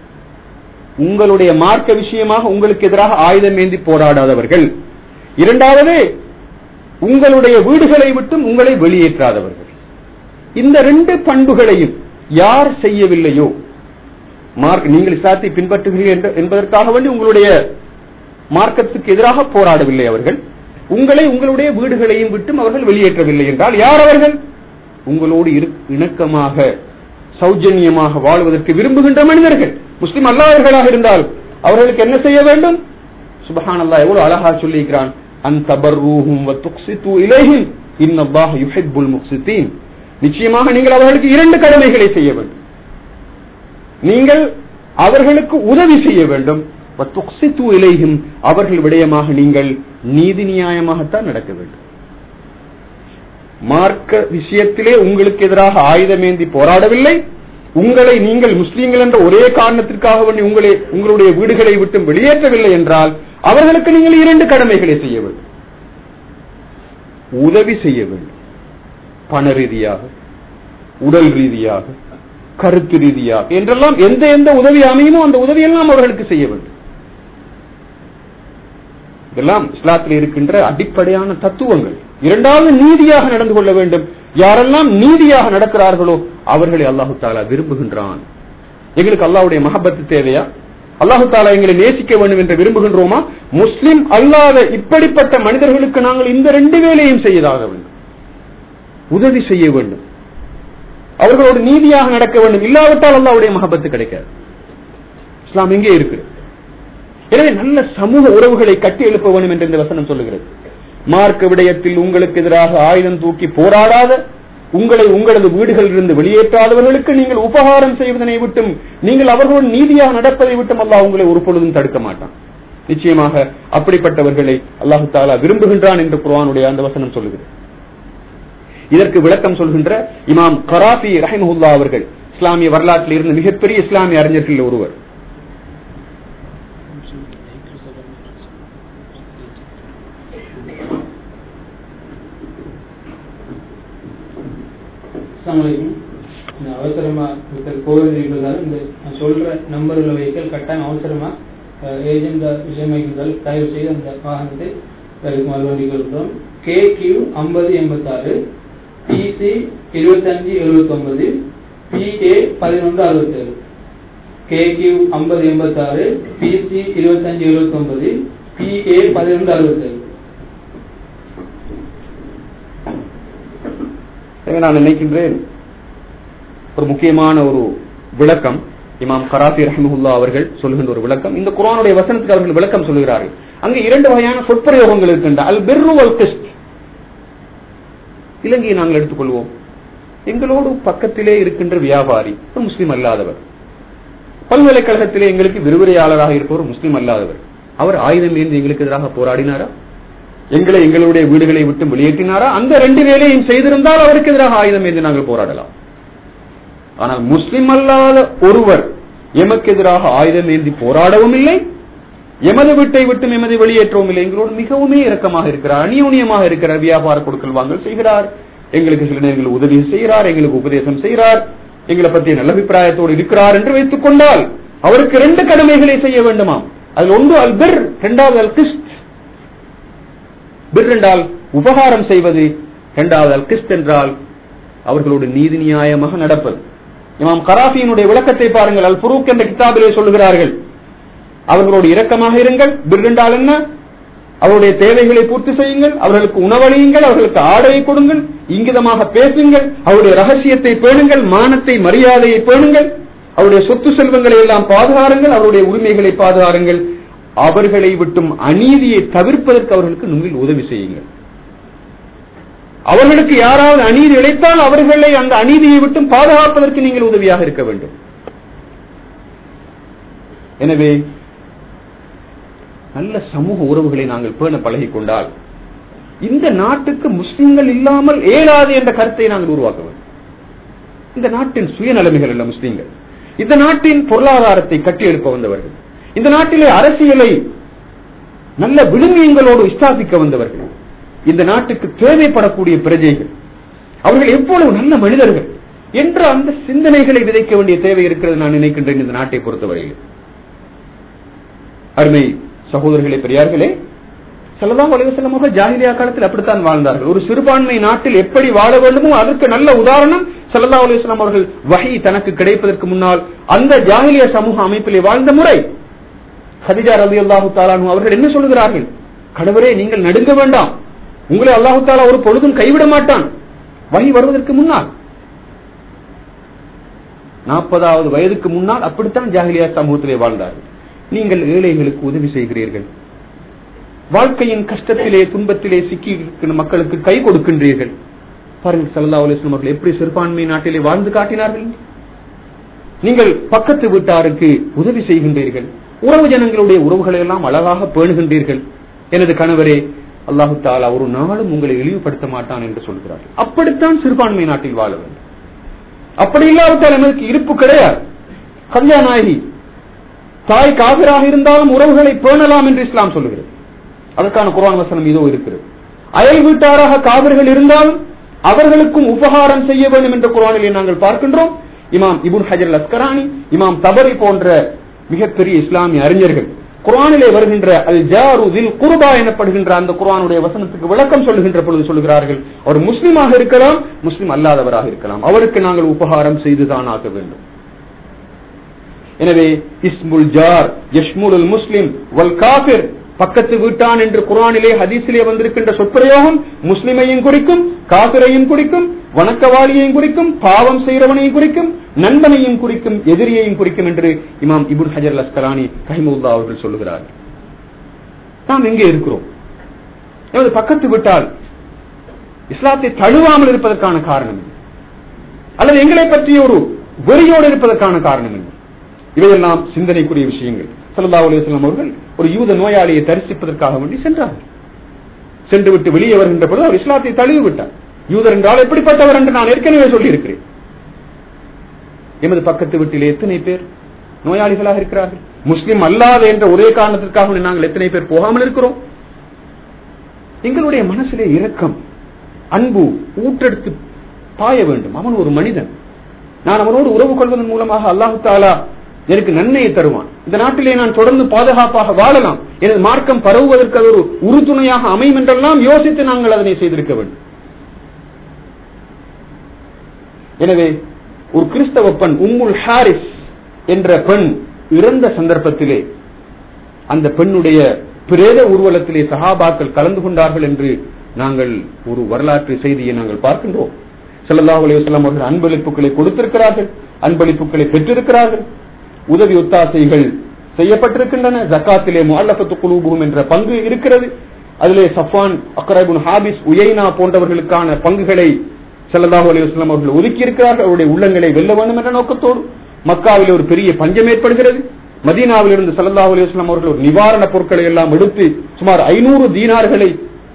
Speaker 1: உங்களுடைய மார்க்க விஷயமாக உங்களுக்கு எதிராக ஆயுதம் ஏந்தி போராடாதவர்கள் இரண்டாவது உங்களுடைய வீடுகளை விட்டும் உங்களை வெளியேற்றாதவர்கள் இந்த ரெண்டு பண்புகளையும் யார் செய்யவில்லையோ மார்க் நீங்கள் இஸ்லாத்தை பின்பற்றுகிறீர்கள் என்ற- என்பதற்காக வேண்டி உங்களுடைய மார்க்கத்துக்கு எதிராக போராடவில்லை அவர்கள் உங்களை உங்களுடைய வீடுகளையும் விட்டும் அவர்கள் வெளியேற்றவில்லை என்றால் யார் அவர்கள் உங்களோடு இரு- இணக்கமாக சௌஜன்யமாக வாழ்வதற்கு விரும்புகின்ற மனிதர்கள் முஸ்லிம் அல்லாதவர்களாக இருந்தால் அவர்களுக்கு என்ன செய்ய வேண்டும் சுபஹான் அல்லாஹ் எவ்வளவு அழகா சொல்லியிருக்கிறான் அன் தபர்ரூஹும் வ துக்ஸிது இலைஹிம் இன்னல்லாஹ் யுஹிப்புல் முக்ஸிதீன் நிச்சயமாக நீங்கள் அவர்களுக்கு இரண்டு கடமைகளை செய்ய வேண்டும் நீங்கள் அவர்களுக்கு உதவி செய்ய வேண்டும் வ துக்ஸிது இலைஹிம் அவர்கள் விடயமாக நீங்கள் நீதி நியாயமாகத்தான் நடக்க வேண்டும் மார்க்க விஷயத்திலே உங்களுக்கு எதிராக ஆயுதமேந்தி போராடவில்லை உங்களை நீங்கள் முஸ்லீம்கள் என்ற ஒரே காரணத்திற்காக வேண்டி உங்களை உங்களுடைய வீடுகளை விட்டு வெளியேற்றவில்லை என்றால் அவர்களுக்கு நீங்கள் இரண்டு கடமைகளை செய்ய வேண்டும் உதவி செய்ய வேண்டும் பண ரீதியாக உடல் ரீதியாக கருத்து ரீதியாக என்றெல்லாம் எந்த எந்த உதவி அமையுமோ அந்த உதவியெல்லாம் அவர்களுக்கு செய்ய வேண்டும் இதெல்லாம் இஸ்லாத்தில் இருக்கின்ற அடிப்படையான தத்துவங்கள் இரண்டாவது நீதியாக நடந்து கொள்ள வேண்டும் யாரெல்லாம் நீதியாக நடக்கிறார்களோ அவர்களை அல்லாஹு தாலா விரும்புகின்றான் எங்களுக்கு அல்லாஹ்வுடைய மஹபத்து தேவையா அல்லாஹு தாலா எங்களை நேசிக்க வேண்டும் என்று விரும்புகின்றோமா முஸ்லிம் அல்லாத இப்படிப்பட்ட மனிதர்களுக்கு நாங்கள் இந்த ரெண்டு வேலையும் செய்யதாக வேண்டும் உதவி செய்ய வேண்டும் அவர்களோடு நீதியாக நடக்க வேண்டும் இல்லாவிட்டால் அல்லாஹ்வுடைய மஹபத்து கிடைக்காது இஸ்லாம் எங்கே இருக்கு எனவே நல்ல சமூக உறவுகளை கட்டி எழுப்ப வேண்டும் என்று இந்த வசனம் சொல்லுகிறது மார்க்க விடயத்தில் உங்களுக்கு எதிராக ஆயுதம் தூக்கி போராடாத உங்களை உங்களது வீடுகளிலிருந்து வெளியேற்றாதவர்களுக்கு நீங்கள் உபகாரம் செய்வதனை விட்டும் நீங்கள் அவர்களோடு நீதியாக நடப்பதை விட்டும் அல்லாஹ் உங்களை ஒரு பொழுதும் தடுக்க மாட்டான் நிச்சயமாக அப்படிப்பட்டவர்களை அல்லாஹு தாலா விரும்புகின்றான் என்று குர்ஆனுடைய அந்த வசனம் சொல்லுகிறது இதற்கு விளக்கம் சொல்கின்ற இமாம் கராபி ரஹிமஹுல்லா அவர்கள் இஸ்லாமிய வரலாற்றில் இருந்து மிகப்பெரிய இஸ்லாமிய அறிஞர்களில் ஒருவர்
Speaker 2: அஸ்ஸலாமு அலைக்கும் நான் அவசரமா ஒருத்தர் போக வேண்டியிருந்தாலும் இந்த நான் சொல்ற நம்பர் உள்ள வெஹிக்கல் கட்டாயம் அவசரமா ஏஜென்ட் விஷயமாயிருந்தால் தயவு செய்து அந்த வாகனத்தை தடுக்குமாறு வேண்டிக் கொள்கிறோம் கே கியூ ஐம்பது எண்பத்தாறு பிசி இருபத்தஞ்சு எழுபத்தொன்பது பிஏ பதினொன்று அறுபத்தேழு கே கியூ ஐம்பது எண்பத்தாறு பிசி இருபத்தஞ்சு எழுபத்தொன்பது பிஏ பதினொன்று அறுபத்தேழு
Speaker 1: எனவே நான் நினைக்கின்றேன் ஒரு முக்கியமான ஒரு விளக்கம் இமாம் கராஃபி ரஹிமஹுல்லா அவர்கள் சொல்லுகின்ற ஒரு விளக்கம் இந்த குர்ஆனுடைய வசனத்துக்கு அவர்கள் விளக்கம் சொல்லுகிறார்கள் அங்கு இரண்டு வகையான சொற்பிரயோகங்கள் இருக்கின்ற அல் பிர்ரு வல் கிஸ்ட் இலங்கையை நாங்கள் எடுத்துக்கொள்வோம் எங்களோடு பக்கத்திலே இருக்கின்ற வியாபாரி ஒரு முஸ்லீம் அல்லாதவர் பல்கலைக்கழகத்திலே எங்களுக்கு விரிவுரையாளராக இருப்பவர் முஸ்லீம் அல்லாதவர் அவர் ஆயுதம் ஏந்தி எங்களுக்கு எதிராக போராடினாரா எங்களை எங்களுடைய வீடுகளை விட்டு வெளியேற்றினாரா அந்த ரெண்டு வேலையும் செய்திருந்தால் அவருக்கு எதிராக ஆயுதம் ஏந்தி நாங்கள் போராடலாம் ஆனால் முஸ்லிம் அல்லாத ஒருவர் எமக்கு எதிராக ஆயுதம் ஏந்தி போராடவும் இல்லை எமது வீட்டை விட்டும் எமது வெளியேற்றவும் இல்லை எங்களோடு மிகவும் இரக்கமாக இருக்கிறார் அநியோனியமாக இருக்கிறார் வியாபார கொடுக்கல் வாங்கல் செய்கிறார் எங்களுக்கு சில நேரங்களில் உதவி செய்கிறார் எங்களுக்கு உபதேசம் செய்கிறார் எங்களை பற்றிய நல்ல அபிப்பிராயத்தோடு இருக்கிறார் என்று வைத்துக் கொண்டால் அவருக்கு ரெண்டு கடமைகளை செய்ய வேண்டுமாம் அதில் ஒன்று அல் பிர் இரண்டாவது அல் கிஸ்ட் பிர் என்றால் உபகாரம் செய்வது இரண்டாவது அல் கிஸ்ட் என்றால் அவர்களோடு நீதி நியாயமாக நடப்பது இமாம் கராஃபியினுடைய விளக்கத்தை பாருங்கள் அல் ஃபுரூக் என்ற கிதாபிலே சொல்லுகிறார்கள் அவர்களோடு இரக்கமாக இருங்கள் பிர் என்றால் என்ன அவருடைய தேவைகளை பூர்த்தி செய்யுங்கள் அவர்களுக்கு உணவளியுங்கள் அவர்களுக்கு ஆடையை கொடுங்கள் இங்கிதமாக பேசுங்கள் அவருடைய ரகசியத்தை பேணுங்கள் மானத்தை மரியாதையை பேணுங்கள் அவருடைய சொத்து செல்வங்களை எல்லாம் பாதுகாருங்கள் அவருடைய உரிமைகளை பாதுகாருங்கள் அவர்களை விட்டும் அநீதியை தவிர்ப்பதற்கு அவர்களுக்கு நுங்கில் உதவி செய்யுங்கள் அவர்களுக்கு யாராவது அநீதி இழைத்தால் அவர்களை அந்த அநீதியை விட்டும் பாதுகாப்பதற்கு நீங்கள் உதவியாக இருக்க வேண்டும் எனவே நல்ல சமூக உறவுகளை நாங்கள் பேண பழகிக் கொண்டால் இந்த நாட்டுக்கு முஸ்லிம்கள் இல்லாமல் ஏறாது என்ற கருத்தை நாங்கள் உருவாக்க வேண்டும் இந்த நாட்டின் சுயநலமைகள் அல்ல முஸ்லிம்கள் இந்த நாட்டின் பொருளாதாரத்தை கட்டியெழுப்ப வந்தவர்கள் இந்த நாட்டிலே அரசியலை நல்ல விழுமியங்களோடு ஸ்தாபிக்க வந்தவர்கள் இந்த நாட்டுக்கு தேவைப்படக்கூடிய பிரஜைகள் அவர்கள் எவ்வளவு நல்ல மனிதர்கள் என்ற அந்த சிந்தனைகளை விதைக்க வேண்டிய தேவை இருக்கிறது நான் நினைக்கின்றேன் இந்த நாட்டை பொறுத்தவரையில் அருமை சகோதரர்களே பெரியார்களே செல்லதாம் வலிவசலமாக ஜாகிலியா காலத்தில் அப்படித்தான் வாழ்ந்தார்கள் ஒரு சிறுபான்மை நாட்டில் எப்படி வாழ வேண்டுமோ அதற்கு நல்ல உதாரணம் சல்லா அலிஸ்லாம் அவர்கள் வகை தனக்கு கிடைப்பதற்கு முன்னால் அந்த ஜாகிலிய சமூக அமைப்பிலே வாழ்ந்த முறை ஹதிஜா ரவி அல்லாஹு தாலானு அவர்கள் என்ன சொல்லுகிறார்கள் கடவுளே நீங்கள் நடுங்க வேண்டாம் உங்களை அல்லாஹு தாலா ஒரு பொழுதும் கைவிட மாட்டான் வகை வருவதற்கு முன்னால் நாற்பதாவது வயதுக்கு முன்னால் அப்படித்தான் ஜாகிலியா சமூகத்திலே வாழ்ந்தார்கள் நீங்கள் ஏழைகளுக்கு உதவி செய்கிறீர்கள் வாழ்க்கையின் கஷ்டத்திலே துன்பத்திலே சிக்கி இருக்கிற மக்களுக்கு கை கொடுக்கின்றீர்கள் பாருங்கள் சல்லா அலிஸ்லாம் அவர்கள் எப்படி சிறுபான்மை நாட்டிலே வாழ்ந்து காட்டினார்கள் நீங்கள் பக்கத்து வீட்டாருக்கு உதவி செய்கின்றீர்கள் உறவு ஜனங்களுடைய உறவுகளை எல்லாம் அழகாக பேணுகின்றீர்கள் எனது கணவரே அல்லாஹு தாலா ஒரு நாளும் உங்களை இழிவுபடுத்த மாட்டான் என்று சொல்கிறார்கள் அப்படித்தான் சிறுபான்மை நாட்டில் வாழ வேண்டும் அப்படி இல்லாவிட்டால் எமக்கு இருப்பு கிடையாது கல்யாணாகி தாய் காவிராக இருந்தாலும் உறவுகளை பேணலாம் என்று இஸ்லாம் சொல்லுகிறது அதற்கான குரான் வசனம் இதோ இருக்கிறது அயல் வீட்டாராக காவிர்கள் இருந்தாலும் அவர்களுக்கும் உபகாரம் செய்ய வேண்டும் என்ற குரானிலே நாங்கள் பார்க்கின்றோம் இமாம் இபுன் ஹஜர் அஸ்கரானி இமாம் தபரி போன்ற மிகப்பெரிய இஸ்லாமிய அறிஞர்கள் குரானிலே வருகின்ற அல் ஜாரு தில் குருபா எனப்படுகின்ற அந்த குரானுடைய வசனத்துக்கு விளக்கம் சொல்லுகின்ற பொழுது சொல்லுகிறார்கள் அவர் முஸ்லீமாக இருக்கலாம் முஸ்லீம் அல்லாதவராக இருக்கலாம் அவருக்கு நாங்கள் உபகாரம் செய்துதான் ஆக வேண்டும் எனவே இஸ்முல் ஜார் யஷ்முல் முஸ்லிம் வல் காபிர் பக்கத்து வீட்டான் என்று குரானிலே ஹதீஸிலே வந்திருக்கின்ற சொற்பிரயோகம் முஸ்லிமையும் குறிக்கும் காபிரையும் குறிக்கும் வணக்கவாளியையும் குறிக்கும் பாவம் செய்கிறவனையும் குறிக்கும் நண்பனையும் குறிக்கும் எதிரியையும் குறிக்கும் என்று இமாம் இபுல் ஹஜர் அஸ்கலானி ரஹிமுல்லா அவர்கள் சொல்லுகிறார்கள் நாம் எங்கே இருக்கிறோம் எமது பக்கத்து விட்டால் இஸ்லாத்தை தழுவாமல் இருப்பதற்கான காரணம் என்ன? அல்லது எங்களை பற்றிய ஒரு வெறியோடு இருப்பதற்கான காரணம் என்ன இவையெல்லாம் சிந்தனைக்குரிய விஷயங்கள் சல்லா அலுவலாம் அவர்கள் ஒரு யூத நோயாளியை தரிசிப்பதற்காக வேண்டி சென்றார்கள் சென்று விட்டு வெளியே வருகின்ற பொழுது அவர் இஸ்லாத்தை தழுவி விட்டார் யூதர் என்றால் எப்படிப்பட்டவர் என்று நான் ஏற்கனவே சொல்லியிருக்கிறேன் எமது பக்கத்து வீட்டில் எத்தனை பேர் நோயாளிகளாக இருக்கிறார்கள் முஸ்லிம் அல்லாத என்ற ஒரே காரணத்திற்காக நாங்கள் எத்தனை பேர் போகாமல் இருக்கிறோம் எங்களுடைய மனசிலே இரக்கம் அன்பு ஊற்றெடுத்து பாய வேண்டும் அவன் ஒரு மனிதன் நான் அவனோடு உறவு கொள்வதன் மூலமாக அல்லாஹு தாலா எனக்கு நன்மையை தருவான் இந்த நாட்டிலே நான் தொடர்ந்து பாதுகாப்பாக வாழலாம் எனது மார்க்கம் பரவுவதற்கு அது ஒரு உறுதுணையாக அமையும் என்றெல்லாம் யோசித்து நாங்கள் அதனை செய்திருக்க வேண்டும் எனவே ஒரு கிறிஸ்தவ பெண் உம்முல் ஹாரிஸ் என்ற பெண் இறந்த சந்தர்ப்பத்திலே அந்த பெண்ணுடைய பிரேத ஊர்வலத்திலே சஹாபாக்கள் கலந்து கொண்டார்கள் என்று நாங்கள் ஒரு வரலாற்று செய்தியை நாங்கள் பார்க்கின்றோம் ஸல்லல்லாஹு அலைஹி வஸல்லம் அவர்கள் அன்பளிப்புகளை கொடுத்திருக்கிறார்கள் அன்பளிப்புகளை பெற்றிருக்கிறார்கள் உதவி ஒத்தாசைகள் செய்யப்பட்டிருக்கின்றன ஜக்காத்திலே முஅல்லஃபத்து குலூபுஹும் என்ற பங்கு இருக்கிறது அதிலே சஃபான் அக்ரபுன் ஹாபிஸ் உயைனா போன்றவர்களுக்கான பங்குகளை ஸல்லல்லாஹு அலைஹி வஸல்லம் அவர்கள் ஒதுக்கி இருக்கிறார்கள் அவருடைய உள்ளங்களை வெல்ல வேண்டும் என்ற நோக்கத்தோடு மக்காவில் ஒரு பெரிய பஞ்சம் ஏற்படுகிறது மதீனாவில் இருந்து ஸல்லல்லாஹு அலைஹி வஸல்லம் அவர்கள் ஒரு நிவாரணப் பொருட்களை எல்லாம் எடுத்து சுமார் ஐநூறு தீனார்களை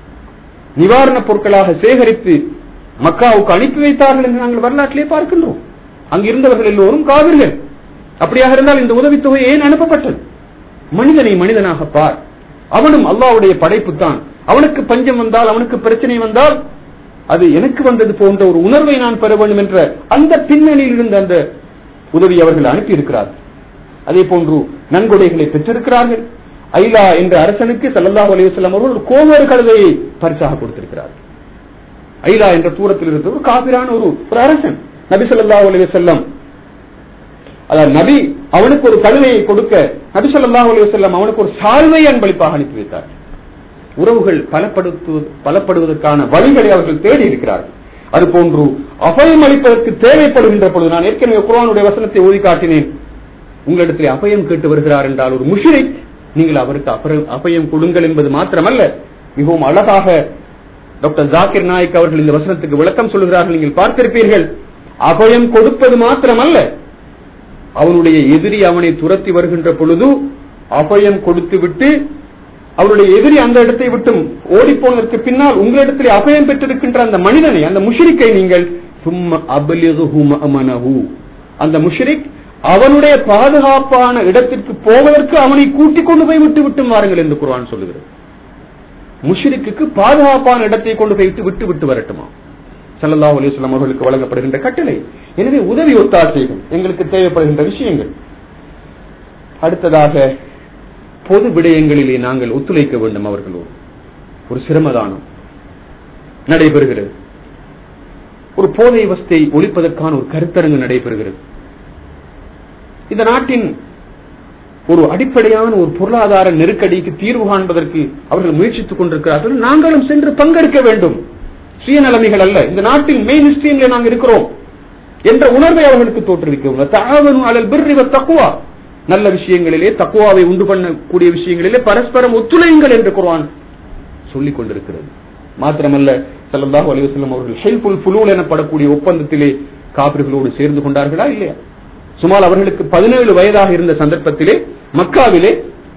Speaker 1: நிவாரணப் பொருட்களாக சேகரித்து மக்காவுக்கு அனுப்பி வைத்தார்கள் என்று நாங்கள் வரலாற்றிலே பார்க்கின்றோம் அங்கு இருந்தவர்கள் எல்லோரும் காவிர்கள் அப்படியாக இருந்தால் இந்த உதவித்தொகை ஏன் அனுப்பப்பட்டது மனிதனை மனிதனாக பார் அவனும் அல்லாஹ்வுடைய படைப்பு தான் அவனுக்கு பஞ்சம் வந்தால் அவனுக்கு பிரச்சனை வந்தால் அது எனக்கு வந்தது போன்ற ஒரு உணர்வை நான் பெற வேண்டும் என்ற அந்த பின்னணியில் இருந்த அந்த உதவி அவர்கள் அனுப்பி இருக்கிறார்கள் அதே போன்று நன்கொடைகளை பெற்றிருக்கிறார்கள் ஐலா என்ற அரசனுக்கு ஸல்லல்லாஹு அலைஹி வஸல்லம் அவர்கள் ஒரு கோவேறு கழுதையை பரிசாக கொடுத்திருக்கிறார்கள் ஐலா என்ற தூரத்தில் இருந்த ஒரு காபிரான ஒரு ஒரு அரசன் நபி ஸல்லல்லாஹு அலைஹி வஸல்லம் அதாவது நபி அவனுக்கு ஒரு கழுதையை கொடுக்க நபி ஸல்லல்லாஹு அலைஹி வஸல்லம் அவனுக்கு ஒரு சால்வை அன்பளிப்பாக அனுப்பி வைத்தார் உறவுகள் பலப்படுத்துவது பலப்படுவதற்கான வழிகளை அவர்கள் தேடி இருக்கிறார்கள் அதுபோன்று அபயம் அளிப்பதற்கு தேவைப்படுகின்ற பொழுது நான் ஏற்கனவே குர்ஆனுடைய வசனத்தை ஓதி காட்டினேன் உங்களிடத்தில் அபயம் கேட்டு வருகிறார் என்றால் ஒரு முஷ்ரிக் நீங்கள் அவருக்கு அபர- அபயம் கொடுங்கள் என்பது மாத்திரமல்ல மிகவும் அழகாக டாக்டர் ஜாக்கிர் நாயக் அவர்கள் இந்த வசனத்துக்கு விளக்கம் சொல்கிறார்கள் நீங்கள் பார்த்திருப்பீர்கள் அபயம் கொடுப்பது மாத்திரமல்ல அவனுடைய எதிரி அவனை துரத்தி வருகின்ற பொழுது அபயம் கொடுத்துவிட்டு அவருடைய எதிரி அந்த இடத்தை விட்டும் ஓடிப்போனதற்கு பின்னால் உங்களிடத்தில் அபயம் பெற்றிருக்கின்ற அந்த மனிதனை அந்த முஷ்ரிக்கை நீங்கள் சும்ம அபலிகுஹு மஅமனஹு அந்த முஷ்ரிக் அவனுடைய பாதுகாப்பான இடத்திற்கு போவதற்கு அவனை கூட்டிக் கொண்டு போய் விட்டு விட்டு வாருங்கள் என்று குர்ஆன் சொல்லுகிறது முஷ்ரிக்குக்கு பாதுகாப்பான இடத்தை கொண்டு போய் விட்டு விட்டு விட்டு வரட்டுமா ஸல்லல்லாஹு அலைஹி வஸல்லம் அவர்களுக்கு வழங்கப்படுகின்ற கட்டளை எனவே உதவி ஒத்தாசைகள் எங்களுக்கு தேவைப்படுகின்ற விஷயங்கள் அடுத்ததாக பொது விடயங்களிலே நாங்கள் ஒத்துழைக்க வேண்டும் அவர்களோடு ஒரு சிரமதானம் நடைபெறுகிறது ஒரு போதை வஸ்தை ஒழிப்பதற்கான ஒரு கருத்தரங்கு நடைபெறுகிறது இந்த நாட்டின் ஒரு அடிப்படையான ஒரு பொருளாதார நெருக்கடிக்கு தீர்வு காண்பதற்கு அவர்கள் முயற்சித்துக் கொண்டிருக்கிறார்கள் நாங்களும் சென்று பங்கெடுக்க வேண்டும் சுயநலமிகள் அல்ல இந்த நாட்டின் மெயின் ஸ்ட்ரீம்ல நாங்கள் இருக்கிறோம் என்ற உணர்வை அவர்களுக்கு தோற்றுவிக்கவும் தாவனு அலல் பிர்ரி தக்குவா நல்ல விஷயங்களிலே தக்குவாவை உண்டு பண்ணக்கூடிய விஷயங்களிலே பரஸ்பரம் ஒத்துழையுங்கள் என்று குர்ஆன் சொல்லிக் கொண்டிருக்கிறது மாத்திரமல்ல ஸல்லல்லாஹு அலைஹி வஸல்லம் அவர்கள் ஹெல்புல் ஃபுலூல் எனப்படக்கூடிய ஒப்பந்தத்திலே காபிர்களோடு சேர்ந்து கொண்டார்களா இல்லையா சுமார் அவர்களுக்கு பதினேழு வயதாக இருந்த சந்தர்ப்பத்திலே மக்காவிலே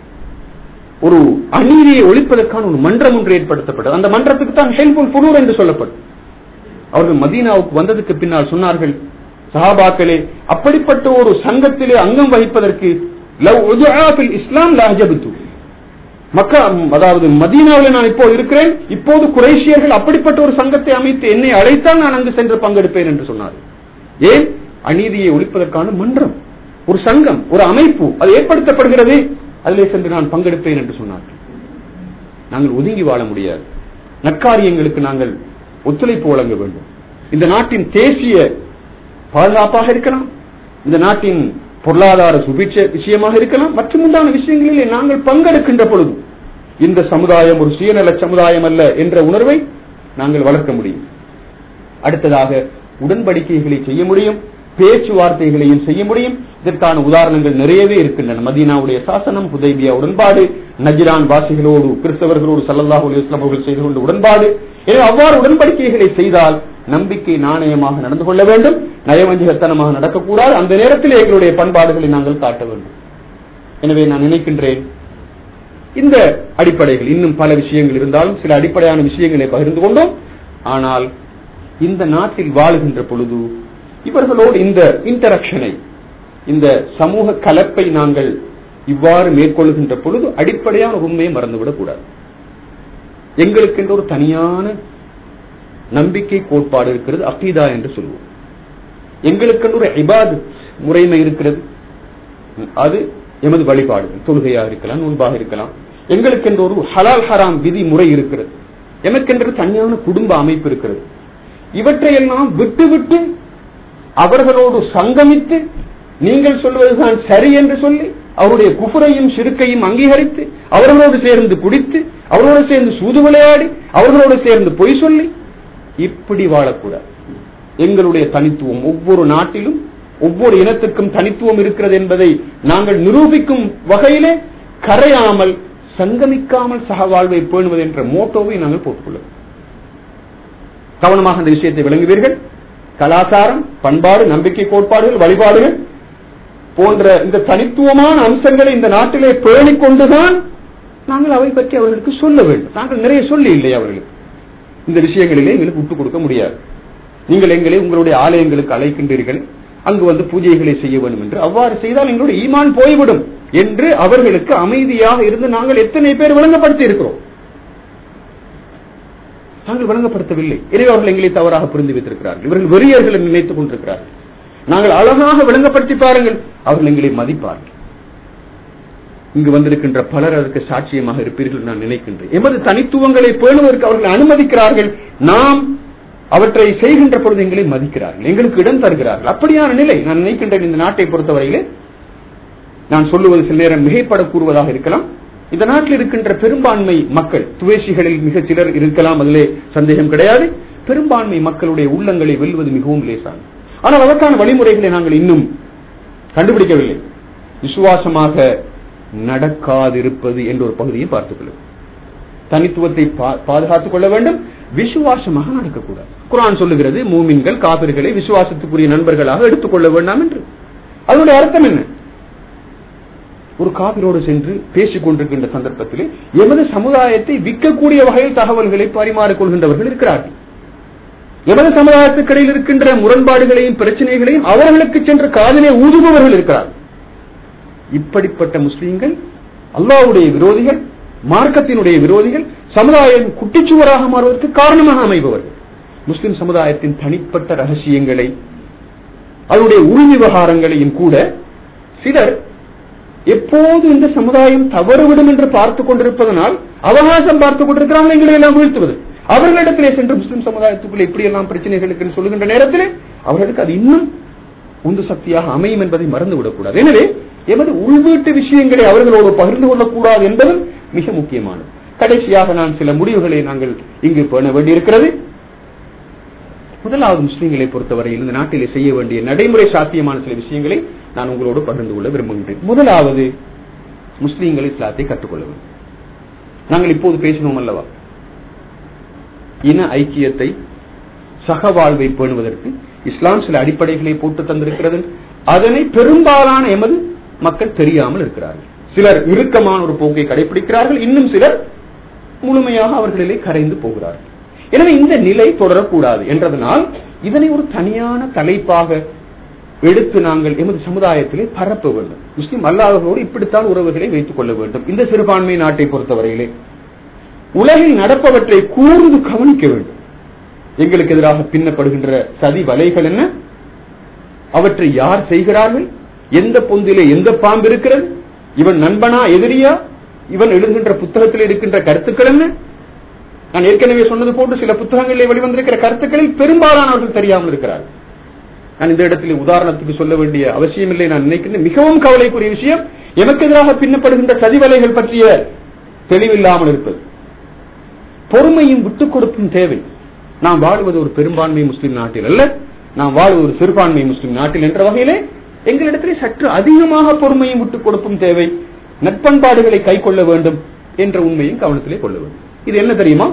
Speaker 1: ஒரு அநீதியை ஒழிப்பதற்கான ஒரு மன்றம் ஒன்று ஏற்படுத்தப்பட்டது அந்த மன்றத்துக்கு தான் ஹெல்புல் ஃபுலூல் என்று சொல்லப்படும் அவர்கள் மதீனாவுக்கு வந்ததுக்கு பின்னால் சொன்னார்கள் சஹாபாக்களே அப்படிப்பட்ட ஒரு சங்கத்திலே அங்கம் வகிப்பதற்கு லவ் உதுஆ ஃபில் இஸ்லாம் லஹஜபத்து மக்கா அதாவது மதீனாவில் நான் இப்போ இருக்கிறேன் இப்போது குறைஷியர்கள் அப்படிப்பட்ட ஒரு சங்கத்தை அமைத்து என்னை அழைத்தால் நான் அங்கு சென்று பங்கெடுப்பேன் என்று சொன்னார் ஏன் அநீதியை ஒழிப்பதற்கான மன்றம் ஒரு சங்கம் ஒரு அமைப்பு அது ஏற்படுத்தப்படுகிறது அதிலே சென்று நான் பங்கெடுப்பேன் என்று சொன்னார்கள் நாங்கள் ஒதுங்கி வாழ முடியாது நற்காரியங்களுக்கு நாங்கள் ஒத்துழைப்பு வழங்க வேண்டும் இந்த நாட்டின் தேசிய பாதுகாப்பாக இருக்கலாம் இந்த நாட்டின் பொருளாதார சுபிட்ச விஷயமாக இருக்கலாம் மற்றும் உண்டான விஷயங்களிலே நாங்கள் பங்கெடுக்கின்ற பொழுது இந்த சமுதாயம் ஒரு சுயநல சமுதாயம் அல்ல என்ற உணர்வை நாங்கள் வளர்க்க முடியும் அடுத்ததாக உடன்படிக்கைகளை செய்ய முடியும் பேச்சுவார்த்தைகளையும் செய்ய முடியும் இதற்கான உதாரணங்கள் நிறையவே இருக்கின்றன மதீனாவுடைய சாசனம் ஹுதைபியா உடன்பாடு நஜிரான் வாசிகளோடு கிறிஸ்தவர்களோடு சல்லல்லாஹு அலைஹி வஸல்லம் அவர்கள் செய்து கொண்ட உடன்பாடு எனவே அவ்வாறு உடன்படிக்கைகளை செய்தால் நம்பிக்கை நாணயமாக நடந்து கொள்ள வேண்டும் நயவஞ்சகத்தனமாக நடக்கக்கூடாது அந்த நேரத்தில் எங்களுடைய பண்பாடுகளை நாங்கள் காட்ட வேண்டும் எனவே நான் நினைக்கின்றேன் இந்த அடிப்படைகள் இன்னும் பல விஷயங்கள் இருந்தாலும் சில அடிப்படையான விஷயங்களை பகிர்ந்து கொண்டோம் ஆனால் இந்த நாட்டில் வாழுகின்ற பொழுது இவர்களோடு இந்த இன்டராக்ஷனை இந்த சமூக கலப்பை நாங்கள் இவ்வாறு மேற்கொள்கின்ற பொழுது அடிப்படையான உண்மையை மறந்துவிடக் கூடாது எங்களுக்கென்று ஒரு தனியான நம்பிக்கை கோட்பாடு இருக்கிறது அகீதா என்று சொல்லுவோம் எங்களுக்கென்று ஒரு இபாத் முறைமை இருக்கிறது அது எமது வழிபாடுகள் தொழுகையாக இருக்கலாம் நோன்பாக இருக்கலாம் எங்களுக்கென்று ஒரு ஹலால் ஹராம் விதி முறை இருக்கிறது எமக்கென்று தனியான குடும்ப அமைப்பு இருக்கிறது இவற்றையெல்லாம் விட்டு விட்டு அவர்களோடு சங்கமித்து நீங்கள் சொல்வதுதான் சரி என்று சொல்லி அவருடைய குஃபரையும் சிறுக்கையும் அங்கீகரித்து அவர்களோடு சேர்ந்து குடித்து அவர்களோடு சேர்ந்து சூது விளையாடி அவர்களோடு சேர்ந்து பொய் சொல்லி இப்படி வாழக்கூடாது எங்களுடைய தனித்துவம் ஒவ்வொரு நாட்டிலும் ஒவ்வொரு இனத்திற்கும் தனித்துவம் இருக்கிறது என்பதை நாங்கள் நிரூபிக்கும் வகையிலே கரையாமல் சங்கமிக்காமல் சக வாழ்வை பேணுவது என்ற மோட்டோவை நாங்கள் போட்டுக்கொள்ளும் கவனமாக அந்த விஷயத்தை விளங்குவீர்கள் கலாச்சாரம் பண்பாடு நம்பிக்கை கோட்பாடுகள் வழிபாடுகள் போன்ற இந்த தனித்துவமான அம்சங்களை இந்த நாட்டிலே பேணிக் கொண்டுதான் நாங்கள் அவை பற்றி அவர்களுக்கு சொல்ல வேண்டும் நாங்கள் நிறைய சொல்லி இல்லை அவர்களுக்கு இந்த விஷயங்களிலே எங்களுக்கு விட்டுக் கொடுக்க முடியாது நீங்கள் எங்களை உங்களுடைய ஆலயங்களுக்கு அழைக்கின்றீர்கள் அங்கு வந்து பூஜைகளை செய்ய வேண்டும் என்று அவ்வாறு செய்தால் எங்களுடைய ஈமான் போய்விடும் என்று அவர்களுக்கு அமைதியாக இருந்து நாங்கள் எத்தனை பேர் விளங்கப்படுத்தி இருக்கிறோம் நாங்கள் விளங்கப்படுத்தவில்லை எனவே அவர்கள் எங்களை தவறாக புரிந்து வைத்திருக்கிறார்கள் இவர்கள் வெறியர்கள் என்று நினைத்துக் கொண்டிருக்கிறார்கள் நாங்கள் அழகாக விளங்கப்படுத்தி பாருங்கள் அவர்கள் எங்களை மதிப்பார்கள் இங்கு வந்திருக்கின்ற பலர் அதற்கு சாட்சியமாக இருப்பீர்கள் நான் நினைக்கின்றேன் எமது தனித்துவங்களை பேணுவதற்கு அவர்கள் அனுமதிக்கிறார்கள் நாம் அவற்றை செய்கின்ற பொழுது எங்களை மதிக்கிறார்கள் எங்களுக்கு இடம் தருகிறார்கள் அப்படியான நிலை நான் நினைக்கின்றேன் இந்த நாட்டை பொறுத்தவரையிலே நான் சொல்லுவது சில நேரம் மிகைப்பட கூறுவதாக இருக்கலாம் இந்த நாட்டில் இருக்கின்ற பெரும்பான்மை மக்கள் துவேஷிகளில் மிக சிலர் இருக்கலாம் அதிலே சந்தேகம் கிடையாது பெரும்பான்மை மக்களுடைய உள்ளங்களை வெல்வது மிகவும் லேசானது ஆனால் அதற்கான வழிமுறைகளை நாங்கள் இன்னும் கண்டுபிடிக்கவில்லை விசுவாசமாக நடக்காதிருப்பது என்ற ஒரு பகுதியை பார்த்துக் கொள்ளும் தனித்துவத்தை பா- பாதுகாத்துக் கொள்ள வேண்டும் விசுவாசமாக நடக்கக்கூடாது குர்ஆன் சொல்லுகிறது மூமின்கள் காபிர்களை விசுவாசத்துக்குரிய நண்பர்களாக எடுத்துக்கொள்ள வேண்டாம் என்று அதனுடைய அர்த்தம் என்ன ஒரு காபிரோடு சென்று பேசிக் கொண்டிருக்கின்ற சந்தர்ப்பத்திலே எமது சமுதாயத்தை விற்கக்கூடிய வகையில் தகவல்களை பரிமாறிக் கொள்கின்றவர்கள் இருக்கிறார்கள் எமது சமுதாயத்துக்கு இடையில் இருக்கின்ற முரண்பாடுகளையும் பிரச்சனைகளையும் அவர்களுக்கு சென்று காதலே ஊதுபவர்கள் இருக்கிறார்கள் இப்படிப்பட்ட முஸ்லீம்கள் அல்லாஹ்வுடைய விரோதிகள் மார்க்கத்தினுடைய விரோதிகள் சமுதாயம் குட்டிச்சுவராக மாறுவதற்கு காரணமாக அமைபவர்கள் முஸ்லிம் சமுதாயத்தின் தனிப்பட்ட ரகசியங்களை அதனுடைய உள் விவகாரங்களையும் கூட சிலர் எப்போது இந்த சமுதாயம் தவறுவிடும் என்று பார்த்துக் கொண்டிருப்பதனால் அவகாசம் பார்த்துக் கொண்டிருக்கிறார்கள் எங்களை எல்லாம் வீழ்த்துவது அவர்களிடத்திலே சென்று முஸ்லிம் சமுதாயத்துக்குள்ள இப்படி எல்லாம் பிரச்சனைகளுக்கு என்று சொல்லுகின்ற நேரத்திலே அவர்களுக்கு அது இன்னும் உந்து சக்தியாக அமையும் என்பதை மறந்து விடக்கூடாது எனவே எமது உள்வீட்டு விஷயங்களை அவர்களோடு பகிர்ந்து கொள்ளக்கூடாது என்பதும் மிக முக்கியமானது கடைசியாக நான் சில முடிவுகளை நாங்கள் இங்கு பேண வேண்டியிருக்கிறது முதலாவது முஸ்லிம்களை பொறுத்தவரையில் இந்த நாட்டிலே செய்ய வேண்டிய நடைமுறை சாத்தியமான சில விஷயங்களை நான் உங்களோடு பகிர்ந்து கொள்ள விரும்புகின்றேன் முதலாவது முஸ்லிம்கள் இஸ்லாத்தை கற்றுக்கொள்ள வேண்டும் நாங்கள் இப்போது பேசினோம் அல்லவா இன ஐக்கியத்தை சகவாழ்வை பேணுவதற்கு இஸ்லாம் சில அடிப்படைகளை போட்டு தந்திருக்கிறது அதனை பெரும்பாலான எமது மக்கள் தெரியாமல் இருக்கிறார்கள் சிலர் இறுக்கமான ஒரு போக்கை கடைபிடிக்கிறார்கள் இன்னும் சிலர் முழுமையாக அவர்களிலே கரைந்து போகிறார்கள் எனவே இந்த நிலை தொடரக்கூடாது என்றதனால் இதனை ஒரு தனியான தலைப்பாக எடுத்து நாங்கள் எமது சமுதாயத்திலே பரப்ப வேண்டும் முஸ்லிம் அல்லாதவர்களோடு இப்படித்தான் உறவுகளை வைத்துக் கொள்ள வேண்டும் இந்த சிறுபான்மை நாட்டை பொறுத்தவரையிலே உலகில் நடப்பவற்றை கூர்ந்து கவனிக்க வேண்டும் எங்களுக்கு எதிராக பின்னப்படுகின்ற சதி வலைகள் என்ன அவற்றை யார் செய்கிறார்கள் எந்த பொந்திலே எந்த பாம்பு இருக்கிறது இவன் நண்பனா எதிரியா இவன் எழுதுகின்ற புத்தகத்தில் இருக்கின்ற கருத்துக்கள் என்ன நான் ஏற்கனவே சொன்னது போன்று சில புத்தகங்களிலே வெளிவந்திருக்கிற கருத்துக்களில் பெரும்பாலானவர்கள் தெரியாமல் இருக்கிறார்கள் நான் இந்த இடத்தில் உதாரணத்துக்கு சொல்ல வேண்டிய அவசியமில்லை நான் நினைக்கிறேன் மிகவும் கவலைக்குரிய விஷயம் எமக்கு எதிராக பின்னப்படுகின்ற சதிவலைகள் பற்றிய தெளிவில்லாமல் இருப்பது பொறுமையும் விட்டுக் கொடுப்பும் தேவை நாம் வாழுவது ஒரு பெரும்பான்மை முஸ்லிம் நாட்டில் அல்ல நாம் வாழுவது ஒரு சிறுபான்மை முஸ்லிம் நாட்டில் என்ற வகையிலே எங்களிடத்திலே சற்று அதிகமாக பொறுமையும் விட்டுக் கொடுப்பும் தேவை நட்பண்பாடுகளை கை கொள்ள வேண்டும் என்ற உண்மையும் கவனத்திலே கொள்ள வேண்டும் இது என்ன தெரியுமா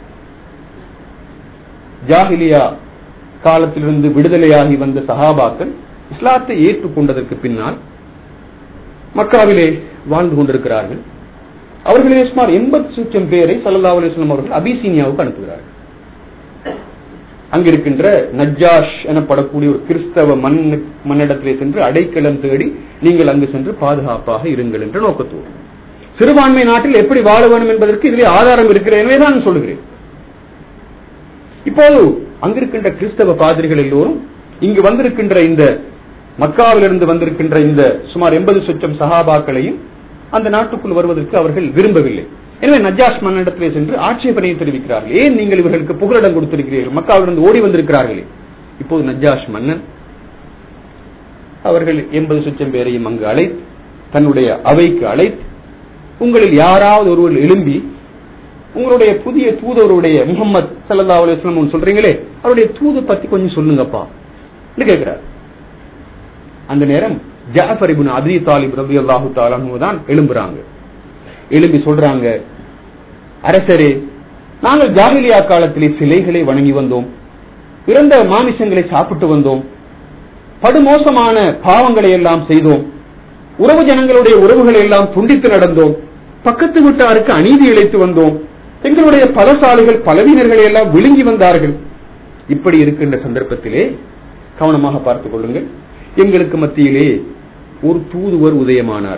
Speaker 1: ஜாஹிலியா காலத்திலிருந்து விடுதலையாகி வந்த சஹாபாக்கள் இஸ்லாத்தை ஏற்றுக்கொண்டதற்கு பின்னால் மக்காவிலே வாழ்ந்து கொண்டிருக்கிறார்கள் அவர்களிலே சுமார் எண்பது லட்சம் பேரை சல்லா அலிஸ்லாம் அவர்கள் அபிசீனியாவுக்கு அனுப்புகிறார்கள் அங்கிருக்கின்ற நஜ்ஜாஷ் எனப்படக்கூடிய ஒரு கிறிஸ்தவ மண் மண்ணிடத்திலே சென்று அடைக்கலம் தேடி நீங்கள் அங்கு சென்று பாதுகாப்பாக இருங்கள் என்ற நோக்கத்தோடு சிறுபான்மை நாட்டில் எப்படி வாழ வேண்டும் என்பதற்கு இதிலே ஆதாரம் இருக்கிற எனவே நான் சொல்லுகிறேன் இப்போது அங்கிருக்கின்ற கிறிஸ்தவ பாதிரிகள் எல்லோரும் இங்கு வந்திருக்கின்ற இந்த மக்காவிலிருந்து வந்திருக்கின்ற இந்த சுமார் எண்பது சொச்சம் சஹாபாக்களையும் அந்த நாட்டுக்குள் வருவதற்கு அவர்கள் விரும்பவில்லை எனவே நஜாஷ் மன்னிடத்திலே சென்று ஆட்சேபனையை தெரிவிக்கிறார்கள் ஏன் நீங்கள் இவர்களுக்கு புகலிடம் கொடுத்திருக்கிறீர்கள் மக்காவிலிருந்து ஓடி வந்திருக்கிறார்களே இப்போது நஜாஷ் மன்னன் அவர்கள் எண்பது சொச்சம் பேரையும் அங்கு அழைத்து தன்னுடைய அவைக்கு அழைத்து உங்களில் யாராவது ஒருவர் எழும்பி உங்களுடைய புதிய தூதருடைய முகமது சல்லா அலுவலம் சொல்றீங்களே அவருடைய தூது பத்தி கொஞ்சம் சொல்லுங்கப்பா கேட்கிறார் அந்த நேரம் ஜாஃபர் இப்னு அபி தாலிப் ரபி அல்லாஹு தாலானு தான் எழும்புறாங்க எழும்பி சொல்றாங்க அரசரே நாங்கள் ஜாகிலியா காலத்திலே சிலைகளை வணங்கி வந்தோம் இறந்த மாமிசங்களை சாப்பிட்டு வந்தோம் படுமோசமான பாவங்களை எல்லாம் செய்தோம் உறவு ஜனங்களுடைய உறவுகளை எல்லாம் துண்டித்து நடந்தோம் பக்கத்து வீட்டாருக்கு அநீதி இழைத்து வந்தோம் எங்களுடைய பலசாலிகள் பலவீனர்களை எல்லாம் விழுங்கி வந்தார்கள் இப்படி இருக்கின்ற சந்தர்ப்பத்திலே கவனமாக பார்த்துக் கொள்ளுங்கள் எங்களுக்கு மத்தியிலே ஒரு தூதுவர் உதயமானார்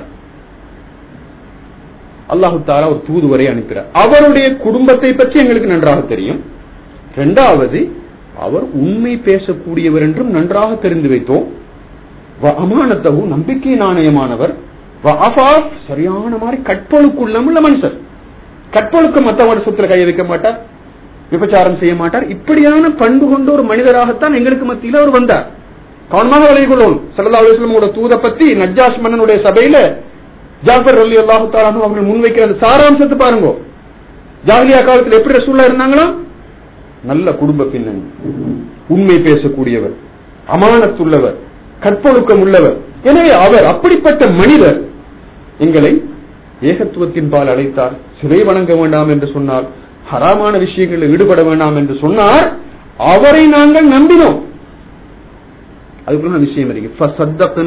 Speaker 1: அல்லாஹு தாலா ஒரு தூதுவரை அனுப்பினார் அவருடைய குடும்பத்தை பற்றி எங்களுக்கு நன்றாக தெரியும் இரண்டாவது அவர் உண்மை பேசக்கூடியவர் என்றும் நன்றாக தெரிந்து வைத்தோம் அமானத்தகு நம்பிக்கை நாணயமானவர் சரியான மாதிரி கற்பொழுக்குள்ள மனுஷர் கற்பொழுக்க மற்றவங்க சொத்துல கைய வைக்க மாட்டார் விபச்சாரம் செய்ய மாட்டார் இப்படியான பண்பு கொண்ட ஒரு மனிதராகத்தான் எங்களுக்கு மத்தியில் அவர் வந்தார் கவனமாக விலகி கொள்ளணும் சல்லா அலுவலமோட தூத பத்தி நஜாஸ் மன்னனுடைய சபையில ஜாஃபர் அலி அல்லாஹு தாலானு அவர்கள் முன்வைக்கிற அந்த சாராம்சத்தை பாருங்க ஜாகிலியா காலத்தில் எப்படி ரசூல்லா இருந்தாங்களா நல்ல குடும்ப பின்னணி உண்மை பேசக்கூடியவர் அமானத்துள்ளவர் கற்பொழுக்கம் உள்ளவர் எனவே அவர் அப்படிப்பட்ட மனிதர் எங்களை ஏகத்துவத்தின் பால் அழைத்தார் சிறை வணங்க வேண்டாம் என்று சொன்னார் ஹராமான விஷயங்களில் ஈடுபட வேண்டாம் என்று சொன்னார் அவரை நாங்கள் நம்பினோம் அதுக்குள்ள விஷயம் இருக்கு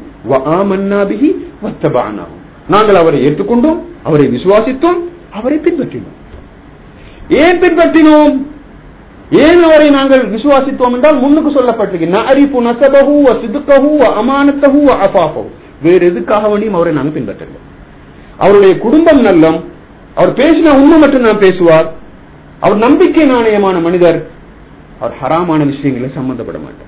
Speaker 1: நாங்கள் அவரை ஏற்றுக்கொண்டோம் அவரை விசுவாசித்தோம் அவரை பின்பற்றினோம் ஏன் பின்பற்றினோம் ஏன் அவரை நாங்கள் விசுவாசித்தோம் என்றால் முன்னுக்கு சொல்லப்பட்டிருக்கு நரிப்பு நசபகு சிதுக்கஹு அமானத்தகு அபாபகு வேறு எதுக்காக வேண்டியும் அவரை நாங்கள் பின்பற்றல அவருடைய குடும்பம் நல்லம் அவர் பேசின உண்மை மட்டும் நான் பேசுவார் அவர் நம்பிக்கை நாணயமான மனிதர் அவர் ஹராமான விஷயங்களை சம்பந்தப்பட மாட்டார்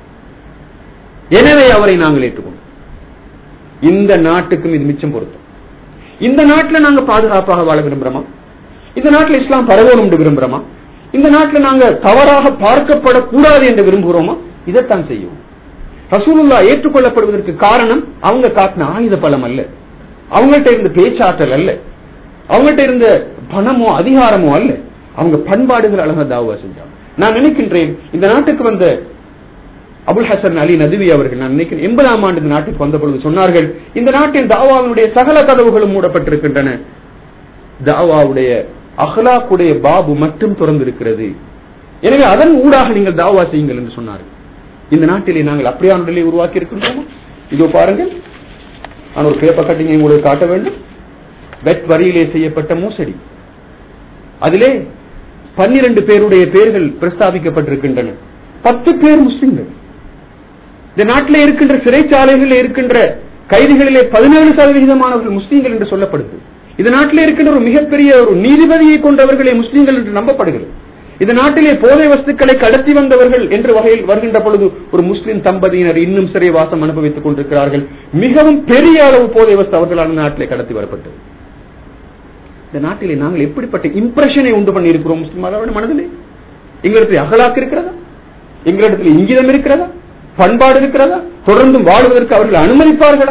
Speaker 1: எனவே அவரை நாங்கள் ஏற்றுக்கொண்டோம் இந்த நாட்டுக்கும் இது மிச்சம் பொருத்தம் இந்த நாட்டில் நாங்க பாதுகாப்பாக வாழ விரும்புறோமா இந்த நாட்டில் இஸ்லாம் பரவணும் என்று விரும்புறோமா இந்த நாட்டில் நாங்க தவறாக பார்க்கப்படக்கூடாது என்று விரும்புகிறோமா இதைத்தான் செய்யும் ரசூலுல்லா ஏற்றுக்கொள்ளப்படுவதற்கு காரணம் அவங்க காட்டின ஆயுத பலம் அல்ல அவங்கள்ட்ட இருந்த பேச்சாற்றல் அல்ல அவங்கள்ட்ட இருந்த பணமோ அதிகாரமோ அல்ல அவங்க பண்பாடுகள் அழகா தாவா செஞ்சாங்க நான் நினைக்கின்றேன் இந்த நாட்டுக்கு வந்த அபுல் ஹசன் அலி நதுவி அவர்கள் நான் நினைக்கிறேன் எண்பதாம் ஆண்டு இந்த நாட்டுக்கு வந்த பொழுது சொன்னார்கள் இந்த நாட்டின் தாவாவினுடைய சகல கதவுகளும் மூடப்பட்டிருக்கின்றன தாவாவுடைய அஹ்லாக்குடைய பாபு மட்டும் திறந்திருக்கிறது எனவே அதன் ஊடாக நீங்கள் தாவா செய்யுங்கள் என்று சொன்னார்கள் இந்த நாட்டிலே நாங்கள் அப்படியான நிலையை உருவாக்கி இருக்கின்றோம் இதோ பாருங்கள் நான் ஒரு பேப்பர் கட்டிங் உங்களுக்கு காட்ட வேண்டும் வெட் வரியிலே செய்யப்பட்ட மோசடி அதிலே பன்னிரண்டு பேருடைய பெயர்கள் பிரஸ்தாபிக்கப்பட்டிருக்கின்றன பத்து பேர் முஸ்லிம்கள் இந்த நாட்டிலே இருக்கின்ற சிறைச்சாலைகளில் இருக்கின்ற கைதிகளிலே பதினேழு சதவிகிதமானவர்கள் முஸ்லீம்கள் என்று சொல்லப்படுது இந்த நாட்டிலே இருக்கின்ற ஒரு மிகப்பெரிய ஒரு நீதிபதியை கொண்டவர்களே முஸ்லீம்கள் என்று நம்பப்படுகிறது இந்த நாட்டிலே போதை வஸ்துக்களை கடத்தி வந்தவர்கள் என்ற வகையில் வருகின்ற பொழுது ஒரு முஸ்லிம் தம்பதியினர் இன்னும் சிறைவாசம் அனுபவித்துக் கொண்டிருக்கிறார்கள் மிகவும் பெரிய அளவு போதை வஸ்து அவர்களால் நாட்டிலே கடத்தி வரப்பட்டது இந்த நாட்டிலே நாங்கள் எப்படிப்பட்ட இம்ப்ரெஷனை உண்டு பண்ணி இருக்கிறோம் முஸ்லிம் மனதிலே எங்களிடத்தில் அகலாக்கு இருக்கிறதா எங்களிடத்தில் இங்கிதம் இருக்கிறதா பண்பாடு இருக்கிறதா தொடர்ந்து வாழ்வதற்கு அவர்கள் அனுமதிப்பார்களா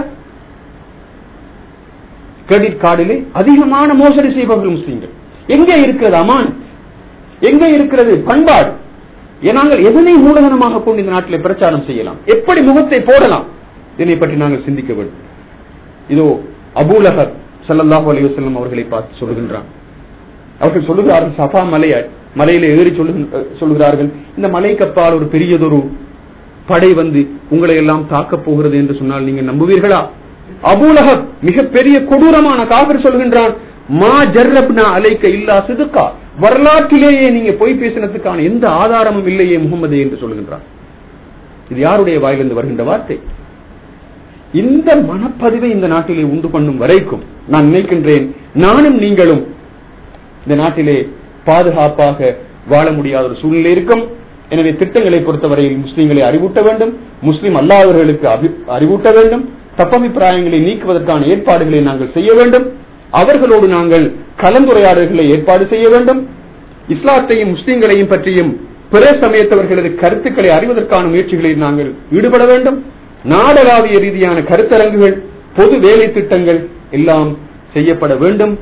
Speaker 1: கிரெடிட் கார்டிலே அதிகமான மோசடி செய்பவர்கள் முஸ்லீம்கள் எங்கே இருக்கிறது அமான் எங்கே இருக்கிறது பண்பாடு நாங்கள் எதனை மூலதனமாக கொண்டு இந்த நாட்டிலே பிரச்சாரம் செய்யலாம் எப்படி முகத்தை போடலாம் இதனை பற்றி நாங்கள் சிந்திக்க வேண்டும் இதோ அபூலகர் சல்லல்லாஹு அலி வசல்லம் அவர்களை பார்த்து சொல்லுகின்றான் அவர்கள் சொல்லுகிறார்கள் சஃபா மலைய மலையில ஏறி சொல்லுகிறார்கள் இந்த மலைக்கப்பால் ஒரு பெரியதொரு படை வந்து உங்களை எல்லாம் தாக்கப் போகிறது என்று சொன்னால் நீங்க நம்புவீர்களா அபூலகப் மிகப்பெரிய கொடூரமான காவிர் சொல்கின்றான் மா ஜர்ரப்னா அலைக்க இல்லா சிதுக்கா வரலாற்றிலேயே நீங்க பொய் பேசினதுக்கான எந்த ஆதாரமும் இல்லையே முகமதே என்று சொல்கின்றான் இது யாருடைய வாயிலிருந்து வருகின்ற வார்த்தை இந்த மனப்பதிவை இந்த நாட்டிலே உண்டு பண்ணும் வரைக்கும் நான் நினைக்கின்றேன் நானும் நீங்களும் இந்த நாட்டிலே பாதுகாப்பாக வாழ முடியாத ஒரு சூழ்நிலை இருக்கும் எனவே திட்டங்களை பொறுத்தவரையில் முஸ்லீம்களை அறிவூட்ட வேண்டும் முஸ்லீம் அல்லாதவர்களுக்கு அறிவூட்ட வேண்டும் தப்பபிப்பிராயங்களை நீக்குவதற்கான ஏற்பாடுகளை நாங்கள் செய்ய வேண்டும் அவர்களோடு நாங்கள் கலந்துரையாடல்களை ஏற்பாடு செய்ய வேண்டும் இஸ்லாத்தையும் முஸ்லீம்களையும் பற்றியும் பிற சமயத்தவர்களது கருத்துக்களை அறிவதற்கான முயற்சிகளில் நாங்கள் ஈடுபட வேண்டும் நாடளாவிய ரீதியான கருத்தரங்குகள் பொது வேலை திட்டங்கள் எல்லாம் செய்யப்பட வேண்டும்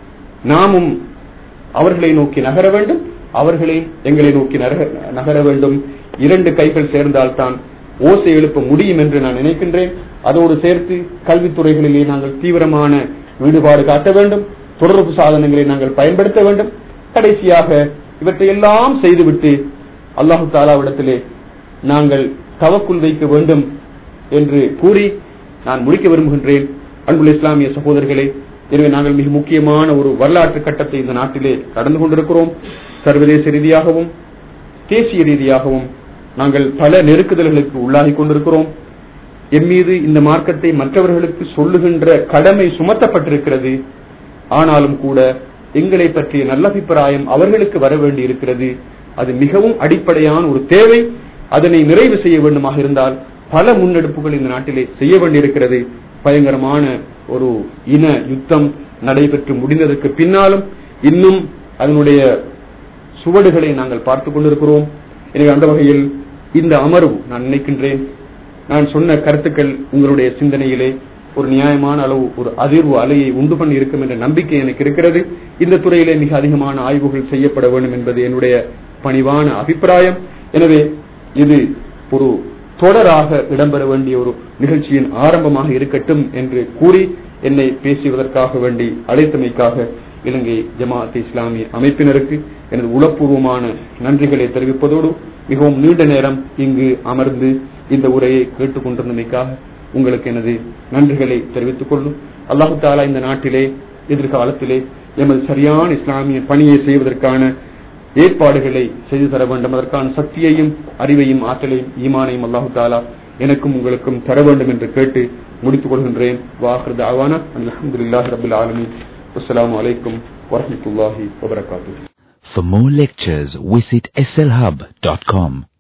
Speaker 1: நாமும் அவர்களை நோக்கி நகர வேண்டும் அவர்களை எங்களை நோக்கி நரக- நகர வேண்டும் இரண்டு கைகள் சேர்ந்தால்தான் ஓசை எழுப்ப முடியும் என்று நான் நினைக்கின்றேன் அதோடு சேர்த்து கல்வித்துறைகளிலே நாங்கள் தீவிரமான ஈடுபாடு காட்ட வேண்டும் தொடர்பு சாதனங்களை நாங்கள் பயன்படுத்த வேண்டும் கடைசியாக இவற்றையெல்லாம் செய்துவிட்டு அல்லாஹு தாலாவிடத்திலே நாங்கள் தவக்குள் வைக்க வேண்டும் என்று கூறி நான் முடிக்க விரும்புகின்றேன் அன்புள்ள இஸ்லாமிய சகோதரர்களே எனவே நாங்கள் மிக முக்கியமான ஒரு வரலாற்று கட்டத்தை இந்த நாட்டிலே கடந்து கொண்டிருக்கிறோம் சர்வதேச ரீதியாகவும் தேசிய ரீதியாகவும் நாங்கள் பல நெருக்குதல்களுக்கு உள்ளாகி கொண்டிருக்கிறோம் என் மீது இந்த மார்க்கத்தை மற்றவர்களுக்கு சொல்லுகின்ற கடமை சுமத்தப்பட்டிருக்கிறது ஆனாலும் கூட எங்களை பற்றிய நல்லபிப்பிராயம் அவர்களுக்கு வர வேண்டி இருக்கிறது அது மிகவும் அடிப்படையான ஒரு தேவை அதனை நிறைவு செய்ய வேண்டுமாக இருந்தால் பல முன்னெடுப்புகள் இந்த நாட்டிலே செய்ய வேண்டியிருக்கிறது பயங்கரமான ஒரு இன யுத்தம் நடைபெற்று முடிந்ததற்கு பின்னாலும் இன்னும் அதனுடைய சுவடுகளை நாங்கள் பார்த்துக் கொண்டிருக்கிறோம் எனவே அந்த வகையில் இந்த அமர்வு நான் நினைக்கின்றேன் நான் சொன்ன கருத்துக்கள் உங்களுடைய சிந்தனையிலே ஒரு நியாயமான அளவு ஒரு அதிர்வு அலையை உண்டு பண்ணி இருக்கும் என்ற நம்பிக்கை எனக்கு இருக்கிறது இந்த துறையிலே மிக அதிகமான ஆய்வுகள் செய்யப்பட வேண்டும் என்பது என்னுடைய பணிவான அபிப்பிராயம் எனவே இது ஒரு தொடராக இடம்பெற வேண்டிய ஒரு நிகழ்ச்சியின் ஆரம்பமாக இருக்கட்டும் என்று கூறி என்னை பேசுவதற்காக வேண்டி அழைத்தமைக்காக இலங்கை ஜமாஅத் இஸ்லாமிய அமைப்பினருக்கு எனது உளப்பூர்வமான நன்றிகளை தெரிவிப்பதோடு மிகவும் நீண்ட நேரம் இங்கு அமர்ந்து இந்த உரையை கேட்டுக்கொண்டிருந்தமைக்காக உங்களுக்கு எனது நன்றிகளை தெரிவித்துக் கொள்ளும் அல்லாஹு தாலா இந்த நாட்டிலே எதிர்காலத்திலே எமது சரியான இஸ்லாமிய பணியை செய்வதற்கான ஏற்பாடுகளை செய்து தர வேண்டும் அதற்கான சக்தியையும் அறிவையும் ஆற்றலையும் ஈமானையும் அல்லாஹு தாலா எனக்கும் உங்களுக்கும் தர வேண்டும் என்று கேட்டு முடித்துக் கொள்கின்றேன் வாஹர் தாவானா அல்ஹம்துலில்லாஹி ரபில் ஆலமீன் அஸ்ஸலாமு அலைக்கும் வரஹ்மத்துல்லாஹி வபரகாத்துஹு
Speaker 3: For more lectures, visit slhub.com.